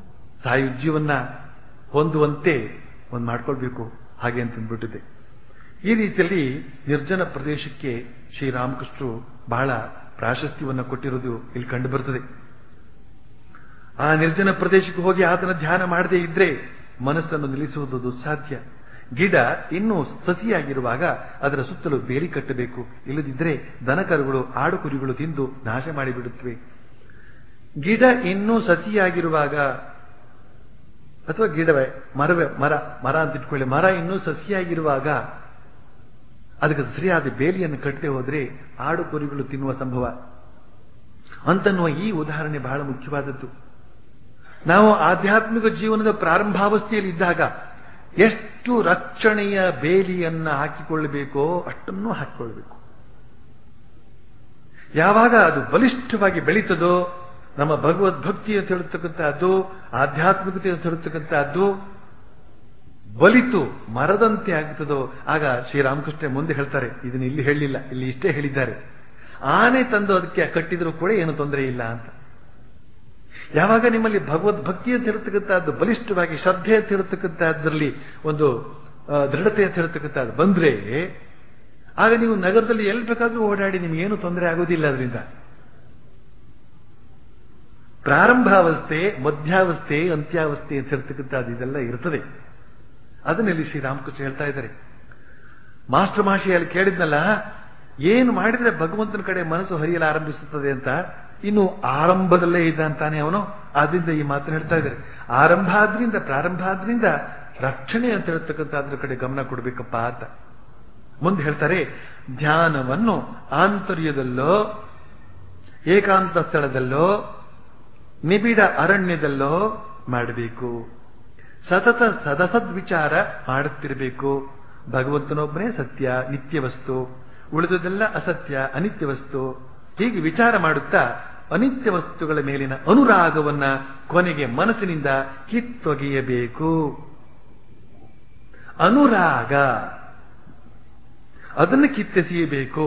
ಸಾಯುಜ್ಯವನ್ನ ಹೊಂದುವಂತೆ ಒಂದು ಮಾಡ್ಕೊಳ್ಬೇಕು ಹಾಗೆ ಅಂತಂದ್ಬಿಟ್ಟಿದೆ ಈ ರೀತಿಯಲ್ಲಿ ನಿರ್ಜನ ಪ್ರದೇಶಕ್ಕೆ ಶ್ರೀರಾಮಕೃಷ್ಣರು ಬಹಳ ಪ್ರಾಶಸ್ತ್ಯವನ್ನು ಕೊಟ್ಟಿರುವುದು ಇಲ್ಲಿ ಕಂಡು ಬರುತ್ತದೆ ಆ ನಿರ್ಜನ ಪ್ರದೇಶಕ್ಕೆ ಹೋಗಿ ಆತನ ಧ್ಯಾನ ಮಾಡದೇ ಇದ್ರೆ ಮನಸ್ಸನ್ನು ನಿಲ್ಲಿಸುವುದು ದುಸ್ಸಾಧ್ಯ ಗಿಡ ಇನ್ನೂ ಸಸಿಯಾಗಿರುವಾಗ ಅದರ ಸುತ್ತಲೂ ಬೇಲಿ ಕಟ್ಟಬೇಕು ಇಲ್ಲದಿದ್ದರೆ ದನಕರುಗಳು ಆಡು ಕುರಿಗಳು ತಿಂದು ನಾಶ ಮಾಡಿಬಿಡುತ್ತವೆ ಗಿಡ ಇನ್ನೂ ಸಸಿಯಾಗಿರುವಾಗ ಅಥವಾ ಗಿಡವೇ ಮರವೇ ಮರ ಮರ ಅಂತ ಇಟ್ಕೊಳ್ಳಿ ಮರ ಇನ್ನೂ ಸಸಿಯಾಗಿರುವಾಗ ಅದಕ್ಕೆ ಸರಿಯಾದ ಬೇಲಿಯನ್ನು ಕಟ್ಟದೆ ಹೋದ್ರೆ ಆಡು ಕುರಿಗಳು ತಿನ್ನುವ ಸಂಭವ ಅಂತನ್ನುವ ಈ ಉದಾಹರಣೆ ಬಹಳ ಮುಖ್ಯವಾದದ್ದು ನಾವು ಆಧ್ಯಾತ್ಮಿಕ ಜೀವನದ ಪ್ರಾರಂಭಾವಸ್ಥೆಯಲ್ಲಿ ಇದ್ದಾಗ ಎಷ್ಟು ರಕ್ಷಣೆಯ ಬೇಲಿಯನ್ನ ಹಾಕಿಕೊಳ್ಳಬೇಕೋ ಅಷ್ಟನ್ನೂ ಹಾಕಿಕೊಳ್ಳಬೇಕು ಯಾವಾಗ ಅದು ಬಲಿಷ್ಠವಾಗಿ ಬೆಳೀತದೋ ನಮ್ಮ ಭಗವದ್ಭಕ್ತಿ ಅಂತ ಹೇಳ್ತಕ್ಕಂಥದ್ದು ಆಧ್ಯಾತ್ಮಿಕತೆ ಅಂತ ಹೇಳ್ತಕ್ಕಂಥದ್ದು ಬಲಿತು ಮರದಂತೆ ಆಗ್ತದೋ ಆಗ ಶ್ರೀರಾಮಕೃಷ್ಣ ಮುಂದೆ ಹೇಳ್ತಾರೆ ಇದನ್ನ ಇಲ್ಲಿ ಹೇಳಿಲ್ಲ ಇಲ್ಲಿ ಇಷ್ಟೇ ಹೇಳಿದ್ದಾರೆ ಆನೆ ತಂದು ಅದಕ್ಕೆ ಕಟ್ಟಿದರೂ ಕೂಡ ಏನು ತೊಂದರೆ ಇಲ್ಲ ಅಂತ ಯಾವಾಗ ನಿಮ್ಮಲ್ಲಿ ಭಗವದ್ಭಕ್ತಿ ಅಂತ ಹೇಳ್ತಕ್ಕಂಥದ್ದು ಬಲಿಷ್ಠವಾಗಿ ಶ್ರದ್ಧೆ ಅಂತ ಹೇಳ್ತಕ್ಕಂಥದ್ರಲ್ಲಿ ಒಂದು ದೃಢತೆ ಅಂತ ಹೇಳ್ತಕ್ಕಂಥದ್ದು ಬಂದ್ರೆ ಆಗ ನೀವು ನಗರದಲ್ಲಿ ಎಲ್ಲಿ ಬೇಕಾದ್ರೂ ಓಡಾಡಿ ನಿಮ್ಗೇನು ತೊಂದರೆ ಆಗೋದಿಲ್ಲ ಅದರಿಂದ ಪ್ರಾರಂಭಾವಸ್ಥೆ ಮಧ್ಯಾವಸ್ಥೆ ಅಂತ್ಯಾವಸ್ಥೆ ಅಂತ ಹೇಳ್ತಕ್ಕಂಥದ್ದು ಇದೆಲ್ಲ ಇರ್ತದೆ ಅದನ್ನಲ್ಲಿ ಶ್ರೀರಾಮಕೃಷ್ಣ ಹೇಳ್ತಾ ಇದ್ದಾರೆ ಮಾಸ್ಟರ್ ಮಾಷಿಯಲ್ಲಿ ಕೇಳಿದ್ನಲ್ಲ ಏನು ಮಾಡಿದ್ರೆ ಭಗವಂತನ ಕಡೆ ಮನಸ್ಸು ಹರಿಯಲು ಆರಂಭಿಸುತ್ತದೆ ಅಂತ ಇನ್ನು ಆರಂಭದಲ್ಲೇ ಇದ್ದಂತಾನೆ ಅವನು ಆದ್ರಿಂದ ಈ ಮಾತನ್ನು ಹೇಳ್ತಾ ಇದ್ದಾರೆ ಆರಂಭ ಆದ್ರಿಂದ ಪ್ರಾರಂಭ ಆದ್ರಿಂದ ರಕ್ಷಣೆ ಅಂತ ಹೇಳ್ತಕ್ಕಂಥ ಅದ್ರ ಕಡೆ ಗಮನ ಕೊಡ್ಬೇಕಪ್ಪ ಅಂತ ಮುಂದೆ ಹೇಳ್ತಾರೆ ಧ್ಯಾನವನ್ನು ಆಂತರ್ಯದಲ್ಲೋ ಏಕಾಂತ ಸ್ಥಳದಲ್ಲೋ ನಿಬಿಡ ಅರಣ್ಯದಲ್ಲೋ ಮಾಡಬೇಕು ಸತತ ಸದಸದ್ ವಿಚಾರ ಮಾಡುತ್ತಿರಬೇಕು ಭಗವಂತನೊಬ್ಬನೇ ಸತ್ಯ ನಿತ್ಯ ವಸ್ತು ಉಳಿದದೆಲ್ಲ ಅಸತ್ಯ ಅನಿತ್ಯ ವಸ್ತು ಹೀಗೆ ವಿಚಾರ ಮಾಡುತ್ತಾ ಅನಿತ್ಯ ವಸ್ತುಗಳ ಮೇಲಿನ ಅನುರಾಗವನ್ನ ಕೊನೆಗೆ ಮನಸ್ಸಿನಿಂದ ಕಿತ್ತೊಗೆಯಬೇಕು ಅನುರಾಗ ಅದನ್ನು ಕಿತ್ತೆಸೆಯಬೇಕು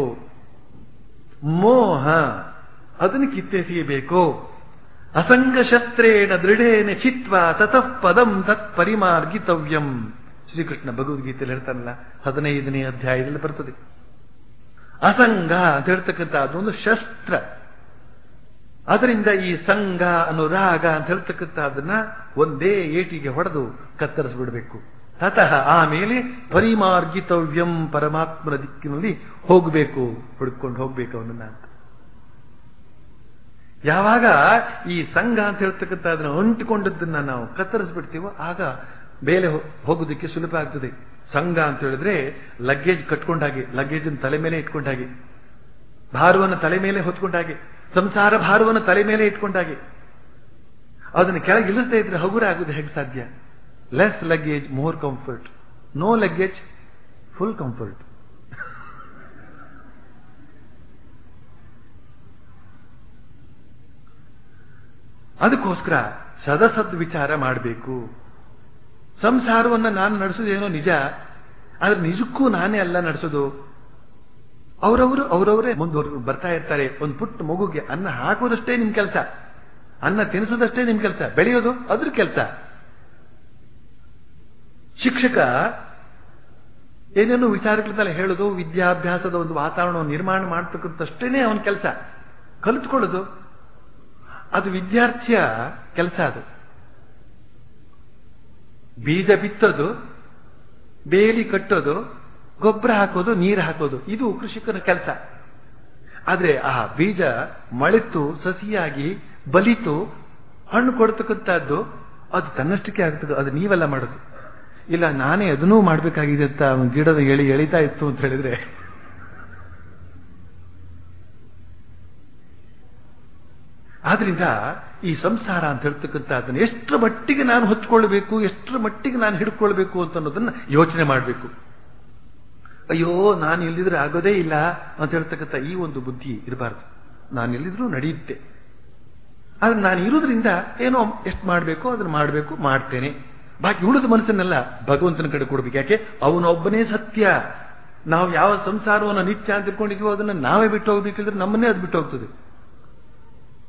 ಮೋಹ ಅದನ್ನು ಕಿತ್ತೆಸೆಯಬೇಕು ಅಸಂಗಶಸ್ತ್ರೇಣ ದೃಢೇನ ಚಿತ್ವ ತತಃ ಪದಂ ತತ್ ಪರಿಮಾರ್ಗಿತವ್ಯಂ ಶ್ರೀಕೃಷ್ಣ ಭಗವದ್ಗೀತೆಯಲ್ಲಿ ಹೇಳ್ತಾನಲ್ಲ ಹದಿನೈದನೇ ಅಧ್ಯಾಯದಲ್ಲಿ ಬರ್ತದೆ ಅಸಂಗ ಅಂತ ಹೇಳ್ತಕ್ಕಂಥ ಅದೊಂದು ಶಸ್ತ್ರ ಅದರಿಂದ ಈ ಸಂಘ ಅನುರಾಗ ಅಂತ ಹೇಳ್ತಕ್ಕಂಥದ್ದನ್ನ ಒಂದೇ ಏಟಿಗೆ ಹೊಡೆದು ಕತ್ತರಿಸ್ಬಿಡ್ಬೇಕು ತತಃ ಆಮೇಲೆ ಪರಿಮಾರ್ಗಿತವ್ಯಂ ಪರಮಾತ್ಮನ ದಿಕ್ಕಿನಲ್ಲಿ ಹೋಗಬೇಕು ಹುಡ್ಕೊಂಡು ಹೋಗ್ಬೇಕು ಅವನನ್ನ ಅಂತ ಯಾವಾಗ ಈ ಸಂಘ ಅಂತ ಹೇಳ್ತಕ್ಕಂಥ ಅದನ್ನ ಅಂಟಿಕೊಂಡದ್ದನ್ನ ನಾವು ಕತ್ತರಿಸ್ಬಿಡ್ತೀವೋ ಆಗ ಬೇಲೆ ಹೋಗೋದಕ್ಕೆ ಸುಲಭ ಆಗ್ತದೆ ಸಂಘ ಅಂತ ಹೇಳಿದ್ರೆ ಲಗೇಜ್ ಕಟ್ಕೊಂಡಾಗೆ ಲಗೇಜ್ ತಲೆ ಮೇಲೆ ಇಟ್ಕೊಂಡಾಗೆ ಭಾರವನ್ನು ತಲೆ ಮೇಲೆ ಹೊತ್ಕೊಂಡಾಗೆ ಸಂಸಾರ ಭಾರವನ್ನು ತಲೆ ಮೇಲೆ ಇಟ್ಕೊಂಡಾಗೆ ಅದನ್ನು ಕೆಳಗೆ ಇಳಿಸ್ತಾ ಇದ್ರೆ ಹಗುರ ಆಗೋದು ಹೇಗೆ ಸಾಧ್ಯ less luggage more comfort no luggage full comfort ಅದಕ್ಕೋಸ್ಕರ ಸದಸದ್ ವಿಚಾರ ಮಾಡಬೇಕು ಸಂಸಾರವನ್ನ ನಾನು ನಡೆಸೋದೇನೋ ನಿಜ ಆದ್ರೆ ನಿಜಕ್ಕೂ ನಾನೇ ಅಲ್ಲ ನಡೆಸೋದು ಅವರವರು ಅವರವರೇ ಮುಂದುವರೆದು ಬರ್ತಾ ಇರ್ತಾರೆ ಒಂದು ಪುಟ್ಟ ಮಗುಗೆ ಅನ್ನ ಹಾಕೋದಷ್ಟೇ ನಿಮ್ ಕೆಲಸ ಅನ್ನ ತಿನ್ನಿಸೋದಷ್ಟೇ ನಿಮ್ ಕೆಲಸ ಬೆಳೆಯೋದು ಅದ್ರ ಕೆಲಸ ಶಿಕ್ಷಕ ಏನೇನು ವಿಚಾರಗಳನ್ನೆಲ್ಲ ಹೇಳೋದು ವಿದ್ಯಾಭ್ಯಾಸದ ಒಂದು ವಾತಾವರಣವನ್ನು ನಿರ್ಮಾಣ ಮಾಡ್ತಕ್ಕಂಥಷ್ಟೇನೆ ಅವನ ಕೆಲಸ ಕಲಿತ್ಕೊಳ್ಳೋದು ಅದು ವಿದ್ಯಾರ್ಥಿಯ ಕೆಲಸ ಅದು ಬೀಜ ಬಿತ್ತೋದು ಬೇಲಿ ಕಟ್ಟೋದು ಗೊಬ್ಬರ ಹಾಕೋದು ನೀರು ಹಾಕೋದು ಇದು ಕೃಷಿಕನ ಕೆಲಸ ಆದ್ರೆ ಆ ಬೀಜ ಮಳೆತು ಸಸಿಯಾಗಿ ಬಲಿತು ಹಣ್ಣು ಕೊಡ್ತಕ್ಕಂಥದ್ದು ಅದು ತನ್ನಷ್ಟಕ್ಕೆ ಆಗ್ತದೆ ಅದು ನೀವೆಲ್ಲ ಮಾಡೋದು ಇಲ್ಲ ನಾನೇ ಅದನ್ನೂ ಮಾಡ್ಬೇಕಾಗಿದೆ ಅಂತ ಗಿಡದ ಎಳಿ ಎಳಿತಾ ಇತ್ತು ಅಂತ ಹೇಳಿದ್ರೆ ಆದ್ರಿಂದ ಈ ಸಂಸಾರ ಅಂತ ಹೇಳ್ತಕ್ಕಂಥ ಅದನ್ನು ಎಷ್ಟರ ಮಟ್ಟಿಗೆ ನಾನು ಹೊತ್ಕೊಳ್ಬೇಕು ಎಷ್ಟರ ಮಟ್ಟಿಗೆ ನಾನು ಹಿಡ್ಕೊಳ್ಬೇಕು ಅಂತ ಅನ್ನೋದನ್ನ ಯೋಚನೆ ಮಾಡಬೇಕು ಅಯ್ಯೋ ನಾನು ಇಲ್ಲಿದ್ರೆ ಆಗೋದೇ ಇಲ್ಲ ಅಂತ ಹೇಳ್ತಕ್ಕಂಥ ಈ ಒಂದು ಬುದ್ಧಿ ಇರಬಾರ್ದು ನಾನು ಎಲ್ಲಿದ್ರೂ ನಡೆಯುತ್ತೆ ಆದ್ರೆ ನಾನು ಇರೋದ್ರಿಂದ ಏನೋ ಎಷ್ಟು ಮಾಡಬೇಕು ಅದನ್ನ ಮಾಡಬೇಕು ಮಾಡ್ತೇನೆ ಬಾಕಿ ಉಳಿದ ಮನಸ್ಸನ್ನೆಲ್ಲ ಭಗವಂತನ ಕಡೆ ಕೊಡ್ಬೇಕು ಯಾಕೆ ಅವನೊಬ್ಬನೇ ಸತ್ಯ ನಾವು ಯಾವ ಸಂಸಾರವನ್ನು ನಿತ್ಯ ಅಂತ ತಿಳ್ಕೊಂಡಿದ್ವೋ ಅದನ್ನ ನಾವೇ ಬಿಟ್ಟು ಹೋಗ್ಬೇಕಿದ್ರೆ ನಮ್ಮನ್ನೇ ಅದು ಬಿಟ್ಟು ಹೋಗ್ತದೆ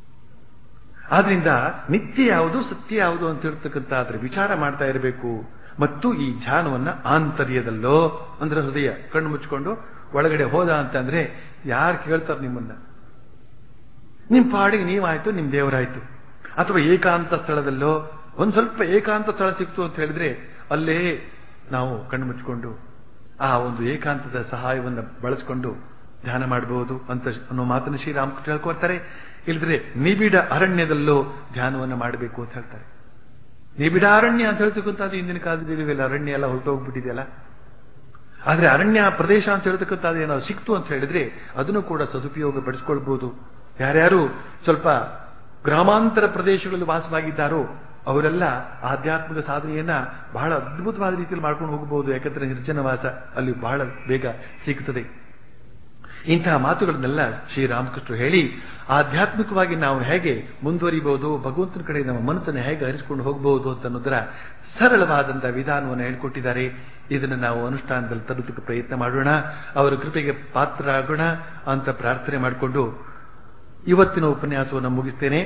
ಆದ್ರಿಂದ ನಿತ್ಯ ಯಾವುದು ಸತ್ಯ ಯಾವುದು ಅಂತ ಹೇಳ್ತಕ್ಕಂಥ ಅದ್ರ ವಿಚಾರ ಮಾಡ್ತಾ ಇರಬೇಕು ಮತ್ತು ಈ ಧ್ಯಾನವನ್ನ ಆಂತರ್ಯದಲ್ಲೋ ಅಂದ್ರೆ ಹೃದಯ ಕಣ್ಣು ಮುಚ್ಚಿಕೊಂಡು ಒಳಗಡೆ ಹೋದ ಅಂತಂದ್ರೆ ಯಾರು ಕೇಳ್ತಾರೆ ನಿಮ್ಮನ್ನ ನಿಮ್ ಪಾಡಿಗೆ ನೀವಾಯ್ತು ನಿಮ್ ದೇವರಾಯ್ತು ಅಥವಾ ಏಕಾಂತ ಸ್ಥಳದಲ್ಲೋ ಒಂದ್ ಸ್ವಲ್ಪ ಏಕಾಂತ ಸ್ಥಳ ಸಿಕ್ತು ಅಂತ ಹೇಳಿದ್ರೆ ಅಲ್ಲೇ ನಾವು ಕಣ್ಣು ಮುಚ್ಚಿಕೊಂಡು ಆ ಒಂದು ಏಕಾಂತದ ಸಹಾಯವನ್ನ ಬಳಸಿಕೊಂಡು ಧ್ಯಾನ ಮಾಡಬಹುದು ಅಂತ ಅನ್ನೋ ಮಾತನ್ನು ಶ್ರೀರಾಮಕೃಷ್ಣ ಹೇಳ್ಕೊಡ್ತಾರೆ ಇಲ್ದ್ರೆ ನಿಬಿಡ ಅರಣ್ಯದಲ್ಲೋ ಧ್ಯಾನವನ್ನ ಮಾಡಬೇಕು ಅಂತ ಹೇಳ್ತಾರೆ ನಿಬಿಡ ಅರಣ್ಯ ಅಂತ ಹೇಳ್ತಕ್ಕಂಥದ್ದು ಇಂದಿನ ಕಾಲದಲ್ಲಿ ಇವೆಲ್ಲ ಅರಣ್ಯ ಎಲ್ಲ ಹೊರಟೋಗ್ಬಿಟ್ಟಿದೆಯಲ್ಲ ಆದ್ರೆ ಅರಣ್ಯ ಪ್ರದೇಶ ಅಂತ ಹೇಳ್ತಕ್ಕಂಥದ್ದು ಏನಾದ್ರು ಸಿಕ್ತು ಅಂತ ಹೇಳಿದ್ರೆ ಅದನ್ನು ಕೂಡ ಸದುಪಯೋಗ ಪಡಿಸ್ಕೊಳ್ಬಹುದು ಯಾರ್ಯಾರು ಸ್ವಲ್ಪ ಗ್ರಾಮಾಂತರ ಪ್ರದೇಶಗಳಲ್ಲಿ ವಾಸವಾಗಿದ್ದಾರೋ ಅವರೆಲ್ಲ ಆಧ್ಯಾತ್ಮಿಕ ಸಾಧನೆಯನ್ನ ಬಹಳ ಅದ್ಭುತವಾದ ರೀತಿಯಲ್ಲಿ ಮಾಡ್ಕೊಂಡು ಹೋಗಬಹುದು ಯಾಕಂದ್ರೆ ನಿರ್ಜನವಾಸ ಅಲ್ಲಿ ಬಹಳ ಬೇಗ ಸಿಗುತ್ತದೆ ಇಂತಹ ಮಾತುಗಳನ್ನೆಲ್ಲ ಶ್ರೀರಾಮಕೃಷ್ಣ ಹೇಳಿ ಆಧ್ಯಾತ್ಮಿಕವಾಗಿ ನಾವು ಹೇಗೆ ಮುಂದುವರಿಬಹುದು ಭಗವಂತನ ಕಡೆ ನಮ್ಮ ಮನಸ್ಸನ್ನು ಹೇಗೆ ಹರಿಸಿಕೊಂಡು ಹೋಗಬಹುದು ಅಂತ ಅನ್ನೋದರ ಸರಳವಾದಂತಹ ವಿಧಾನವನ್ನು ಹೇಳ್ಕೊಟ್ಟಿದ್ದಾರೆ ಇದನ್ನು ನಾವು ಅನುಷ್ಠಾನದಲ್ಲಿ ತರುವುದಕ್ಕೆ ಪ್ರಯತ್ನ ಮಾಡೋಣ ಅವರ ಕೃಪೆಗೆ ಪಾತ್ರರಾಗೋಣ ಅಂತ ಪ್ರಾರ್ಥನೆ ಮಾಡಿಕೊಂಡು ಇವತ್ತಿನ ಉಪನ್ಯಾಸವನ್ನು ಮುಗಿಸ್ತೇನೆ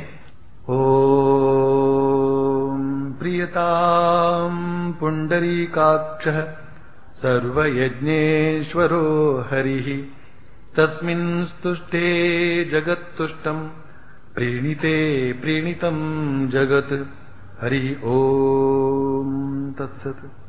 ಓಂ ಪ್ರಿಯತಾಂ ಪುಂಡರೀಕಾಕ್ಷ ಸರ್ವಯಜ್ಞೇಶ್ವರೋ ಹರಿಃ ತಸ್ಮಿನ್ ಸ್ತುಷ್ಟೇ ಜಗತ್ತುಷ್ಟಂ ಪ್ರೀಣಿತೆ ಪ್ರೀಣಿತಂ ಜಗತ್ ಹರಿ ಓಂ ತತ್ಸತ್